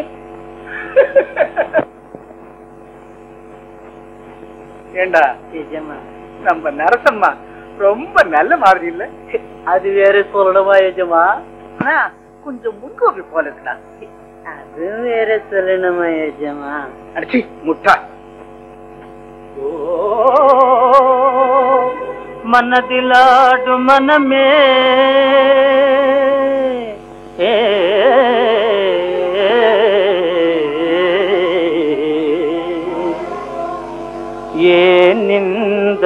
ஏண்டா நம்ம நரசம்மா ரொம்ப நல்ல மாதிரி இல்ல அது வேற சொல்லணுமா ஏஜமா ஆனா கொஞ்சம் முன்கோபி போல இருக்கலாம் அது வேற சொல்லணுமா ஏஜமா அடிச்சி முட்டா ಮನದಿಲಾಡು ಮನಮೇ ಏ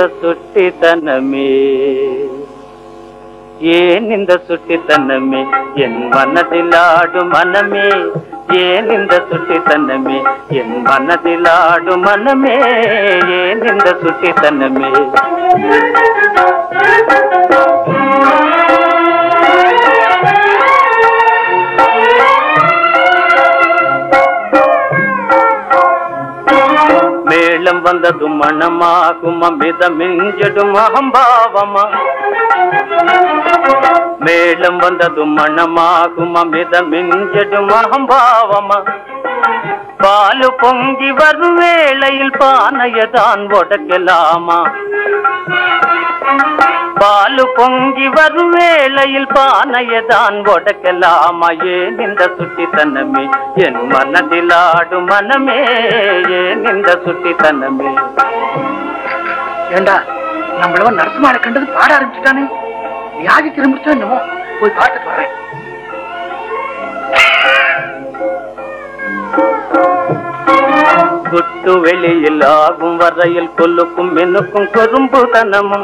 இந்த சுட்டித்தனமே ஏன் இந்த சுட்டித்தனமே என் மனதில் ஆடும் மனமே ஏன் இந்த சுட்டித்தனமே என் மனதில் ஆடும் மனமே ஏன் இந்த சுட்டித்தனமே மேளம் வந்ததும் மனமாகும் அமிதம் மிஞ்சடும் அகம்பாவமா மேளம் வந்ததும் மனமாகும் அமிதம் மிஞ்சடும் அகம்பாவமா பாலு பொங்கி வரும் வேளையில் பானையதான் உடக்கலாமா பாலு பொங்கி வரும் வேளையில் பானையதான் உடக்கலாமா ஏன் இந்த சுட்டித்தனமே என் மனதில் ஆடும் மனமே ஏன் இந்த சுட்டித்தனமே ஏண்டா நம்மளவன் நரசிம்மாவை கண்டது பாட ஆரம்பிச்சுட்டானே வியாதி திரும்பிச்சோ என்னமோ போய் பாட்டுக்கு வர்றேன் குட்டு வெளியில் ஆகும் வரையில் கொல்லுக்கும் மென்னுக்கும் கொரும்புதனமும்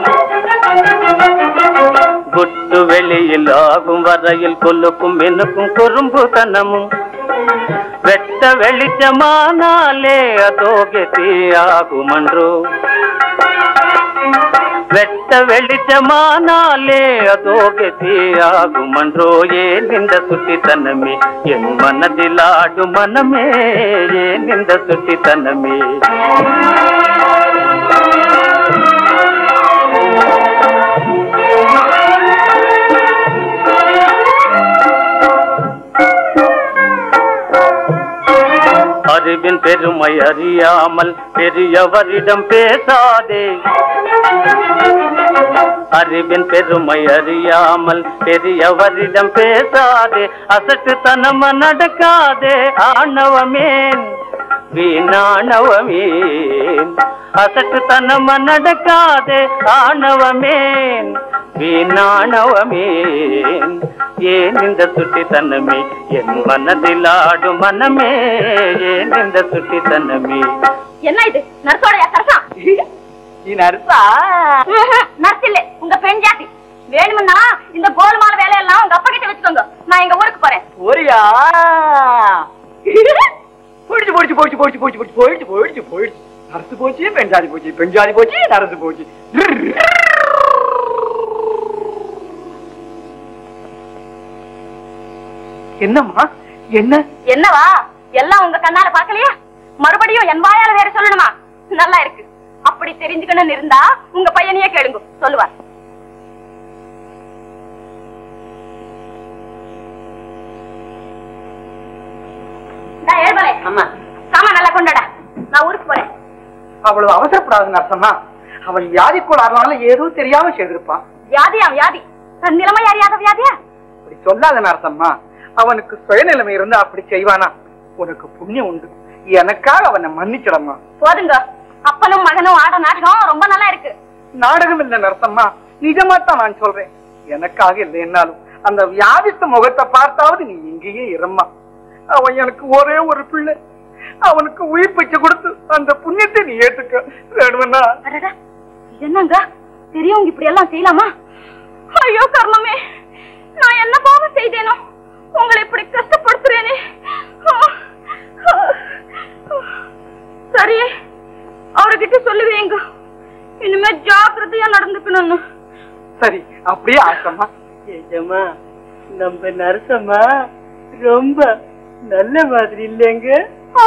குட்டு வெளியில் ஆகும் வரையில் கொல்லுக்கும் மென்னுக்கும் கொரும்புதனமும் வெட்ட வெளிச்சமானாலே அதோ கெதியாகுமன்றோ வெட்ட வெளிச்சமானாலே அதோ கெதியாகுமன்றோ ஏன் இந்த சுட்டித்தனமே என் மனதில் ஆடும் மனமே ஏன் இந்த சுட்டித்தனமே அறிவின் பெருமை அறியாமல் பெரியவரிடம் பேசாதே அறிவின் பெருமை அறியாமல் பெரியவரிடம் பேசாதே அசட்டுத்தனம நடக்காதே ஆணவமேன் வீணாணவமேன் அசட்டுத்தனம நடக்காதே ஆணவமேன் வீணாணவமேன் ஏன் இந்த சுட்டித்தனமே என் மனதில் ஆடும் மனமே ஏன் இந்த சுட்டித்தனமே என்ன இது நர்சோடைய சரசா நீ நர்சா நர்ஸ் இல்ல உங்க பெண் ஜாதி வேணும்னா இந்த கோல்மால வேலையெல்லாம் உங்க அப்பா கிட்ட வச்சுக்கோங்க நான் எங்க ஊருக்கு போறேன் ஒரியா போயிடுச்சு போயிடுச்சு போயிடுச்சு போயிடுச்சு போயிடுச்சு போயிடுச்சு போயிடுச்சு போயிடுச்சு போயிடுச்சு நரசு போச்சு பெண் ஜாதி போச்சு பெண் ஜாதி போச்சு நரசு போச்சு என்னம்மா என்ன என்னவா எல்லாம் உங்க கண்ணால பாக்கலையா மறுபடியும் என் வாயால வேற சொல்லணுமா நல்லா இருக்கு அப்படி தெரிஞ்சுக்கணும்னு இருந்தா உங்க பையனையே கேளுங்க சொல்லுவார் டேய், ஏழுமலை. சாமா நல்லா கொண்டாடா நான் ஊருக்கு போறேன் அவ்வளவு அவசரப்படாத நரசம்மா அவன் வியாதி கோளாறுனால ஏதோ தெரியாம செய்திருப்பான் வியாதியா வியாதி தன் நிலைமை அறியாத வியாதியா அப்படி சொல்லாத நரசம்மா அவனுக்கு சுயநிலைமை இருந்தா அப்படி செய்வானா உனக்கு புண்ணியம் உண்டு எனக்காக அவனை மன்னிச்சிடம்மா போதுங்க அப்பனும் மகனும் ஆட நாடகம் ரொம்ப நல்லா இருக்கு நாடகம் இல்ல நரசம்மா நிஜமா தான் நான் சொல்றேன் எனக்காக இல்லை என்னாலும் அந்த வியாதித்த முகத்தை பார்த்தாவது நீ இங்கேயே இரும்மா அவன் எனக்கு ஒரே ஒரு பிள்ளை அவனுக்கு உயிர் பிச்சை கொடுத்து அந்த புண்ணியத்தை நீ ஏத்துக்க வேணும்னா அடடா, இது என்னங்க பெரியவங்க இப்படி எல்லாம் செய்யலாமா ஐயோ கர்மமே நான் என்ன பாவம் செய்தேனோ உங்களை இப்படி கஷ்டப்படுத்துறேனே ஆ, ஆ, சரி அவர்கிட்ட சொல்லுவேங்க இனிமே ஜாக்கிரதையா நடந்துக்கணும்னு சரி அப்படியே ஆசம்மா ஏஜம்மா நம்ம நரசம்மா ரொம்ப நல்ல மாதிரி இல்லைங்க ஆ,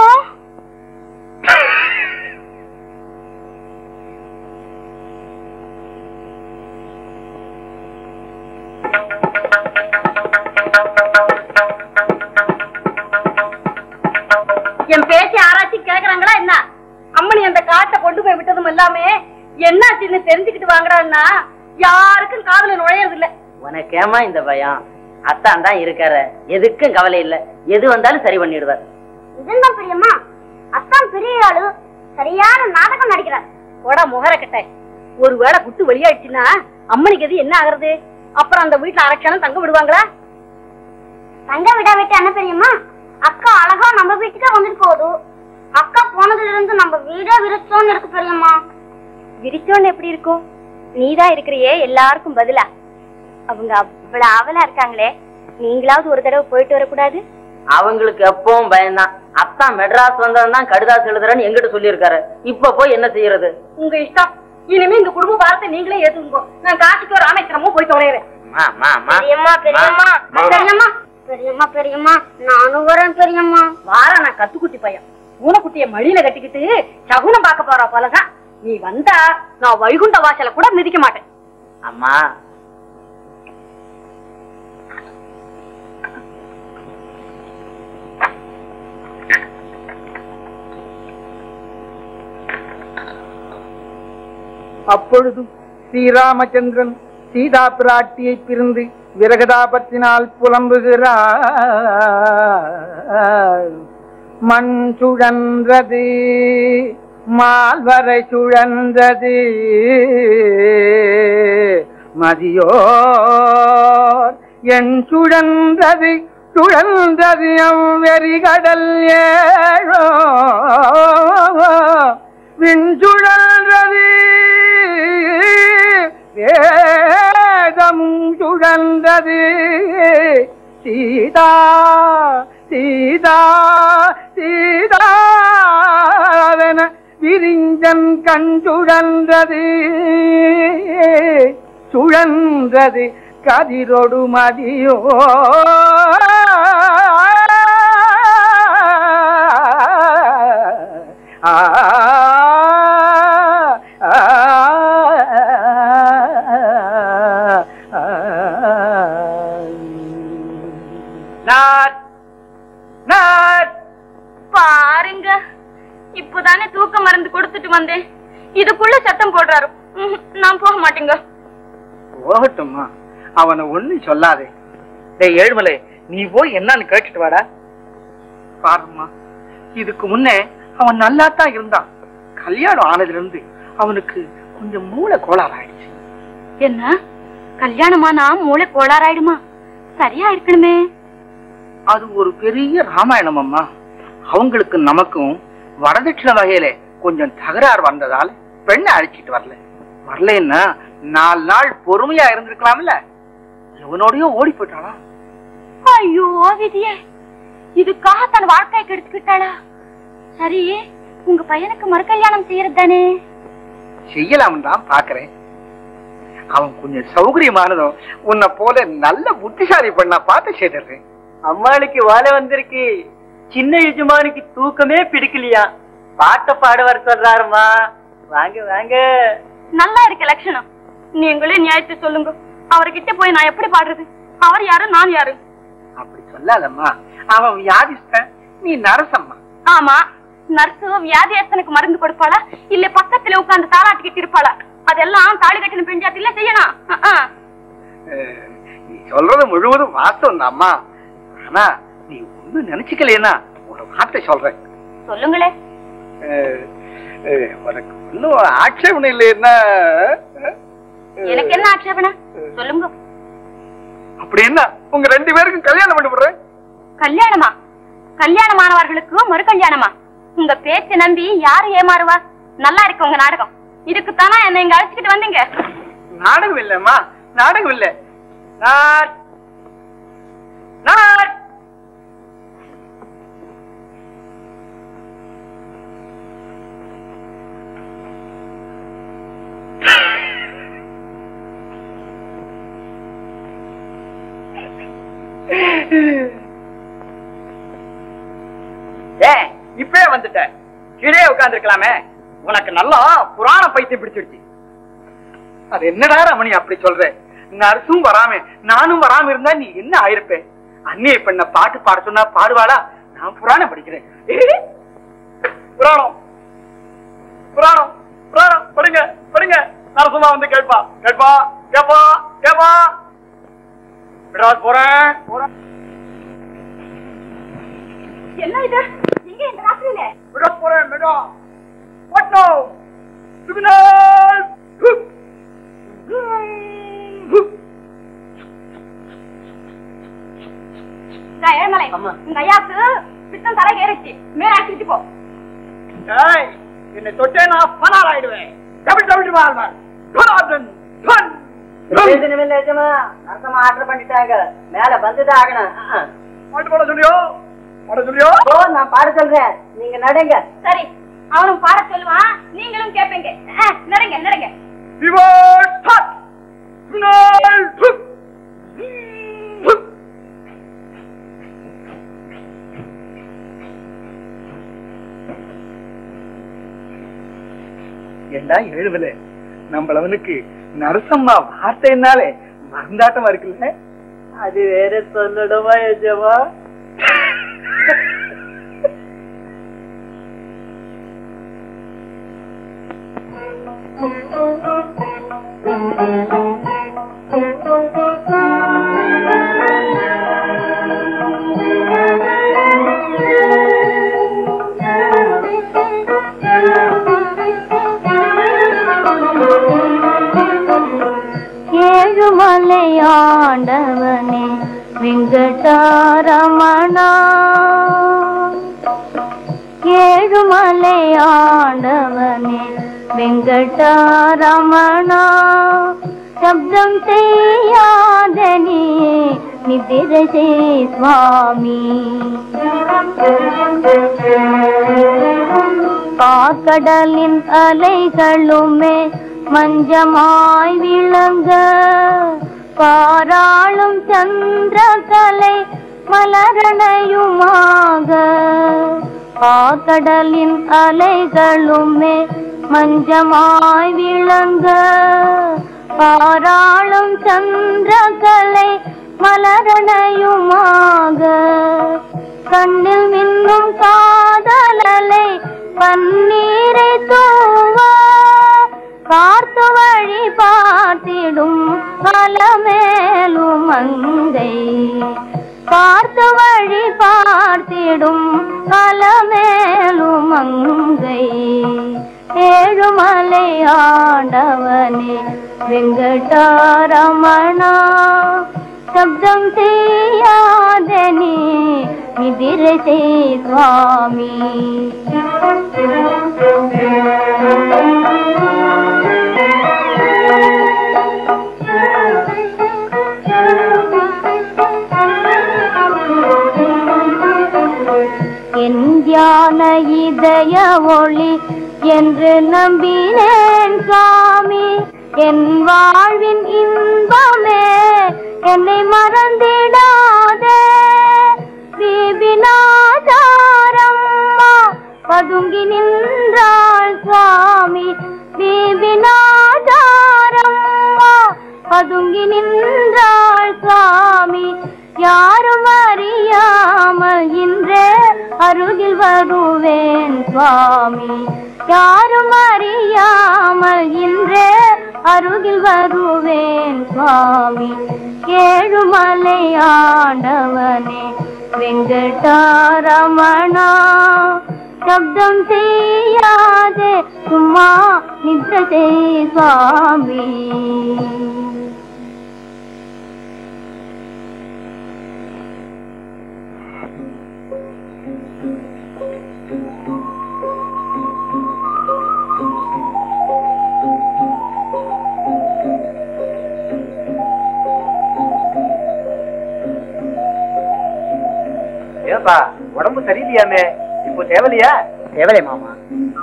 என் பேச்சு ஆராய்ச்சி கேக்குறாங்களா என்ன அம்மனி அந்த காட்டை கொண்டு போய் விட்டதும் எல்லாமே என்னாச்சுன்னு தெரிஞ்சுக்கிட்டு வாங்குறான்னா யாருக்கும் காதுல நுழையறது இல்ல உனக்கேமா இந்த பயம் அத்தான் தான் இருக்காரு எதுக்கும் கவலை இல்ல எது வந்தாலும் சரி பண்ணிடுவார் இதுதான் பெரியம்மா அத்தான் பெரிய ஆளு சரியான நாடகம் நடிக்கிறார் போடா முகர கிட்ட ஒருவேளை குட்டு வெளியாயிடுச்சுன்னா அம்மனிக்கு எது என்ன ஆகுறது அப்புறம் அந்த வீட்டுல அரட்சணம் தங்க விடுவாங்களா தங்க விட விட்டு என்ன பெரியம்மா அக்கா அழகா நம்ம வீட்டுக்கே வந்துட்டு போகுது அக்கா போனதுல இருந்து நம்ம வீடே விரிச்சோன்னு இருக்கு பெரியம்மா விரிச்சோன்னு எப்படி இருக்கும் நீதான் இருக்கிறியே எல்லாருக்கும் பதிலா அவங்க அவ்வளவு ஆவலா இருக்காங்களே நீங்களாவது ஒரு தடவை போயிட்டு வரக்கூடாது அவங்களுக்கு எப்பவும் பயம்தான் அத்தான் மெட்ராஸ் வந்தவன் தான் கடுதாசு எழுதுறேன்னு எங்கிட்ட சொல்லியிருக்காரு இப்ப போய் என்ன செய்யறது உங்க இஷ்டம் இனிமே இந்த குடும்ப பாரத்தை நீங்களே ஏத்துக்கோ நான் காட்டுக்கோ ராமேஸ்வரமும் போய் தொலைகிறேன் மா, மா, மா. பெரியம்மா பெரியம்மா மா. பெரியம்மா பெரியம்மா பெரியம்மா நானும் வரேன் பெரியம்மா வார நான் கத்துக்குட்டி பையன் பூனைக்குட்டிய மடியில கட்டிக்கிட்டு சகுனம் பார்க்க போறா போலதான் நீ வந்தா நான் வைகுண்ட வாசல கூட மிதிக்க மாட்டேன் அம்மா அப்பொழுதும் ஸ்ரீராமச்சந்திரன் சீதா பிராட்டியை பிரிந்து விரகதாபத்தினால் புலம்புகிறார் மண் சுழன்றது மால்வரை சுழன்றது மதியோர் என் சுழன்றது சுழன்றது அவ்வெறிகடல் ஏழோ விண்சுழன்றது வேதம் சுழன்றது சீதா சீதா சீதாவென விரிஞ்சன் கண் சுழன்றது சுழன்றது கதிரொடு மதியோ ஆ பாருங்க இப்பதானே தூக்க மருந்து கொடுத்துட்டு வந்தேன் இதுக்குள்ள சத்தம் போடுறாரு ம்ஹும், நான் போக மாட்டேங்க போகட்டும்மா அவனை ஒண்ணும் சொல்லாதே டேய் ஏழுமலை நீ போய் என்னன்னு கேட்டுட்டு வாடா பாரும்மா இதுக்கு முன்னே அவன் நல்லா தான் இருந்தான் கல்யாணம் ஆனதுல இருந்து அவனுக்கு கொஞ்சம் மூளை கோளாறு ஆயிடுச்சு என்ன கல்யாணமானா மூளை கோளாறாயிடுமா சரியா இருக்கணுமே அது ஒரு பெரிய ராமாயணம் அம்மா அவங்களுக்கு நமக்கும் வரதட்சணை வகையில கொஞ்சம் தகராறு வந்ததால பெண்ணை அழைச்சிட்டு வரல வரலன்னா நாலு நாள் பொறுமையா இருந்திருக்கலாம்ல எவனோடயோ ஓடி போயிட்டாளா ஐயோ விதியே இதுக்காக தன் வாழ்க்கையை கெடுத்துக்கிட்டாளா சரி உங்க பையனுக்கு மறு கல்யாணம் செய்யறது தானே செய்யலாம் தான் பாக்குறேன் அவன் கொஞ்சம் சௌகரியமானதும் உன்னை போல நல்ல புத்திசாலி பண்ணா பார்த்து செய்துடுறேன் அம்மாளுக்கு வாழை வந்திருக்கு சின்ன எஜமானுக்கு தூக்கமே பிடிக்கலையா பாட்ட பாட வர சொல்றாருமா வாங்க வாங்க நல்லா இருக்க லட்சணம் நீங்களே நியாயத்தை சொல்லுங்க அவர்கிட்ட போய் நான் எப்படி பாடுறது அவர் யாரு நான் யாரு அப்படி சொல்லாதம்மா அவன் வியாதிஸ்தன் நீ நரசம்மா ஆமா நர்ஸு வியாதியஸ்தனுக்கு மருந்து கொடுப்பாளா இல்ல பக்கத்துல உட்கார்ந்து தாளாட்டிக்கிட்டு இருப்பாளா அதெல்லாம் தாலி கட்டின பெஞ்சாத்தில செய்யணும் அஹ், அஹ். அஹ், நீ சொல்றது முழுவதும் வாஸ்தவம் தான்மா ஆனா நீ ஒண்ணு நினைச்சுக்கலையா ஒரு வார்த்தை சொல்றேன் சொல்லுங்களே அஹ், அஹ், உனக்கு இன்னும் ஆட்சேபணம் இல்லைன்னா எனக்கு என்ன ஆட்சேபனை சொல்லுங்க அப்படி என்ன உங்க ரெண்டு பேருக்கும் கல்யாணம் பண்ணி விடுறேன் கல்யாணமா கல்யாணமானவர்களுக்கு மறு கல்யாணமா உங்க பேச்ச நம்பி யாரு ஏமாறுவா நல்லா இருக்கு உங்க நாடகம் இதுக்குத்தானா என்ன இங்க அழைச்சிக்கிட்டு வந்தீங்க நாடகம் இல்லம்மா நாடகம் இல்ல நாட் நாட் ஏன் இப்பவே வந்துட்ட கீழே உட்கார்ந்துருக்கலாமே உனக்கு நல்லா புராண பைத்தியம் பிடிச்சிருச்சு அது என்னடா ரமணி அப்படி சொல்ற நர்ஸும் வராம நானும் வராம இருந்தா நீ என்ன ஆயிருப்ப அந்நிய பெண்ண பாட்டு பாட சொன்னா பாடுவாளா நான் புராணம் படிக்கிறேன் புராணம் புராணம் புராணம் படிங்க படிங்க நரசுமா வந்து கேட்பா கேட்பா கேப்பா கேப்பா மெட்ராஸ் போறேன் போறேன் என்ன இது எங்க இந்த ராத்திரியில மெட்ராஸ் போறேன் மெட்ராஸ் பட்னோ சிக்னல் இந்த ஏழுமலை உங்க ஐயாக்கு பித்தம் தலை ஏறிச்சு மேல அடிச்சுட்டு போ ஏய் என்னை தொட்டே நான் பணால் ஆயிடுவேன் டபுள் டபுள் வாழ்வார் டொனால்டன் டொன் பிரயோஜனமில்லை எஜமா நரசமா ஆர்டர் பண்ணிட்டாங்க மேல வந்துதான் ஆகணும் ஆ. பாட்டு பாட சொல்லியோ பாட சொல்லியோ ஓ நான் பாட சொல்றேன் நீங்க நடுங்க சரி அவனும் பாட சொல்லுவான் நீங்களும் கேட்பீங்க ஆ, நடங்க நடங்க ரிவர்ஸ் ஸ்டார்ட் டொனால்ட் ட்ரம்ப் ஏண்டா எழுவல நம்மளவனுக்கு நரசம்மா வார்த்தைனாலே மறந்தாட்டமா இருக்குல்ல அது வேற சொல்லணுமா எஜமா ஏழுமலையாண்டவனே வெங்கடாரமணா ஏழுமலையாண்டவனே வெங்கடாரமணா சப்தம் செய்யாதனே நிதிரசே சுவாமி பாக்கடலின் அலைகளுமே மஞ்சமாய் விளங்க பாராளும் சந்திரகலை மலரணையுமாக பாக்கடலின் அலைகளுமே மஞ்சமாய் விளங்க பாராளும் சந்திரகலை மலரணையுமாக கண்ணில் மின்னும் காதலலை பன்னீரை தூவ பார்த்து வழி பார்த்திடும் பலமேலும் மங்கை பார்த்து வழி பார்த்திடும் பலமேலும் மங்கை ஏழுமலை ஆண்டவனே வெங்கடாரமணா சப்தம் செய்யாதனே நிதிரசே சுவாமி என் தியான இதய ஒளி என்று நம்பினேன் சுவாமி என் வாழ்வின் இன்பமே என்னை மறந்திடாதே பீபினாச்சாரம்மா பதுங்கி நின்றாள் சுவாமி பீபினாச்சாரம்மா பதுங்கி நின்றாள் சுவாமி யாரும் அறியாமல் இன்றே அருகில் வருவேன் சுவாமி யாரும் அறியாமல் இன்றே அருகில் வருவேன் சுவாமி ஏழுமலை ஆண்டவனே வெங்கடாரமணா சப்தம் செய்யாதே சும்மா நித்ர செய் சுவாமி ஏப்பா உடம்பு சரியில்லையாமே இப்போ தேவலையா தேவலை மாமா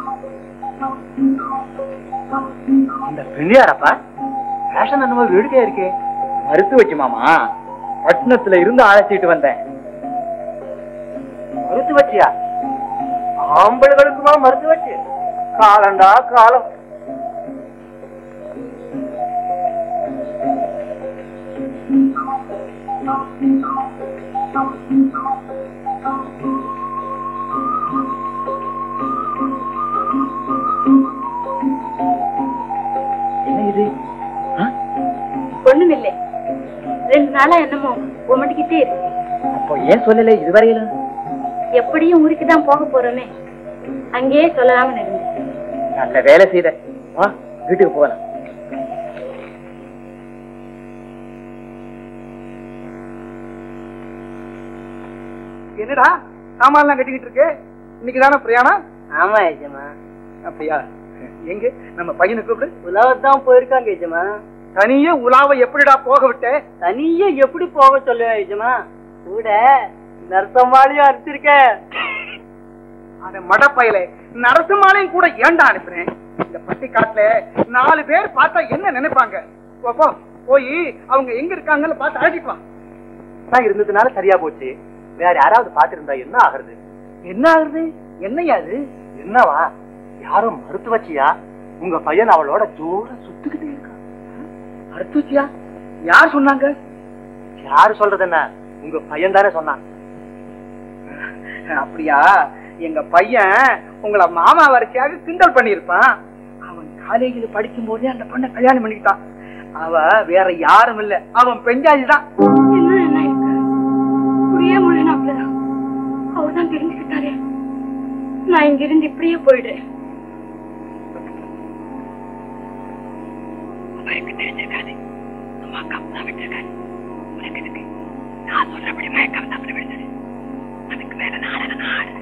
இந்த பெண்ணியாரப்பா ஃபேஷன் என்னமோ வேடிக்கையா இருக்கே மறுத்து வச்சு மாமா பட்டணத்துல இருந்து அழைச்சிட்டு வந்தேன் மறுத்து வச்சியா ஆம்பளைகளுக்குமா மறுத்து வச்சு காலண்டா காலம் என்ன இது ஒண்ணுமில்லை ரெண்டு நாளா என்னமோ உமட்டிக்கிட்டே இருக்கு அப்போ ஏன் சொல்லல இதுவரையில எப்படியும் ஊருக்கு தான் போக போறோமே அங்கேயே சொல்லலாம்னு இருந்தேன் நல்ல வேலை செய்த வா வீட்டுக்கு போகலாம் என்னடா சாமான்லாம் கட்டிக்கிட்டு இருக்கு இன்னைக்கு தானே பிரயாணம் ஆமா எஜமா அப்படியா எங்க நம்ம பையனை கூப்பிடு உலகத்தான் போயிருக்காங்க எஜமா தனியே உலாவை எப்படிடா போக விட்ட தனியா எப்படி போக சொல்லுவேன் எஜமா கூட நரசம்பாளையும் அனுப்பிச்சிருக்க அத மடப்பயலே நரசமாலையும் கூட ஏன்டா அனுப்புறேன் இந்த பட்டி காட்டுல நாலு பேர் பார்த்தா என்ன நினைப்பாங்க போ, போ போய் அவங்க எங்க இருக்காங்கன்னு பார்த்து அழைச்சிட்டு வா நான் இருந்ததுனால சரியா போச்சு வேற யாராவது பாத்துருந்தா என்ன ஆகுறது என்ன ஆகுது என்னையா அது என்னவா யாரும் மறுத்து வச்சியா உங்க பையன் அவளோட ஜோர சுத்துக்கிட்டே இருக்கான் அர்த்துச்சியா யார் சொன்னாங்க யாரு சொல்றது என்ன உங்க பையன் தானே சொன்னான் அப்படியா எங்க பையன் உங்களை மாமா வரிசையாக கிண்டல் பண்ணியிருப்பான் அவன் காலேஜில் படிக்கும் போதே அந்த பொண்ணை கல்யாணம் பண்ணிக்கிட்டான் அவ வேற யாரும் இல்ல அவன் பெஞ்சாஜி தான் என்ன என்ன இருக்கு புரிய முடியனாப்லதான் அவர் தான் தெரிஞ்சுக்கிட்டாரே நான் இங்க இருந்து இப்படியே போயிடுறேன் அவருக்கு தெரிஞ்சிருக்காது அம்மா கம்மா விட்டுருக்காரு உனக்கு இருக்கு நான் சொல்றபடி மயக்கம் தான் விழுந்தது அதுக்கு மேல நாடகம் நான் ஆடுறேன்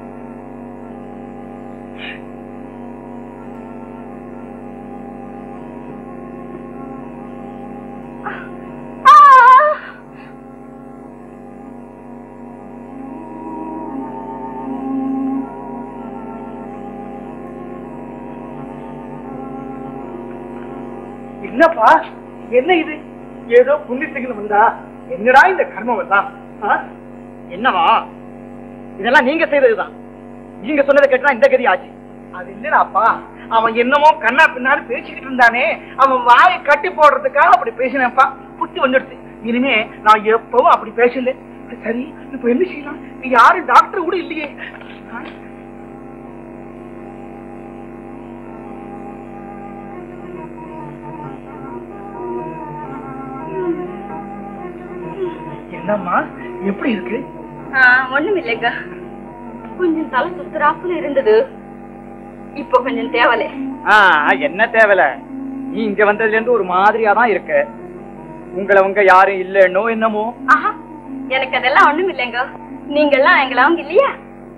என்னப்பா என்ன இது ஏதோ புண்ணியத்துக்கு வந்தா என்னடா இந்த கர்மம் எல்லாம் ஆ? என்னவா இதெல்லாம் நீங்க செய்ததுதான் நீங்க சொன்னதை கேட்டா இந்த கதி ஆச்சு அது இல்லடாப்பா அவன் என்னமோ கண்ணா பின்னாடி பேசிக்கிட்டு இருந்தானே அவன் வாயை கட்டி போடுறதுக்காக அப்படி பேசினப்பா புத்தி வந்துடுச்சு இனிமே நான் எப்பவும் அப்படி பேசல சரி இப்ப என்ன செய்யலாம் நீ யாரு டாக்டர் கூட இல்லையே ஆ? என்னம்மா எப்படி இருக்கு ஒண்ணும் இல்லைங்க கொஞ்சம் தலை சுத்துறாப்புல இருந்தது இப்ப கொஞ்சம் தேவலை என்ன தேவையில்ல நீ இங்க வந்ததுல இருந்து ஒரு மாதிரியா தான் இருக்க உங்களை உங்க யாரும் இல்லைன்னோ என்னமோ ஆஹா எனக்கு அதெல்லாம் ஒண்ணும் இல்லைங்க நீங்கெல்லாம் எங்களாவும் இல்லையா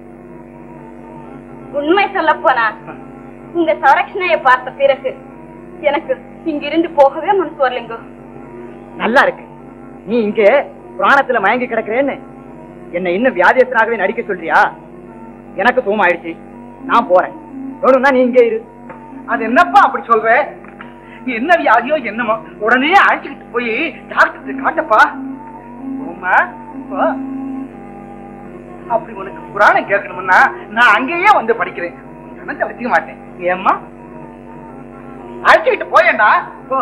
உண்மை சொல்ல போனா உங்க சரக்ஷணைய பார்த்த பிறகு எனக்கு இங்கிருந்து போகவே மனசு வரலைங்க நல்லா இருக்கு நீ இங்க புராணத்துல மயங்கி கிடக்குறேன்னு என்ன இன்னும் வியாதியஸ்தனாகவே நடிக்க சொல்றியா எனக்கு தூரம் ஆயிடுச்சு நான் போறேன் வேணும்னா நீ இங்கே இரு அது என்னப்பா அப்படி சொல்ற நீ என்ன வியாதியோ என்னமோ உடனே அழைச்சுக்கிட்டு போய் டாக்டர் காட்டப்பா உம்மா, போ. அப்படி உனக்கு புராணம் கேட்கணும்னா நான் அங்கேயே வந்து படிக்கிறேன் கணத்தை வச்சுக்க மாட்டேன் ஏம்மா அழைச்சுக்கிட்டு போயேண்டா போ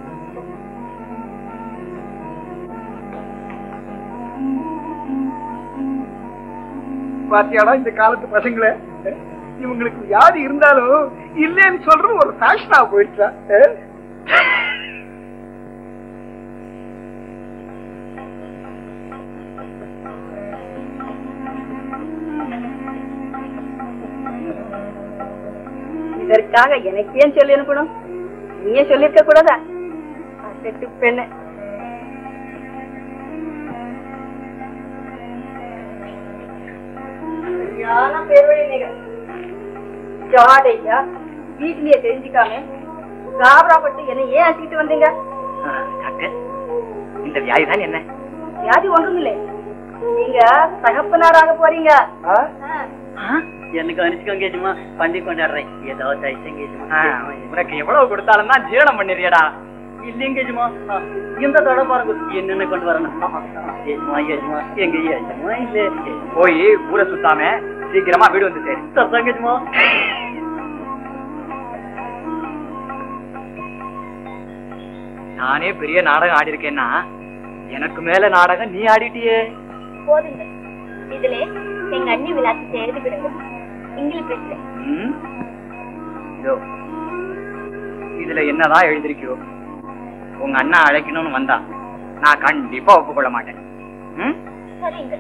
பாத்தியாடா இந்த காலத்து பசங்கள இவங்களுக்கு வியாதி இருந்தாலும் இல்லைன்னு சொல்றது ஒரு ஃபேஷனா போயிடுச்சா அஹ்? இதற்காக எனக்கு ஏன் சொல்லி அனுப்பணும் நீயே சொல்லிருக்க கூடாதா அசட்டு பெண்ணு சரியான பேர்வழி நிகழ் ஜாடையா வீட்லயே தெரிஞ்சுக்காம காபராப்பட்டு என்ன ஏன் அழைச்சிட்டு வந்தீங்க டாக்டர் இந்த வியாதி தான் என்ன வியாதி ஒன்றும் இல்லை நீங்க தகப்பனாராக போறீங்க எனக்கு அனுப்பிச்சுக்கோங்க சும்மா பண்டி கொண்டாடுறேன் ஏதாவது ஐசங்க உனக்கு எவ்வளவு கொடுத்தாலும் தான் ஜீரணம் பண்ணிடுறியடா இல்லைங்க சும்மா இந்த தொட பாருங்க என்னென்ன கொண்டு வரணும் ஏஜ்மா ஏஜ்மா எங்க ஏஜ்மா இல்ல போய் ஊரை சுத்தாம சீக்கிரமா வீடு வந்து சேரு தரதாங்க சும்மா நானே பெரிய நாடகம் ஆடி இருக்கேன்னா எனக்கு மேல நாடகம் நீ ஆடிட்டியே போதுங்க இதுல எங்க அண்ணி விளாசி எழுதி விடுங்க இங்கிலீஷ் பேசுறேன் ம்? இதோ இதுல என்னதான் எழுதிருக்கியோ உங்க அண்ணா அழைக்கணும்னு வந்தா நான் கண்டிப்பா ஒப்புக்கொள்ள மாட்டேன் ம்? சரிங்க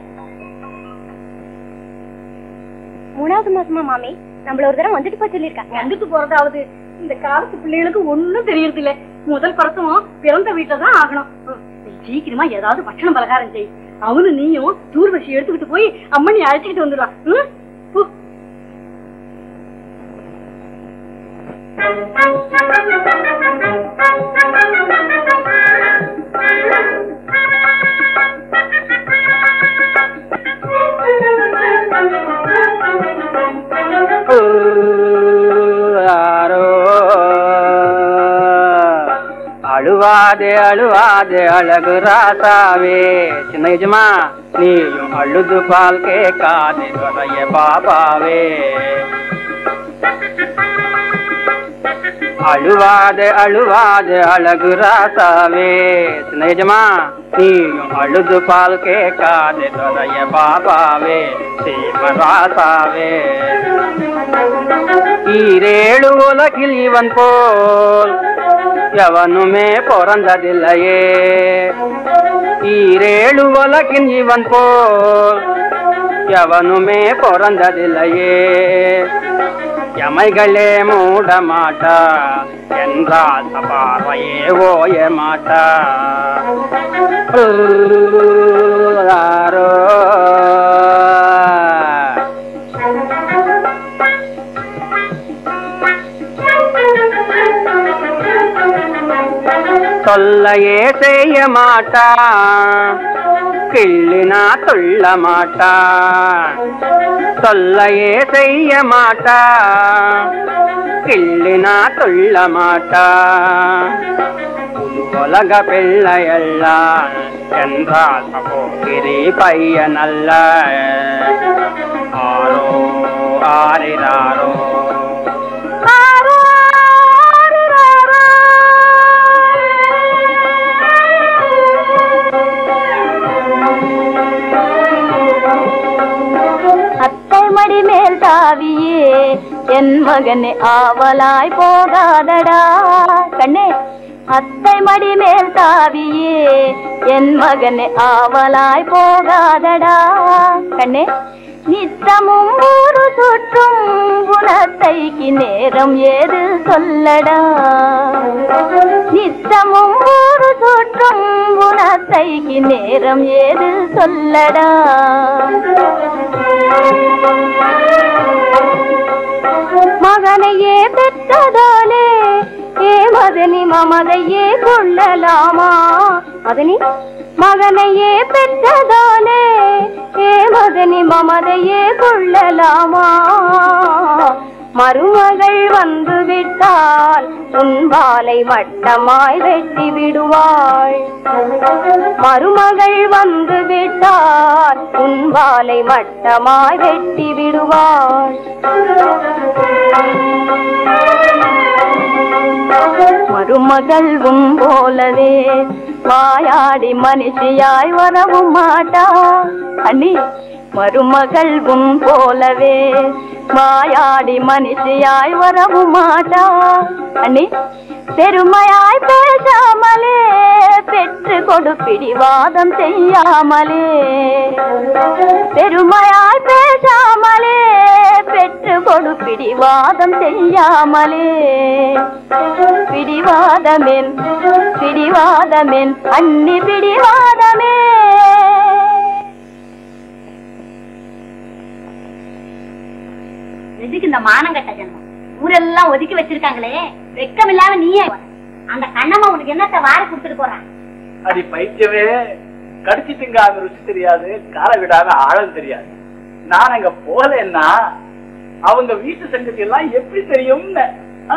மூணாவது மாசமா மாமி நம்மள ஒரு தடவை வந்துட்டு போய் சொல்லிருக்காங்க வந்துட்டு போறதாவது இந்த காலத்து பிள்ளைகளுக்கு ஒண்ணும் தெரியறது இல்ல முதல் பிரசவம் பிறந்த வீட்டுல தான் ஆகணும் ம், சீக்கிரமா ஏதாவது பட்சணம் பலகாரம் செய் அவனு நீயும் தூர்வசி எடுத்துக்கிட்டு போய் அம்மனி அழைச்சிக்கிட்டு வந்துடலாம் ம்? போ. யாரோ அழுவாதே அழுவாதே அழகு ராசாவே சின்ன యజమా நீயும் அழுது பால் கேட்காதே துறைய பாபாவே அழுவாதே அழுவாதே அழகு ராசாவே சின்ன యజమా நீயும் அழுது பால் கேட்காதே துறைய பாபாவே சீம ராசாவே ஈரேழு உலகில் இவன் போல் எவனுமே பிறந்ததில்லையே ஈரேழு உலகின் இவன் போல் எவனுமே பிறந்ததில்லையே எமைகளே மூட மாட்டா என்றால் பார்வையே ஓய மாட்டா யாரோ சொல்லையே செய்ய மாட்டான் கிள்ளினா துள்ள மாட்டான் சொல்லையே செய்ய மாட்டான் கிள்ளினா துள்ள மாட்டான் புது உலக பிள்ளையெல்லாம் என்றால் போகிரி பையனல்ல ஆரோ ஆரிராரோ அத்தை மடி மேல் தாவியே என் மகனே ஆவலாய் போகாதடா கண்ணே அத்தை மடி மேல் தாவியே என் மகனே ஆவலாய் போகாதடா கண்ணே நித்தமும் ஊரு சுற்றும் குணத்தைக்கு நேரம் ஏது சொல்லடா நித்தமும் ஊரு சுற்றும் குணத்தைக்கு நேரம் ஏது சொல்லடா மகனையே பெற்றதாலே ஏ மதனி மமதையே கொள்ளலாமா மதனி மகனையே பெற்றதாலே ஏ மதனி மமதையே கொள்ளலாமா மருமகள் வந்து விட்டால் உன் வாளை மட்டமாய் வெட்டி விடுவாள் மருமகள் வந்து விட்டால் உன் வாளை மட்டமாய் வெட்டி விடுவாள் மருமகள் உன் போலவே வாயாடி மனுஷியாய் வரவும் மாட்டா அண்ணி மருமகள் உன் போலவே வாயாடி மனுஷியாய் வரவும் மாட்டா அண்ணி பெருமையாய் பேசாமலே பெற்று கொடு பிடிவாதம் செய்யாமலே பெருமையாய் பேசாமலே பெற்று கொடு பிடிவாதம் செய்யாமலே பிடிவாதமென் பிடிவாதமென் அன்னி பிடிவாதமே எதுக்கு இந்த மானங்கட்ட ஜென்மம் ஊரெல்லாம் ஒதுக்கி வச்சிருக்காங்களே வெக்கம் இல்லாம நீயே அந்த கண்ணம்மா உனக்கு என்னத்த வாரி கொடுத்துட்டு போறான் அடி பைத்தியமே கடிச்சு திங்காம ருசி தெரியாது கால விடாம ஆழம் தெரியாது நான் அங்க போகலன்னா அவங்க வீட்டு சங்கத்தி எல்லாம் எப்படி தெரியும்னு ஆ?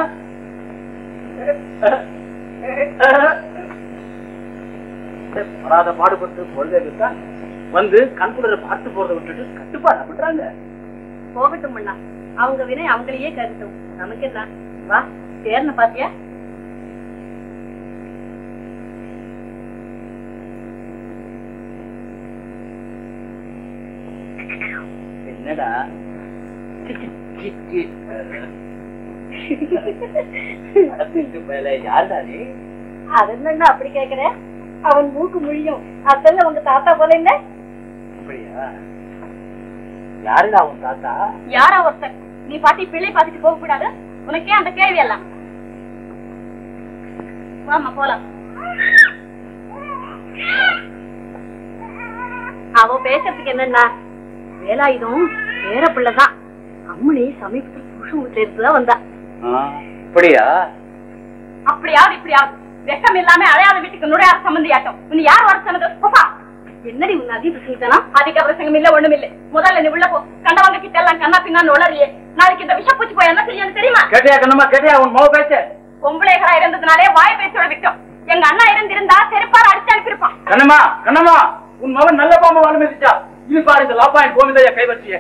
படாத பாடுபட்டு குழந்தைகள் தான் வந்து கண்குளரை பார்த்து போறதை விட்டுட்டு கட்டுப்பாடு பண்றாங்க போகட்டும் அண்ணா அவங்க வினை அவங்களையே கருட்டும் நமக்கு என்ன வா சேர்ன பாத்தியா என்னடா யாருடா நீ அது என்னன்னா அப்படி கேக்குற அவன் மூக்கு முழியும் அத்தல்ல உங்க தாத்தா போல இல்ல அப்படியா யாருடா உன் தாத்தா யாரா ஒருத்தன் நீ பாட்டி பிள்ளை பார்த்துட்டு போக கூடாது உனக்கே அந்த கேள்வி எல்லாம் வாமா போலாம் அவ பேசுறதுக்கு என்னன்னா வேலாயுதம் பேர பிள்ளைதான் அம்மனி சமீபத்தில் புருஷன் வீட்டுல இருந்துதான் வந்தா அப்படியா அப்படியாவது இப்படியாவது வெக்கம் இல்லாம அழையாத வீட்டுக்கு நுழையாத சம்பந்தியாட்டம் உன்னை யார் வர சொன்னது போப்பா என்னடி உன் அதிக பிரசங்கத்தனம் அதிக பிரசங்கம் இல்ல ஒண்ணும் இல்ல முதல்ல நீ உள்ள போ கண்டவங்க கிட்ட எல்லாம் கண்ணா பின்னான்னு உளறியே நாளைக்கு இந்த விஷப்பூச்சி போய் என்ன செய்யணும் தெரியுமா கேட்டியா கண்ணம்மா கேட்டியா உன் மோ பேச்ச பொம்பளைகளா இருந்ததுனாலே வாய் பேச்சோட விட்டோம் எங்க அண்ணா இருந்திருந்தா செருப்பார அடிச்சு அனுப்பியிருப்பான் கண்ணம்மா கண்ணம்மா உன் மகன் நல்ல பாம்பு வாழ மிதிச்சா இது பாரு இந்த லாப்பாயின் கோவிந்தையா கைவச்சிய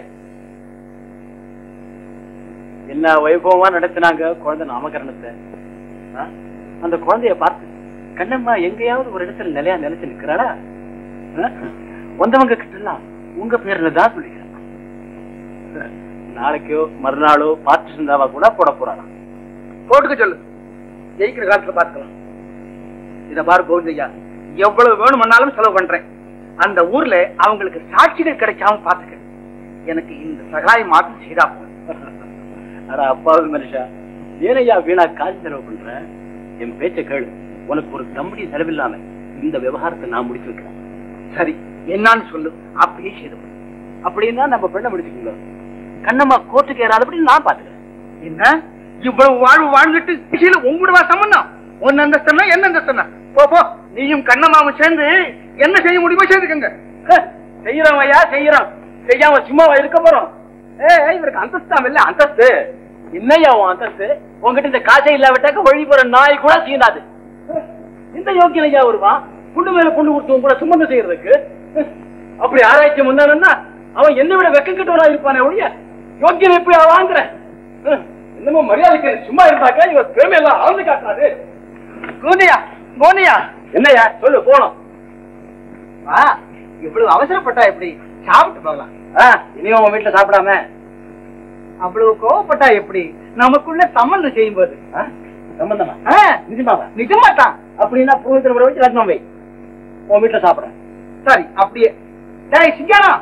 என்ன வைபவமா நடத்தினாங்க குழந்தை நாமகரணத்தை ஆ? அந்த குழந்தைய பார்த்து கண்ணம்மா எங்கேயாவது ஒரு இடத்துல நிலையா நிலைச்சு நிக்கிறாளா ஆ? வந்தவங்க கிட்ட எல்லாம் உங்க பேர்ல தான் சொல்லிக்கிறேன் நாளைக்கோ மறுநாளோ பார்த்து இருந்தாவா கூட போட போறாளாம் போட்டுக்க சொல்லு ஜெயிக்கிற காலத்துல பாத்துக்கலாம் இத பாரு கோவிந்தையா எவ்வளவு வேணும்னாலும் செலவு பண்றேன் அந்த ஊர்ல அவங்களுக்கு சாட்சிகள் கிடைக்காம பாத்துக்க எனக்கு இந்த சகாயம் மாத்திரம் செய்தா போதும். அட அப்பாவது மனுஷா ஏனையா வீணா காசு செலவு பண்ற என் பேச்ச கேளு உனக்கு ஒரு தம்படி செலவில்லாம இந்த விவகாரத்தை நான் முடிச்சு வைக்கிறேன் சரி என்னன்னு சொல்லு அப்படியே செய்து கொடு. அப்படின்னா நம்ம பெண்ணை முடிச்சுக்கோங்க கண்ணம்மா கோர்ட்டுக்கு ஏறாதபடி நான் பாத்துக்கிறேன் என்ன இவ்வளவு வாழ்வு வாழ்ந்துட்டு கடைசியில உங்களோட சம்பந்தம் ஒன்னு அந்தஸ்தனா என்ன அந்தஸ்தனா போ போ நீயும் கண்ணம்மாவும் சேர்ந்து என்ன செய்ய முடியுமோ செய்துக்கங்க செய்யறோம் ஐயா செய்யறோம் செய்யாம சும்மாவா இருக்க போறோம் ஏ இவருக்கு அந்தஸ்தாம் இல்ல அந்தஸ்து என்னையா உன் அந்தஸ்து உன்கிட்ட இந்த காசை இல்லாவிட்டாக்க வழி போற நாய் கூட சீனாது இந்த யோக்கியம் ஐயா வருவான் புண்ணு மேல புண்ணு கொடுத்தவன் கூட சுமந்து செய்யறதுக்கு அப்படி ஆராய்ச்சி முன்னானா அவன் என்னை விட வெக்கம் கிட்டவனா இருப்பானே ஒழிய யோக்கியம் எப்படி வாங்குற என்னமோ மரியாதைக்கு சும்மா இருந்தாக்க இவன் பெருமையெல்லாம் ஆழ்ந்து காட்டாது கோனியா கோனியா என்னையா சொல்லு போனோம் ஆ, இவ்வளவு அவசரப்பட்டா எப்படி சாப்பிட்டு போகலாம் இனியும் உன் வீட்டுல சாப்பிடாம அவ்வளவு கோவப்பட்டா எப்படி நமக்குள்ள சம்மந்தம் செய்யும் போது சம்பந்தமா ஆ, நிஜமாவா நிஜமாதான் அப்படின்னா புரோகிதர் வர வச்சு லக்னம் வை உன் வீட்டுல சாப்பிடுறேன் சரி அப்படியே டேய் சிங்காரம்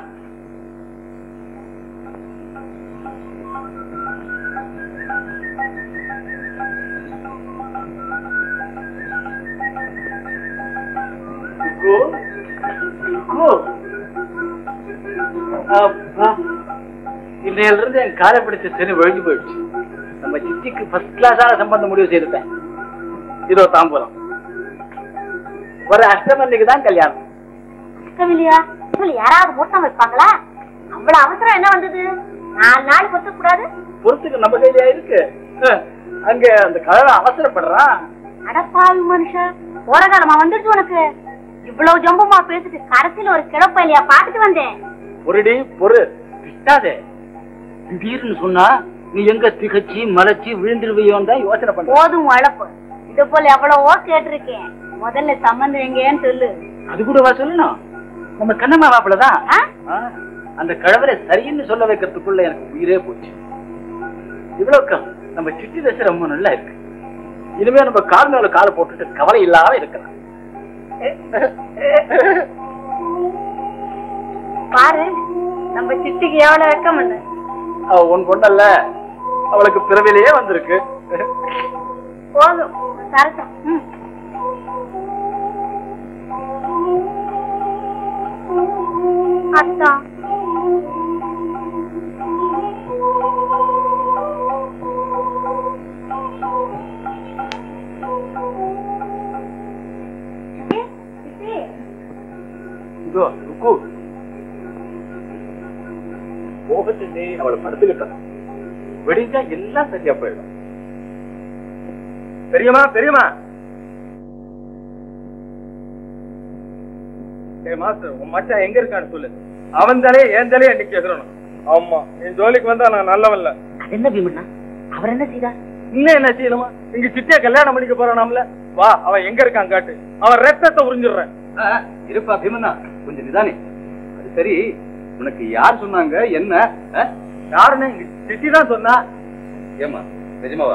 கோ கோ அப்பா இன்னையில இருந்து என் காலை பிடிச்ச சரி ஒழிஞ்சு போயிடுச்சு நம்ம சித்திக்கு ஃபர்ஸ்ட் கிளாஸான சம்பந்தம் முடிவு செய்துட்டேன் இதோ தாம்பூலம் ஒரு அஷ்டமன்னைக்கு தான் கல்யாணம் இல்லையா இவங்க யாராவது மூட்டம் வைப்பாங்களா அவ்வளவு அவசரம் என்ன வந்தது நாலு நாள் கொத்த கூடாது பொறுத்துக்கு நம்ம கையிலயா இருக்கு அஹ், அங்க அந்த கழகம் அவசரப்படுறான் அடப்பாவி மனுஷா போற காலமா வந்துருச்சு உனக்கு இவ்வளவு ஜம்பமா பேசிட்டு கடைசியில ஒரு கிளப்பையிலையா பாத்துட்டு வந்தேன் பொருடி பொறு திட்டாதே திடீர்னு சொன்னா நீ எங்க திகச்சு மலைச்சு விழுந்துருவியோன்னு தான் யோசனை பண்ற போதும் வளப்பு இது போல எவ்வளவோ கேட்டிருக்கேன் முதல்ல சம்பந்தம் எங்கேன்னு சொல்லு அது கூடவா சொல்லணும் நம்ம கண்ணம்மா மாப்பிளதான் ஆ? அந்த கழவரை சரின்னு சொல்ல வைக்கிறதுக்குள்ள எனக்கு உயிரே போச்சு இவ்வளவு நம்ம சிட்டி தசை ரொம்ப நல்லா இருக்கு இனிமே நம்ம கால் மேல காலை போட்டுட்டு கவலை இல்லாம இருக்கலாம் பாரு நம்ம சிட்டிக்கு எவ்வளவு வெக்கம் பண்ணு அவ உன் பொண்ணல்ல அவளுக்கு பிறவிலேயே வந்திருக்கு போதும் சரசம் ம். அத்தா இதோ ருக்கு போகட்டு அவளை படுத்துக்கிட்டான் வெடிஞ்சா எல்லாம் சரியா போயிடும் பெரியம்மா பெரியம்மா ஏய் மாஸ்டர் உன் மச்சான் எங்க இருக்கான்னு சொல்லு அவன் தலையே என் தலையே இன்னைக்கு கேட்கணும் ஆமா என் ஜோலிக்கு வந்தா நான் நல்லவன்ல அது என்ன பீமண்ணா அவர் என்ன செய்தார் இன்னும் என்ன செய்யணுமா இங்க சிட்டியா கல்யாணம் பண்ணிக்க போறானாம்ல வா அவன் எங்க இருக்கான் காட்டு அவன் ரத்தத்தை உறிஞ்சிடுறேன் இருப்பா பீமண்ணா கொஞ்சம் நிதானி அது சரி உனக்கு யார் சொன்னாங்க என்ன ஆ? யாருன்னு சிட்டி தான் சொன்னா ஏம்மா நிஜமாவா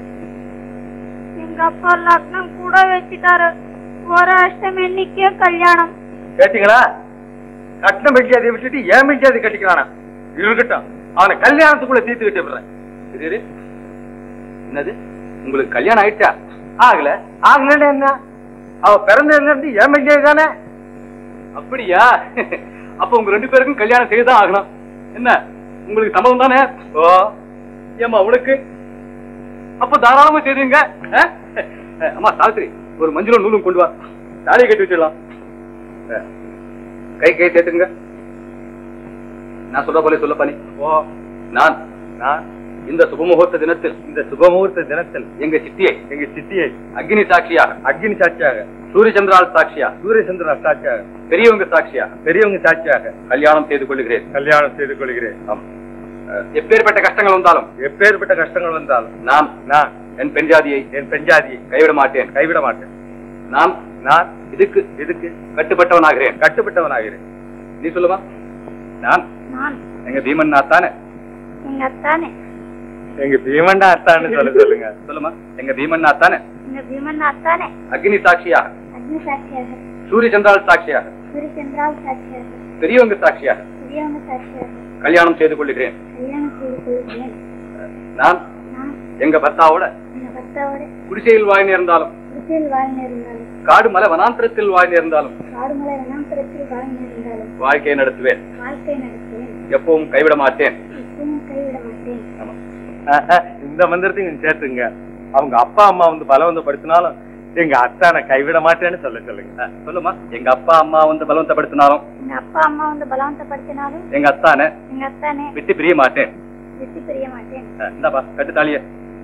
எங்க அப்பா லக்னம் கூட வச்சுட்டாரு ஒரு அஷ்டம் என்னைக்கே கல்யாணம் கேட்டீங்களா கட்டின மெட்டியாதை விட்டுட்டு ஏன் மெட்டியாதை கட்டிக்கிறானா இருக்கட்டும் அவனை கல்யாணத்துக்குள்ள தீர்த்துக்கிட்டு விடுறேன் சரி இரு. என்னது உங்களுக்கு கல்யாணம் ஆயிடுச்சா ஆகல ஆகலன்னு என்ன அவ பிறந்ததுல இருந்து ஏன் மெட்டியாதை தானே அப்படியா அப்ப உங்க ரெண்டு பேருக்கும் கல்யாணம் செய்துதான் ஆகணும் என்ன உங்களுக்கு சம்மதம் தானே ஓ ஏமா உனக்கு அப்ப தாராளமா செய்துங்க ஆ? அஹ், அம்மா சாவித்திரி ஒரு மஞ்சளும் நூலும் கொண்டு வா தாலியை கட்டி வச்சிடலாம் அஹ், கை கை சேர்த்துங்க நான் சொல்ற போல சொல்ல பண்ணி ஓ நான் நான் இந்த சுபமுகூர்த்த தினத்தில் இந்த சுபமுகூர்த்த தினத்தில் எங்க சித்தியை எங்க சித்தியை அக்னி சாட்சியாக அக்னி சாட்சியாக சூரிய சந்திரால் சாட்சியாக சூரியசந்திர சாட்சியாக பெரியவங்க சாட்சியாக பெரியவங்க சாட்சியாக கல்யாணம் செய்து கொள்ளுகிறேன் கல்யாணம் செய்து கொள்கிறேன் ஆம். அஹ், எப்பேற்பட்ட கஷ்டங்கள் வந்தாலும் எப்பேற்பட்ட கஷ்டங்கள் வந்தாலும் நான் நான் என் பெண் ஜாதியை என் பெஞ்சாதியை கைவிட மாட்டேன் கைவிட மாட்டேன் நான் நான் இதுக்கு இதுக்கு கட்டுப்பட்டவனாகிறேன் கட்டுப்பட்டவனாகிறேன் நீ சொல்லுமா நான் நான் எங்க பீமன் நாத்தானே எங்க அத்தானே எங்க பீமண்டா அத்தான்னு சொல்ல சொல்லுங்க சொல்லுமா எங்க பீமன் நாத்தானே எங்க பீமன் அத்தானே அக்னி சாட்சியாக அக்னி சாட்சியாக சூரிய சந்திரால் சாட்சியாக சூரியச்சந்திரால் சாட்சியாக பெரியவங்க சாட்சியாக பெரியவங்க சாட்சியாக கல்யாணம் செய்து கொள்ளுகிறேன் கல்யாணம் செய்து கொள்கிறேன் நான் நான் எங்க பர்த்தாவோட எங்க பக்தாவோட குடிசையில் வாழ் நேர்ந்தாலும் குடிசையில் வாழ் நேர்ந்தாலும் காடு மலை வனாந்திரத்தில் வாழ் நேர்ந்தாலும் காடுமலை வனாந்தரத்தில் வாழ் நேர்ந்தாலும் வாழ்க்கையை நடத்துவேன் வாழ்க்கை நடத்துவேன் எப்பவும் கைவிட மாட்டேன் எப்பவும் கைவிட மாட்டேன் ஆமா. அஹ், அஹ், இந்த மந்திரத்தையும் கொஞ்சம் சேர்த்துங்க அவங்க அப்பா அம்மா வந்து பலவந்தப்படுத்தினாலும் எங்க அத்தானை கைவிட மாட்டேன்னு சொல்ல சொல்லுங்க அஹ், சொல்லுமா எங்க அப்பா அம்மா வந்து பலவந்தப்படுத்தினாலும் எங்க அப்பா அம்மா வந்து பலவந்தப்படுத்தினாலும் எங்க அத்தானை எங்க அத்தானே விட்டு பிரிய மாட்டேன் விட்டு பிரிய மாட்டேன் அஹ், இந்தாப்பா கட்டு தாலிய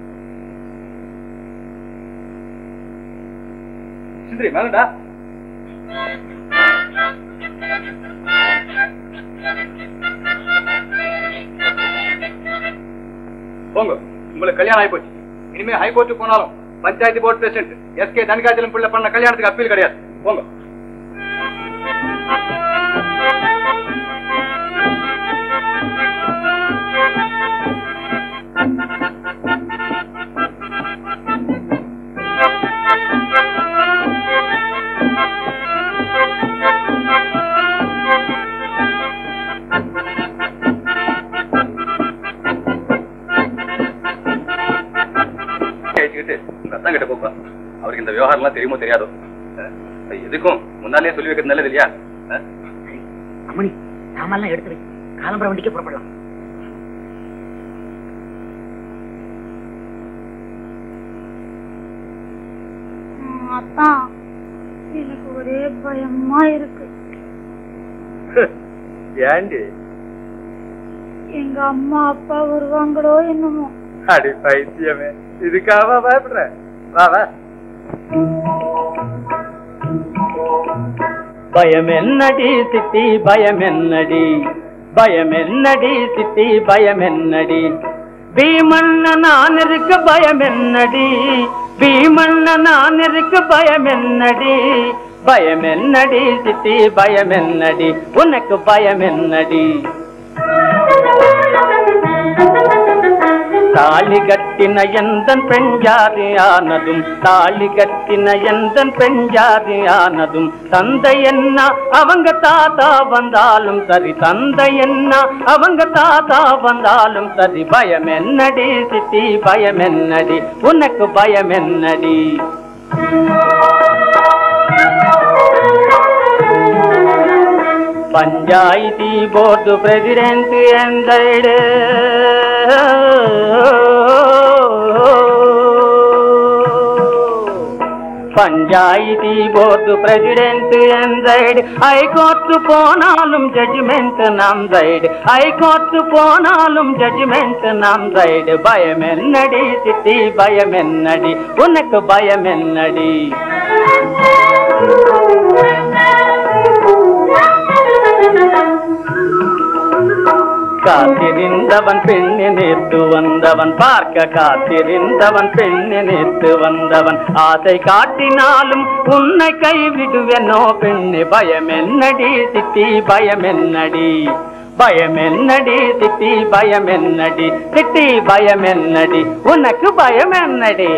சுந்தரி மேலடா போங்க உங்களுக்கு கல்யாணம் ஆகி போச்சு இனிமே ஹைகோர்ட்டுக்கு போனாலும் panchayat board president SK Thanakachalam Pillai பண்ண கல்யாணத்துக்கு அப்பீல் கிடையாது போங்க பேசிக்கிட்டு உங்க அத்தா கிட்ட போப்பா அவருக்கு இந்த விவகாரம்லாம் தெரியுமோ தெரியாதோ அஹ், எதுக்கும் முன்னாலே சொல்லி வைக்கிறது நல்லது இல்லையா அஹ், சரி அம்மணி சாமான்லாம் எடுத்து வை காலம்பரம் வண்டிக்கு புறப்படலாம் அத்தான் எனக்கு ஒரே பயமா இருக்கு ஏண்டி எங்க அம்மா அப்பா வருவாங்களோ என்னமோ அடி பைத்தியமே இதுக்காக பயப்படுற வா வா பயம் என்னடி சித்தி பயம் என்னடி பயம் என்னடி சித்தி பயம் என்னடி பீமண்ண நான் இருக்க பயம் என்னடி பீமண்ண நான் இருக்க பயம் என்னடி பயம் என்னடி சித்தி பயம் என்னடி உனக்கு பயம் என்னடி தாலி கட்டின எந்தன் பெண் ஜாதியானதும் தாலி கட்டின எந்தன் பெண் ஜாதியானதும் தந்தை என்ன அவங்க தாத்தா வந்தாலும் சரி தந்தை என்ன அவங்க தாத்தா வந்தாலும் சரி பயம் என்னடி சித்தி பயம் என்னடி உனக்கு பயம் என்னடி பஞ்சாயத்தி போர்டு பிரசிடென்ட் எந்த பஞ்சாயத்தி போர்டு பிரசிடென்ட் என் சைடு ஹைகோர்ட்டு போனாலும் ஜட்ஜ்மெண்ட் நம் சைடு ஹைகோர்ட்டு போனாலும் ஜட்ஜ்மெண்ட் நம் சைடு பயம் என்னடி சிட்டி பயம் என்னடி உனக்கு பயம் என்னடி காத்திருந்தவன் பெண்ணை நேற்று வந்தவன் பார்க்க காத்திருந்தவன் பெண்ணை நேற்று வந்தவன் ஆசை காட்டினாலும் உன்னை கைவிடுவேனோ பெண்ணு பயம் என்னடி சித்தி பயம் என்னடி பயம் என்னடி சித்தி பயம் என்னடி சித்தி பயம் என்னடி உனக்கு பயம் என்னடி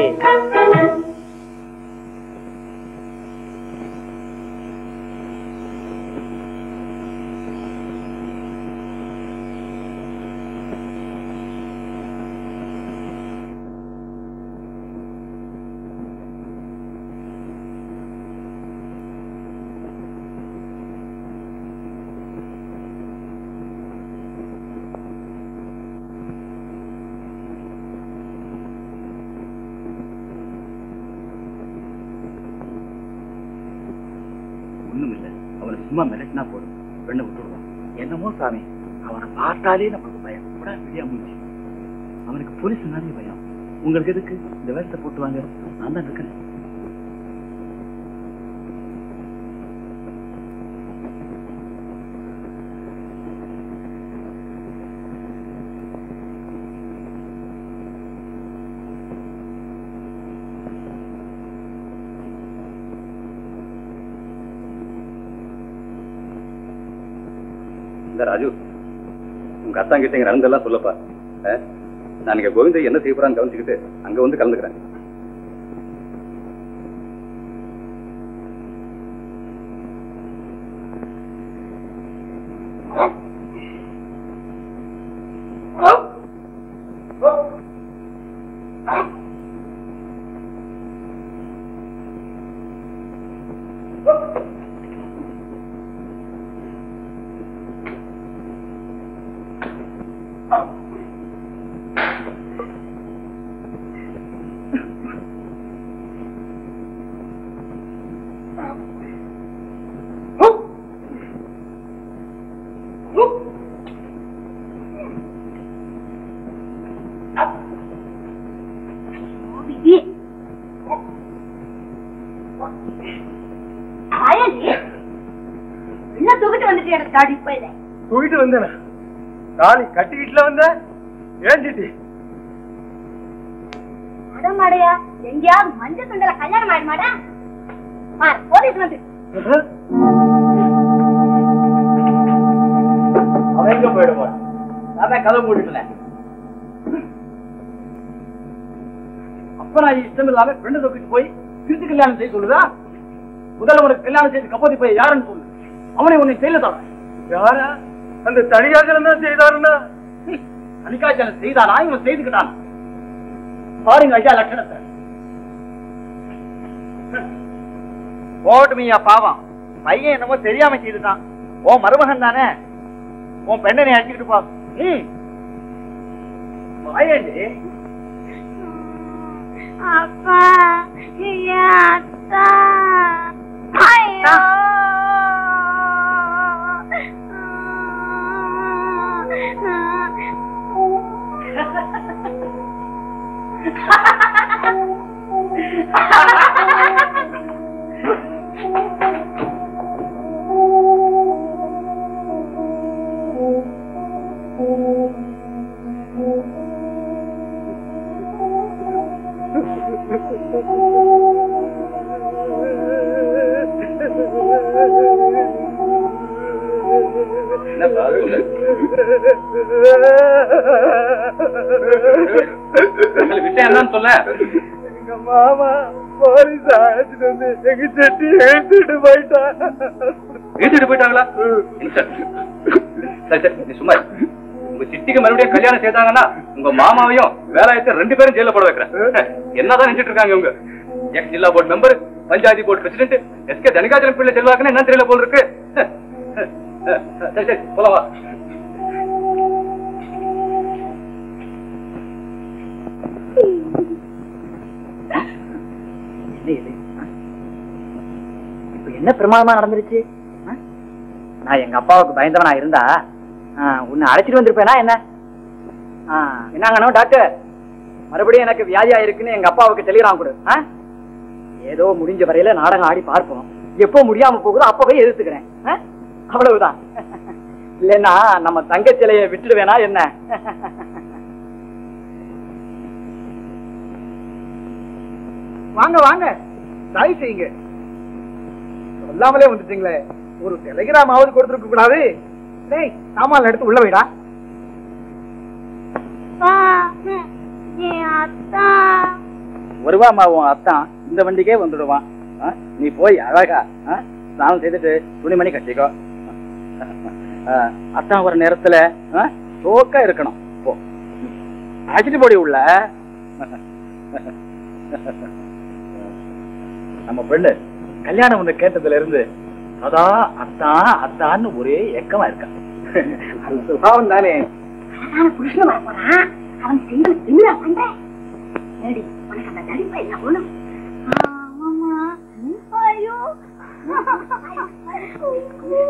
சும்மா மிரட்டினா போதும் பெண்ணை விட்டுடுவான் என்னமோ சாமி அவனை பார்த்தாலே நமக்கு பயம் கூட வெளியா முடிஞ்சு அவனுக்கு போலீஸ்னாலே பயம் உங்களுக்கு எதுக்கு இந்த வேஷத்தை போட்டு வாங்க நான் தான் இருக்கேன் இந்த ராஜு உங்க அத்தான் கிட்ட இங்க நடந்தெல்லாம் சொல்லப்பா ஆ? நான் இங்க கோவிந்த என்ன செய்ய போறான்னு கவனிச்சுக்கிட்டு அங்க வந்து கலந்துக்கிறேன் என்ன தூக்கிட்டு வந்துட்டு எனக்கு தாடி போயில தூக்கிட்டு வந்தேன் தாலி கட்டிக்கிட்டுல வந்த ஏஞ்சிட்டி அடமாடையா எங்கேயாவது மஞ்சள் துண்டல கல்யாணம் ஆயிடுமாடா பாரு போலீஸ் வந்து அவன் எங்க போயிடுவான் நான் தான் கதை மூடிட்டேன் அப்ப நான் இஷ்டம் இல்லாம பெண்ணை தூக்கிட்டு போய் திருத்தி கல்யாணம் செய்ய சொல்லுதா முதல்ல உனக்கு கல்யாணம் செய்து கப்போதி போய் யாருன்னு சொல்லு அவனை உன்னை செய்யல தர யாரா அந்த தனியாச்சலம் தான் செய்தாருன்னா அனிகாச்சலம் செய்தானா இவன் செய்துக்கிட்டான் பாருங்க ஐயா லட்சணத்தை போகட்டுமையா பாவம் பையன் என்னமோ தெரியாம செய்துட்டான் ஓ மருமகன் தானே உன் பெண்ணை நீ அடிச்சுக்கிட்டு போ ம் வாயேண்டி அப்பா அத்தா ஐயோ என்னப்பா சொல்லு உங்களுக்கு விஷயம் என்னன்னு சொல்ல எங்க மாமா போலீஸ் அழைச்சிட்டு வந்து எங்க செட்டி எழுத்துட்டு போயிட்டான் இழுத்துட்டு போயிட்டாங்களா சரி சரி சரி நீ சும்மா இரு. உங்க சிட்டிக்கு மறுபடியும் கல்யாணம் செய்தாங்கன்னா உங்க மாமாவையும் வேலாயத்தை ரெண்டு பேரும் ஜெயில போட வைக்கிறேன் என்னதான் நினைச்சிட்டு இருக்காங்க இவங்க ex zilla board member panchayat board president SK Thanikachalam Pillai செல்வாக்குன்னு என்ன தெரியல போல இருக்கு சரி சரி போலவா என்ன இது ஆ? இப்ப என்ன பிரமாதமா நடந்துருச்சு ஆ? நான் எங்க அப்பாவுக்கு பயந்தவனா இருந்தா ஆ, உன்னை அழைச்சிட்டு வந்திருப்பேனா என்ன ஆ, என்னங்கண்ணோ டாக்டர் மறுபடியும் எனக்கு வியாதியா இருக்குன்னு எங்க அப்பாவுக்கு டெலிகிராம் கொடு ஆ? ஏதோ முடிஞ்ச வரையில நாடகம் ஆடி பார்ப்போம் எப்போ முடியாம போகுதோ அப்பவே எதிர்த்துக்கிறேன் ஆ? அவ்வளவுதான் இல்லைன்னா நம்ம தங்க சிலையை விட்டுடுவேனா என்ன வாங்க வாங்க தாய் செய்யுங்க சொல்லாமலே வந்துட்டீங்களே ஒரு டெலிகிராம் ஆவது கொடுத்துருக்க கூடாது டேய் சாமான் எடுத்து உள்ள வைடா அத்தா வருவாமா உன் அத்தான் இந்த வண்டிக்கே வந்துடுவான் ஆ? நீ போய் அழகா ஆ? ஸ்நானம் செய்துட்டு துணிமணி கட்டிக்கோ ஆ, அத்தான் வர நேரத்துல ஆ, சோக்கா இருக்கணும் போ ம். அழைச்சிட்டு போடி உள்ள நம்ம பெண்ணு கல்யாணம் ஒண்ணு கேட்டதுல இருந்து அதான் அத்தான் அத்தான்னு ஒரே ஏக்கமா இருக்கா அது சுபாவம் தானே நான் புருஷன் வர போறான் அவன் சிங்கிள் சிங்கிளா பண்றேன் ஏடி உனக்கு அந்த நடிப்பை என்ன ஒண்ணும் ஆமாமா ஐயோ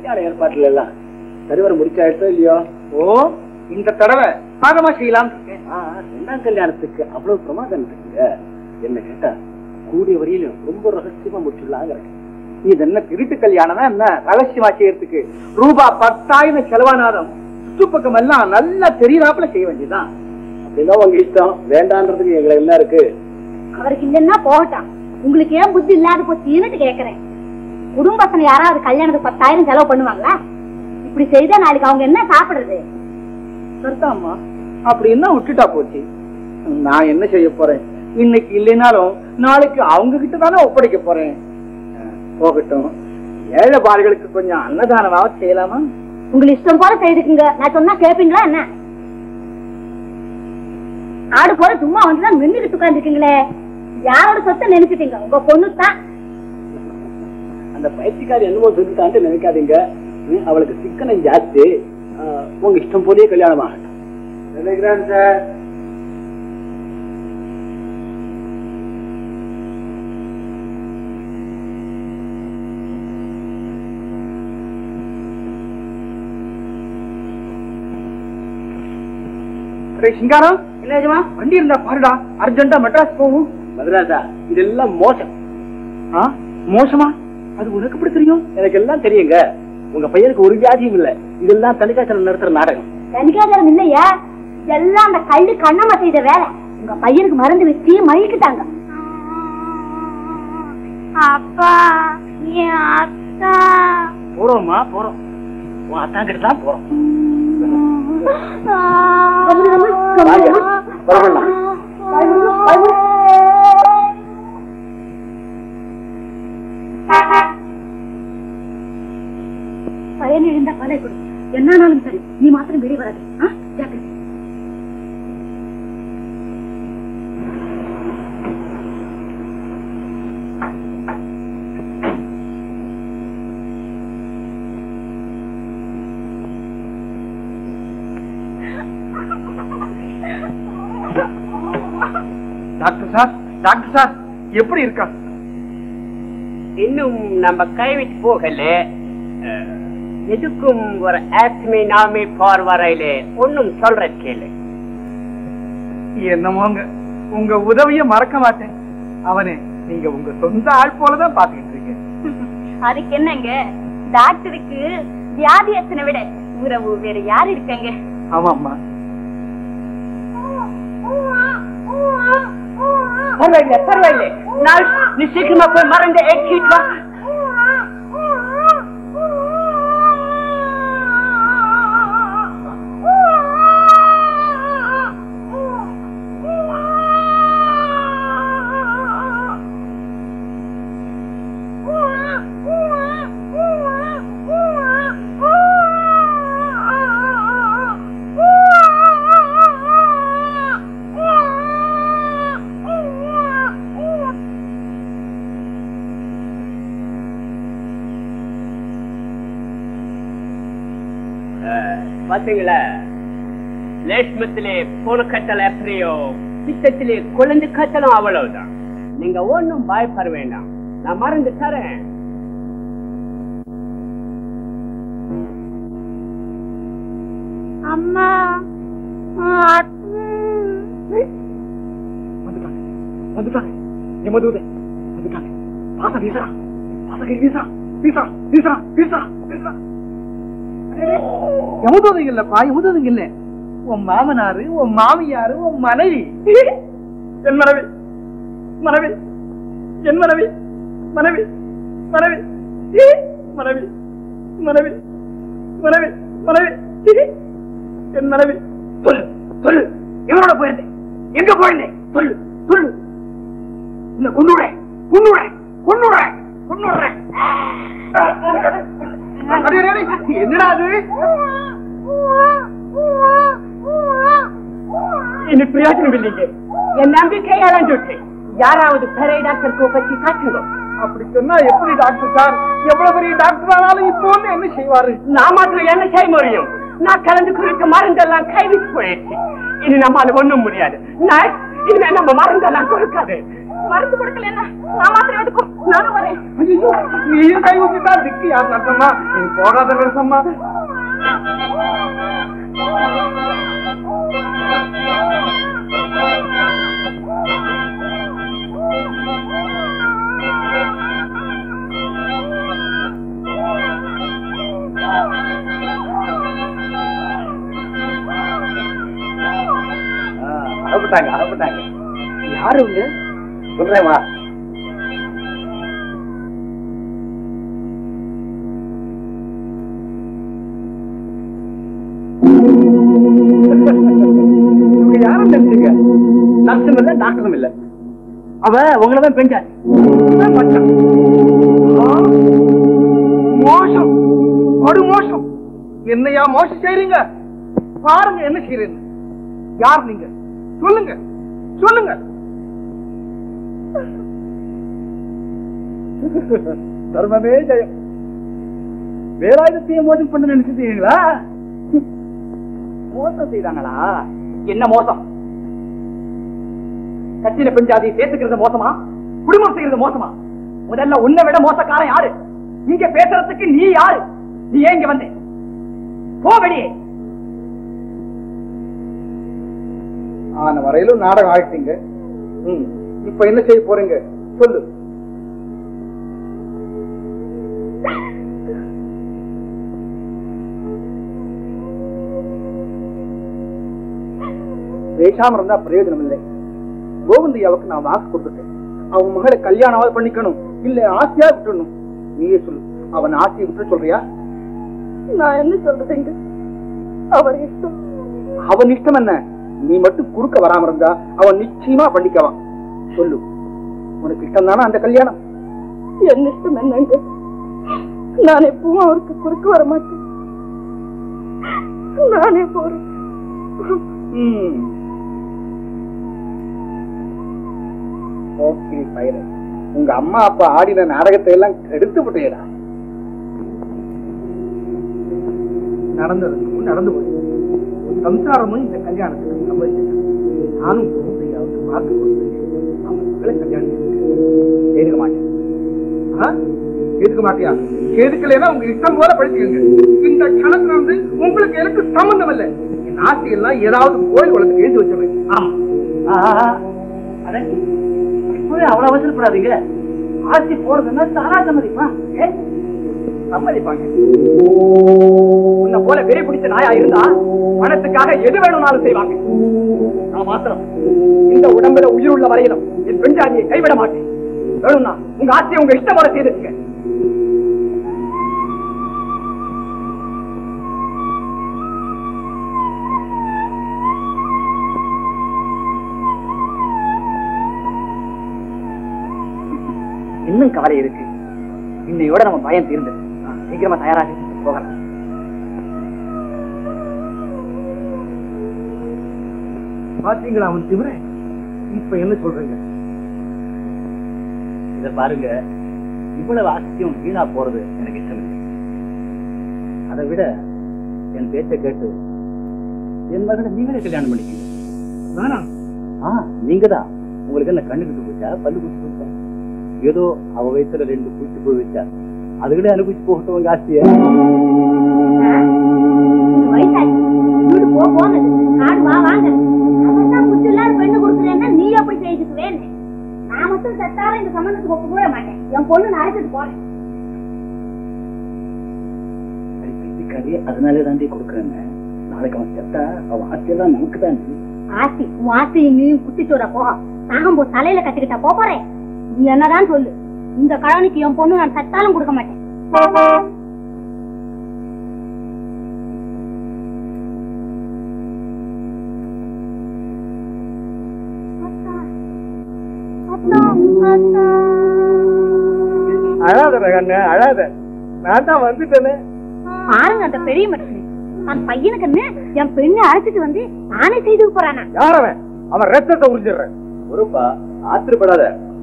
கல்யாண ஏற்பாட்டுல எல்லாம் சரிவர முடிச்சாயிட்டோ இல்லையோ ஓ இந்த தடவை பாகமா செய்யலாம் இருக்கேன் ஆ, ரெண்டாம் கல்யாணத்துக்கு அவ்வளவு பிரமாதம் இருக்குங்க என்ன கேட்டா கூடிய வரையிலும் ரொம்ப ரகசியமா முடிச்சுடலாங்கிறேன் இது என்ன திருட்டு கல்யாணம் என்ன ரகசியமா செய்யறதுக்கு ரூபா பத்தாயிரம் செலவானாலும் சுற்றுப்பக்கம் எல்லாம் நல்லா தெரியறாப்புல செய்ய வேண்டியதுதான் அப்படின்னா உங்க இஷ்டம் வேண்டான்றதுக்கு எங்களை என்ன இருக்கு அவருக்கு இல்லைன்னா போகட்டான் உங்களுக்கு ஏன் புத்தி இல்லாத போச்சுன்னு கேக்குறேன் குடும்பத்துல யாராவது கல்யாணத்துக்கு பத்தாயிரம் செலவு பண்ணுவாங்களா இப்படி செய்தா நாளைக்கு அவங்க என்ன சாப்பிடுறது சரிதாம்மா அப்படி என்ன விட்டுட்டா போச்சு நான் என்ன செய்ய போறேன் இன்னைக்கு இல்லைனாலும் நாளைக்கு அவங்க கிட்ட தானே ஒப்படைக்க போறேன் அஹ், போகட்டும் ஏழை பார்களுக்கு கொஞ்சம் அன்னதானமாவது செய்யலாமா உங்களுக்கு இஷ்டம் போல செய்துக்குங்க நான் சொன்னா கேப்பீங்களா என்ன ஆடு போல சும்மா வந்துதான் நின்றுட்டு உட்காந்துருக்கீங்களே யாரோட சொத்தை நினைச்சிட்டீங்க உங்க பொண்ணு தான் அந்த பயிற்சிக்காரி என்னமோ சொல்லிட்டான்ட்டு நினைக்காதீங்க ம், அவளுக்கு சிக்கனம் ஜாஸ்தி ஆ, உங்க இஷ்டம் போலயே கல்யாணம் ஆகட்டும் நினைக்கிறேன் சார் சிங்காரம் என்ன வண்டி இருந்தா பாருடா அர்ஜென்டா மெட்ராஸ் போகும் மதுராசா இதெல்லாம் மோசம் ஆ மோசமா அது உனக்கு எப்படி தெரியும் எனக்கு எல்லாம் தெரியுங்க உங்க பையனுக்கு ஒரு வியாதியும் இல்ல இதெல்லாம் தனிக்காய்ச்சல் நடத்துற நாடகம் தனிக்காதாரம் இல்லையா எல்லாம் அந்த கள்ளு கண்ணம்மா செய்த வேலை உங்க பையனுக்கு மருந்து வச்சு மயக்கிட்டாங்க அப்பா என் அத்தா போறோம்மா போறோம் உன் அத்தாங்கிட்ட தான் போறோம் வாங்க வரலாம் பையன் எழுந்தா பலை கொடு என்னானாலும் சரி நீ மாத்திரம் வெளியே வராது ஆ? ஜாக்கிரதை. டாக்டர் சார் டாக்டர் சார் எப்படி இருக்கா இன்னும் நம்ம கைவிட்டு போகல அஹ், எதுக்கும் ஒரு ஆத்மி நாமே போர் வரையில ஒன்னும் சொல்ற கேளு என்னமோங்க உங்க உதவிய மறக்க மாட்டேன் அவனே நீங்க உங்க சொந்த ஆள் போலதான் பாத்துக்கிட்டு இருக்கீங்க அதுக்கு என்னங்க டாக்டருக்கு வியாதியத்தனை விட உறவு வேற யாரு இருக்காங்க ஆமாம்மா பரவாயில்ல பரவாயில்ல நான் நீ சீக்கிரமா போய் மறந்து ஏற்றிட்டு வா பாத்தீங்களா லேஷ்மத்திலே போன கட்டல எப்படியோ பித்தத்திலே குழந்தை கட்டலும் அவ்வளவுதான் நீங்க ஒண்ணும் பயப்பட வேண்டாம் நான் மறந்து தரேன் அம்மா வந்துட்டாங்க வந்துட்டாங்க எமதூதே வந்துட்டாங்க பாச வீசா பாச கை வீசா வீசா வீசா வீசா வீசா எமதூதங்க இல்லப்பா எமதூதங்க இல்ல உன் மாமனாரு உன் மாமியாரு உன் மனைவி என் மனைவி மனைவி என் மனைவி மனைவி மனைவி ஈ, மனைவி மனைவி மனைவி மனைவி ஈ, என் மனைவி சொல்லு சொல்லு எவனோட போயிருந்தேன் எங்க போயிருந்தேன் சொல்லு சொல்லு இந்த கொண்டுடுறேன் கொண்டுடுறேன் கொண்டுடுறேன் கொண்டுடுறேன் அடே, அடே, அடே, என்னடா அது இனி பிரயோஜனம் இல்லைங்க என் நம்பிக்கை இழந்துட்டு யாராவது பெரிய டாக்டர் கூப்பிட்டு காட்டுங்க அப்படி சொன்னா எப்படி டாக்டர் சார் எவ்வளவு பெரிய டாக்டர் ஆனாலும் இப்போ வந்து என்ன செய்வாரு நான் மாத்திரம் என்ன செய்ய முடியும் நான் கலந்து குறித்த மருந்தெல்லாம் கைவிட்டு போயிடுச்சு இனி நம்மால ஒண்ணும் முடியாது நான் இனிமே நம்ம மருந்தெல்லாம் கொடுக்காது மருந்து கொடுக்கலன்னா நான் மாத்திரம் எதுக்கும் நானும் வரேன் ஐயோ நீயும் கை ஊத்திட்டா திக்கு யார் நட்டம்மா நீ போகாத நரசம்மா அகப்பட்டாங்க அகப்பட்டாங்க யாரு இவங்க சொல்றேன் வா இவங்க யாரும் தெரிஞ்சுங்க நர்ஸும் இல்ல டாக்டரும் இல்ல அவ உங்களதான் பெஞ்சா மோசம் படு மோசம் என்னையா மோசம் செய்றீங்க பாருங்க என்ன செய்றீங்க யார் நீங்க சொல்லுங்க சொல்லுங்க தர்மமே ஜெயம் வேலாயுதத்தையே மோசம் பண்ண நினைச்சிட்டீங்களா மோசம் செய்தாங்களா என்ன மோசம் கட்சியில பெஞ்சாதி சேர்த்துக்கிறது மோசமா குடும்பம் செய்யறது மோசமா முதல்ல உன்னை விட மோசக்காரன் யாரு இங்க பேசுறதுக்கு நீ யாரு நீ ஏன் இங்க வந்தே போ வெளியே ஆன வரையிலும் நாடகம் ஆயிட்டீங்க ம், இப்ப என்ன செய்ய போறீங்க சொல்லு பேசாம இருந்தா பிரயோஜனம் இல்லை கோவிந்தையாவுக்கு நான் வாக்கு கொடுத்துட்டேன் அவன் மகளை கல்யாணமாவது பண்ணிக்கணும் இல்ல ஆசையா விட்டுடணும் நீயே சொல்லு அவன் ஆசையை விட்டு சொல்றியா நான் என்ன சொல்றதுங்க அவர் இஷ்டம் அவன் இஷ்டம் என்ன நீ மட்டும் குறுக்க வராம இருந்தா அவன் நிச்சயமா பண்ணிக்கவான் சொல்லு உனக்கு இஷ்டம் தானே அந்த கல்யாணம் என் இஷ்டம் என்னங்க நான் எப்பவும் அவருக்கு குறுக்க வர மாட்டேன் நானே போறேன் ம். ஓகே பயிர உங்க அம்மா அப்பா ஆடின நாடகத்தை எல்லாம் கெடுத்து விட்டேடா நடந்தது நடந்து போய் சம்சாரமும் இந்த கல்யாணத்துக்கு சம்மதிச்சிட்டான் நானும் குழந்தையாவுக்கு வாக்கு கொடுத்து அவன் மகளை கல்யாணம் செய்துக்க. ஏதுக்க மாட்டேன் ஆ? ஏதுக்க மாட்டியா எதுக்கலைன்னா உங்க இஷ்டம் போல படிச்சுக்கங்க இந்த கணக்குல வந்து உங்களுக்கு எனக்கு சம்பந்தம் இல்லை என் ஆசையெல்லாம் ஏதாவது கோயில் குளத்துக்கு எழுதி வச்சவன் ஆமா அட இப்பவே அவ்வளவு அவசரப்படாதீங்க ஆசி போறதுன்னா தானா சம்மதிப்பா ஏ? சம்மதிப்பாங்க உன்னை போல வெறி பிடிச்ச நாயா இருந்தா பணத்துக்காக எது வேணும்னாலும் செய்வாங்க நான் மாத்திரம் இந்த உடம்புல உயிர் உள்ள வரையிலும் என் பெண்ஜாதியை கைவிட மாட்டேன் வேணும்னா உங்க ஆசையை உங்க இஷ்டம் போல செய்துங்க இன்னும் கவலை இருக்கு இன்னையோட நம்ம பயம் தீர்ந்து சீக்கிரமா தயாராக போகலாம் பாத்தீங்களா அவன் திமிர இப்ப என்ன சொல்றீங்க இத பாருங்க இவ்வளவு ஆசையும் வீணா போறது எனக்கு இஷ்டம் இல்லை அதை விட என் பேச்சை கேட்டு என் மகனை நீங்களே கல்யாணம் பண்ணிக்கீங்க நானா ஆ நீங்க தான் உங்களுக்கு என்ன கண்ணு குத்து போச்சா பல்லு குத்து போச்சா ஏதோ அவ வயசுல ரெண்டு பூச்சி போய் வச்சா அதுகளே அனுபவிச்சு போகட்டும் உங்க ஆசைய வயசாச்சு வீடு போ போகுது காடு வா வாங்க அவன் புத்தி இல்லாத பெண்ணு கொடுக்குறேன்னா நீ எப்படி செய்துக்குவேன் நான் மட்டும் செத்தாலும் இந்த சம்பந்தத்துக்கு ஒப்பு கூட மாட்டேன் என் பொண்ணு நான் அழைச்சிட்டு போறேன் கறி அதனாலே தாண்டி கொடுக்குறேன்னு நாளைக்கு அவன் செத்தா அவன் ஆசையெல்லாம் நமக்கு தான் ஆசி உன் ஆசையை நீயும் குட்டிச்சோட போ நாகம் போ தலையில கட்டிக்கிட்டா போ போறேன் நீ என்னதான் சொல்லு இந்த கழனிக்கு என் பொண்ணு நான் சத்தாலும் கொடுக்க மாட்டேன் அழாத கண்ணு அழாத நான் தான் வந்துட்டேனே பாருங்க அந்த பெரிய மனுஷன் அந்த பையனுக்கு என்ன என் பெண்ணை அழைச்சிட்டு வந்து நானே செய்து போறானா யாரவன் அவன் ரத்தத்தை உறிஞ்சிடுறேன் ஒருப்பா ஆத்திரப்படாத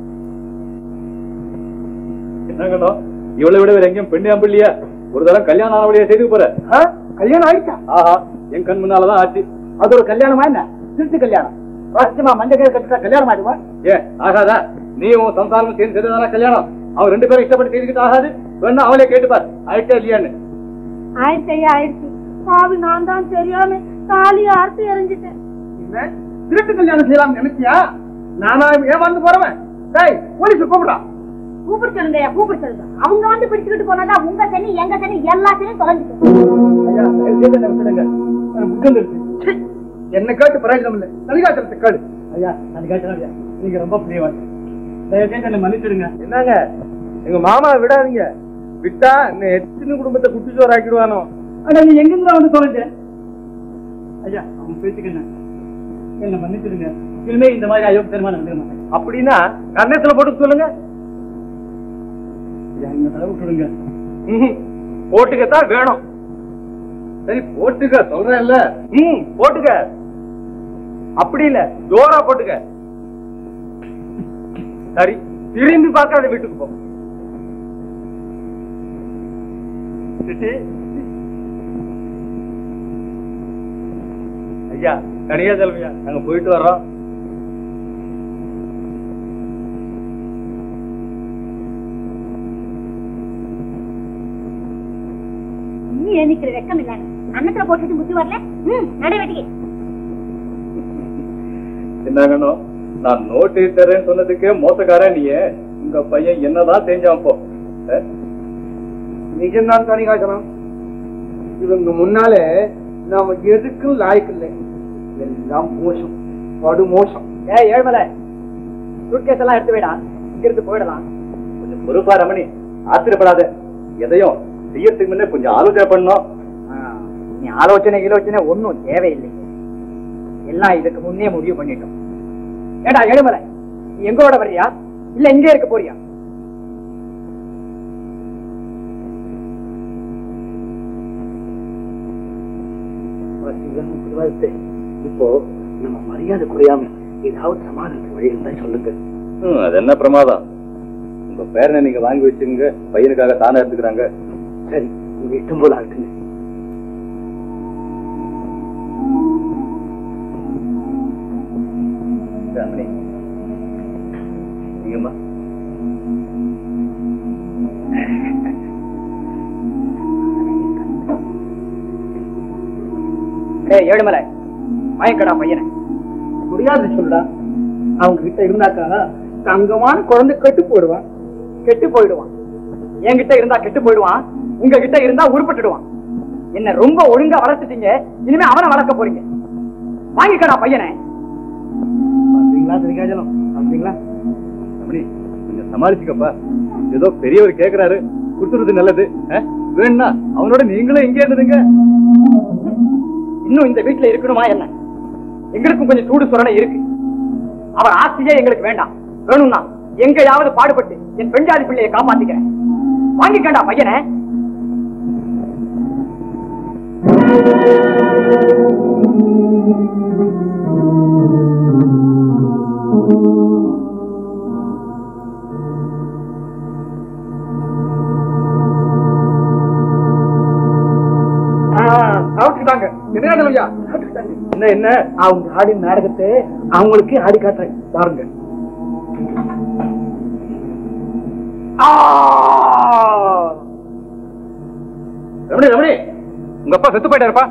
என்னங்கண்ணோ இவளை விட வேற எங்கேயும் பெண்ணே அம்பிள்ளையா ஒரு தரம் கல்யாணம் ஆனவளையே செய்து போற ஆ? கல்யாணம் ஆயிடுச்சா ஆஹா என் கண் முன்னாலதான் ஆச்சு அது ஒரு கல்யாணமா என்ன திருட்டு கல்யாணம் வாசியமா மஞ்சள் கயிறு கட்டிட்டா கல்யாணம் ஆயிடுமா ஏன் ஆகாதா நீ உன் சம்சாரம் சேர்ந்து செய்ததான கல்யாணம் அவன் ரெண்டு பேரும் இஷ்டப்பட்டு செய்துக்கிட்டு ஆகாது வேணா அவளே கேட்டுப்பார் ஆயிட்டா இல்லையான்னு ஆயிடுச்சு ஐயா ஆயிடுச்சு சாவி நான் தான் தெரியாம தாலி அறுத்து எறிஞ்சிட்டேன் என்ன திருட்டு கல்யாணம் செய்யலாம் நினைச்சியா நானா ஏமாந்து போறவன் டேய் போலீஸ் கூப்பிடா கூப்பிடு சொல்லுங்க ஐயா கூப்பிடு சொல்லுங்க அவங்க வந்து பிடிச்சுக்கிட்டு போனதா உங்க சனி எங்க சனி எல்லாத்தையும் தொலைஞ்சிட்டு ஐயா தயவு செய்து என்னை விட்டுடுங்க எனக்கு புத்தி வந்துருச்சு. சீ, என்ன கேட்டு பிரயோஜனம் இல்லை தனிகாச்சலத்தை கேடு ஐயா அது கேட்டு நீங்க ரொம்ப பிரியவன் தயவு செய்து என்னை மன்னிச்சிடுங்க என்னங்க எங்க மாமா விடாதீங்க விட்டா என்ன எத்தனை குடும்பத்தை குட்டி சோறு ஆக்கிடுவானோ அட நீ எங்கிருந்தா வந்து தொலைஞ்ச ஐயா அவன் பேச்சுக்கு என்ன என்ன மன்னிச்சிடுங்க இனிமே இந்த மாதிரி அயோக்கியமா நடந்துக்க மாட்டேன் அப்படின்னா கர்ணத்துல போட்டு சொல்லுங்க ஐயா, இந்த தடவை விட்டுடுங்க போட்டுக்கத்தான் வேணும் சரி போட்டுக்க சொல்றேன்ல ம் போட்டுக்க அப்படி இல்ல ஜோரா போட்டுக்க சரி திரும்பி பார்க்காத வீட்டுக்கு போ சிட்டி ஐயா தனியா செல்வியா நாங்க போயிட்டு வர்றோம் நீ எண்ணிக்கிற வெக்கம் இல்ல அன்னத்துல போட்டுட்டு புத்தி வரல ம் நடை வெட்டிக்கு என்னங்கண்ணோ நான் நோட்டு தரேன்னு சொன்னதுக்கே மோசக்காரன் நீ உங்க பையன் என்னதான் செஞ்சான் போ அஹ்? நிஜம்தான் தனிகாச்சலம் இவங்க முன்னாலே நாம எதுக்கும் லாய்க்கு இல்லை எல்லாம் மோசம் படு மோசம் ஏ ஏழ்மலை சூட்கேஸ் எல்லாம் எடுத்து போயிடா இங்க இருந்து போயிடலாம் கொஞ்சம் பொறுப்பா ரமணி ஆத்திரப்படாத எதையும் செய்யறதுக்கு முன்ன கொஞ்சம் ஆலோசனை பண்ணணும் நீ ஆலோசனை கீலோசனை ஒன்னும் தேவையில்லை எல்லாம் இதுக்கு முன்னே முடிவு பண்ணிட்டோம் ஏடா ஏழுமலை நீ எங்களோட வர்றியா இல்ல இங்கே இருக்க போறியா இப்போ நம்ம மரியாதை குறையாம ஏதாவது சமாதானத்துக்கு வழி இருந்தா சொல்லுங்க ம், அது என்ன பிரமாதம் உங்க பேரனை நீங்க வாங்கி வச்சுங்க பையனுக்காக தானே எடுத்துக்கிறாங்க சரி உங்க இஷ்டம் போல ஆகுங்க ரமணி நீங்கம்மா ஏய் ஏழுமலை மயக்கடா பையனை முடியாது சொல்லுடா அவங்க கிட்ட இருந்தாக்கா தங்கமான குழந்தை கெட்டு போயிடுவான் கெட்டு போயிடுவான் என்கிட்ட இருந்தா கெட்டு போயிடுவான் உங்க கிட்ட இருந்தா உருப்பட்டுடுவான் என்ன ரொம்ப ஒழுங்கா வளர்த்துட்டீங்க இனிமே அவனை வளர்க்க போறீங்க வாங்கிக்கடா பையனை அப்படிங்களா தனிகாச்சலம் அப்படிங்களா ரமணி கொஞ்சம் சமாளிச்சுக்கப்பா ஏதோ பெரியவர் கேக்குறாரு கொடுத்துறது நல்லது அஹ்? வேணும்னா அவனோட நீங்களும் இங்கே இருந்ததுங்க இன்னும் இந்த வீட்டுல இருக்கணுமா என்ன எங்களுக்கும் கொஞ்சம் சூடு சுரணை இருக்கு அவர் ஆசையே எங்களுக்கு வேண்டாம் வேணும்னா எங்கேயாவது பாடுபட்டு என் பெண்ஜாதி பிள்ளையை காப்பாத்திக்கிறேன் வாங்கிக்கண்டா பையனை சாப்பிட்டுட்டாங்க என்ன ஐயா என்ன என்ன அவங்க ஆடி நாடகத்தை அவங்களுக்கு ஆடி காட்டுறேன் பாருங்க ரமணி ரமணி உங்க அப்பா செத்து போயிட்டாருப்பா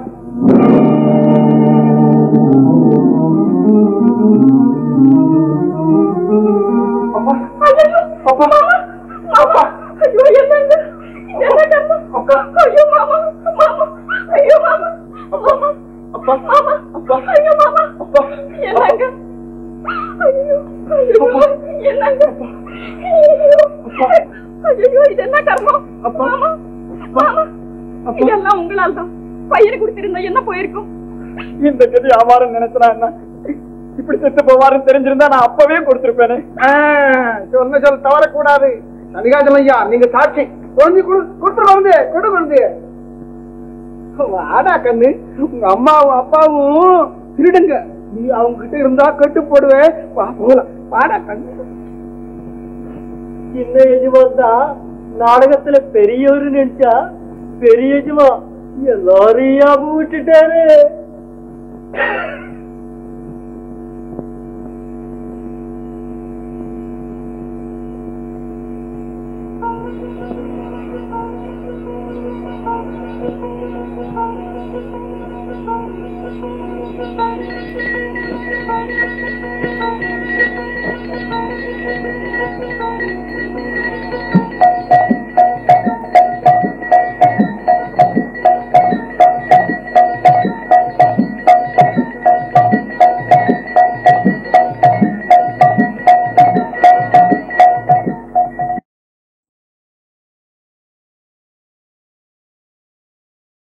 அப்பா அப்பா அப்பா ஐயோ என்னங்க என்னங்க அப்பா ஐயோ மாமா மாமா ஐயோ மாமா மாமா அப்பா மாமா அப்பா ஐயோ மாமா அப்பா என்னங்க ஐயோ ஐயோ என்னங்க ஐயோ ஐயோ இது என்ன கர்மம் அப்பா. மாமா மாமா இதெல்லாம் உங்களால் தான் பையனை கொடுத்திருந்தா என்ன போயிருக்கும் இந்த கதி வியாபாரம் நினைச்சா என்ன இப்படி செத்து போவாருன்னு தெரிஞ்சிருந்தா நான் அப்பவே கொடுத்திருப்பேனே சொன்ன சொல் தவறக்கூடாது நடிகாஜலம் ஐயா நீங்க சாட்சி குழந்தை கொடு கொடுத்துரு வந்து கொடு குழந்தைய ஆடா கண்ணு உங்க அம்மாவும் அப்பாவும் திருடுங்க நீ அவங்க கிட்ட இருந்தா கட்டு போடுவேன் வா போகலாம் வாடா கண்ணு சின்ன எஜமான் தான் நாடகத்துல பெரியவர் நினைச்சா பெரிய எஜமா எல்லாரும் ஞாபகம் விட்டுட்டாரு Thank you.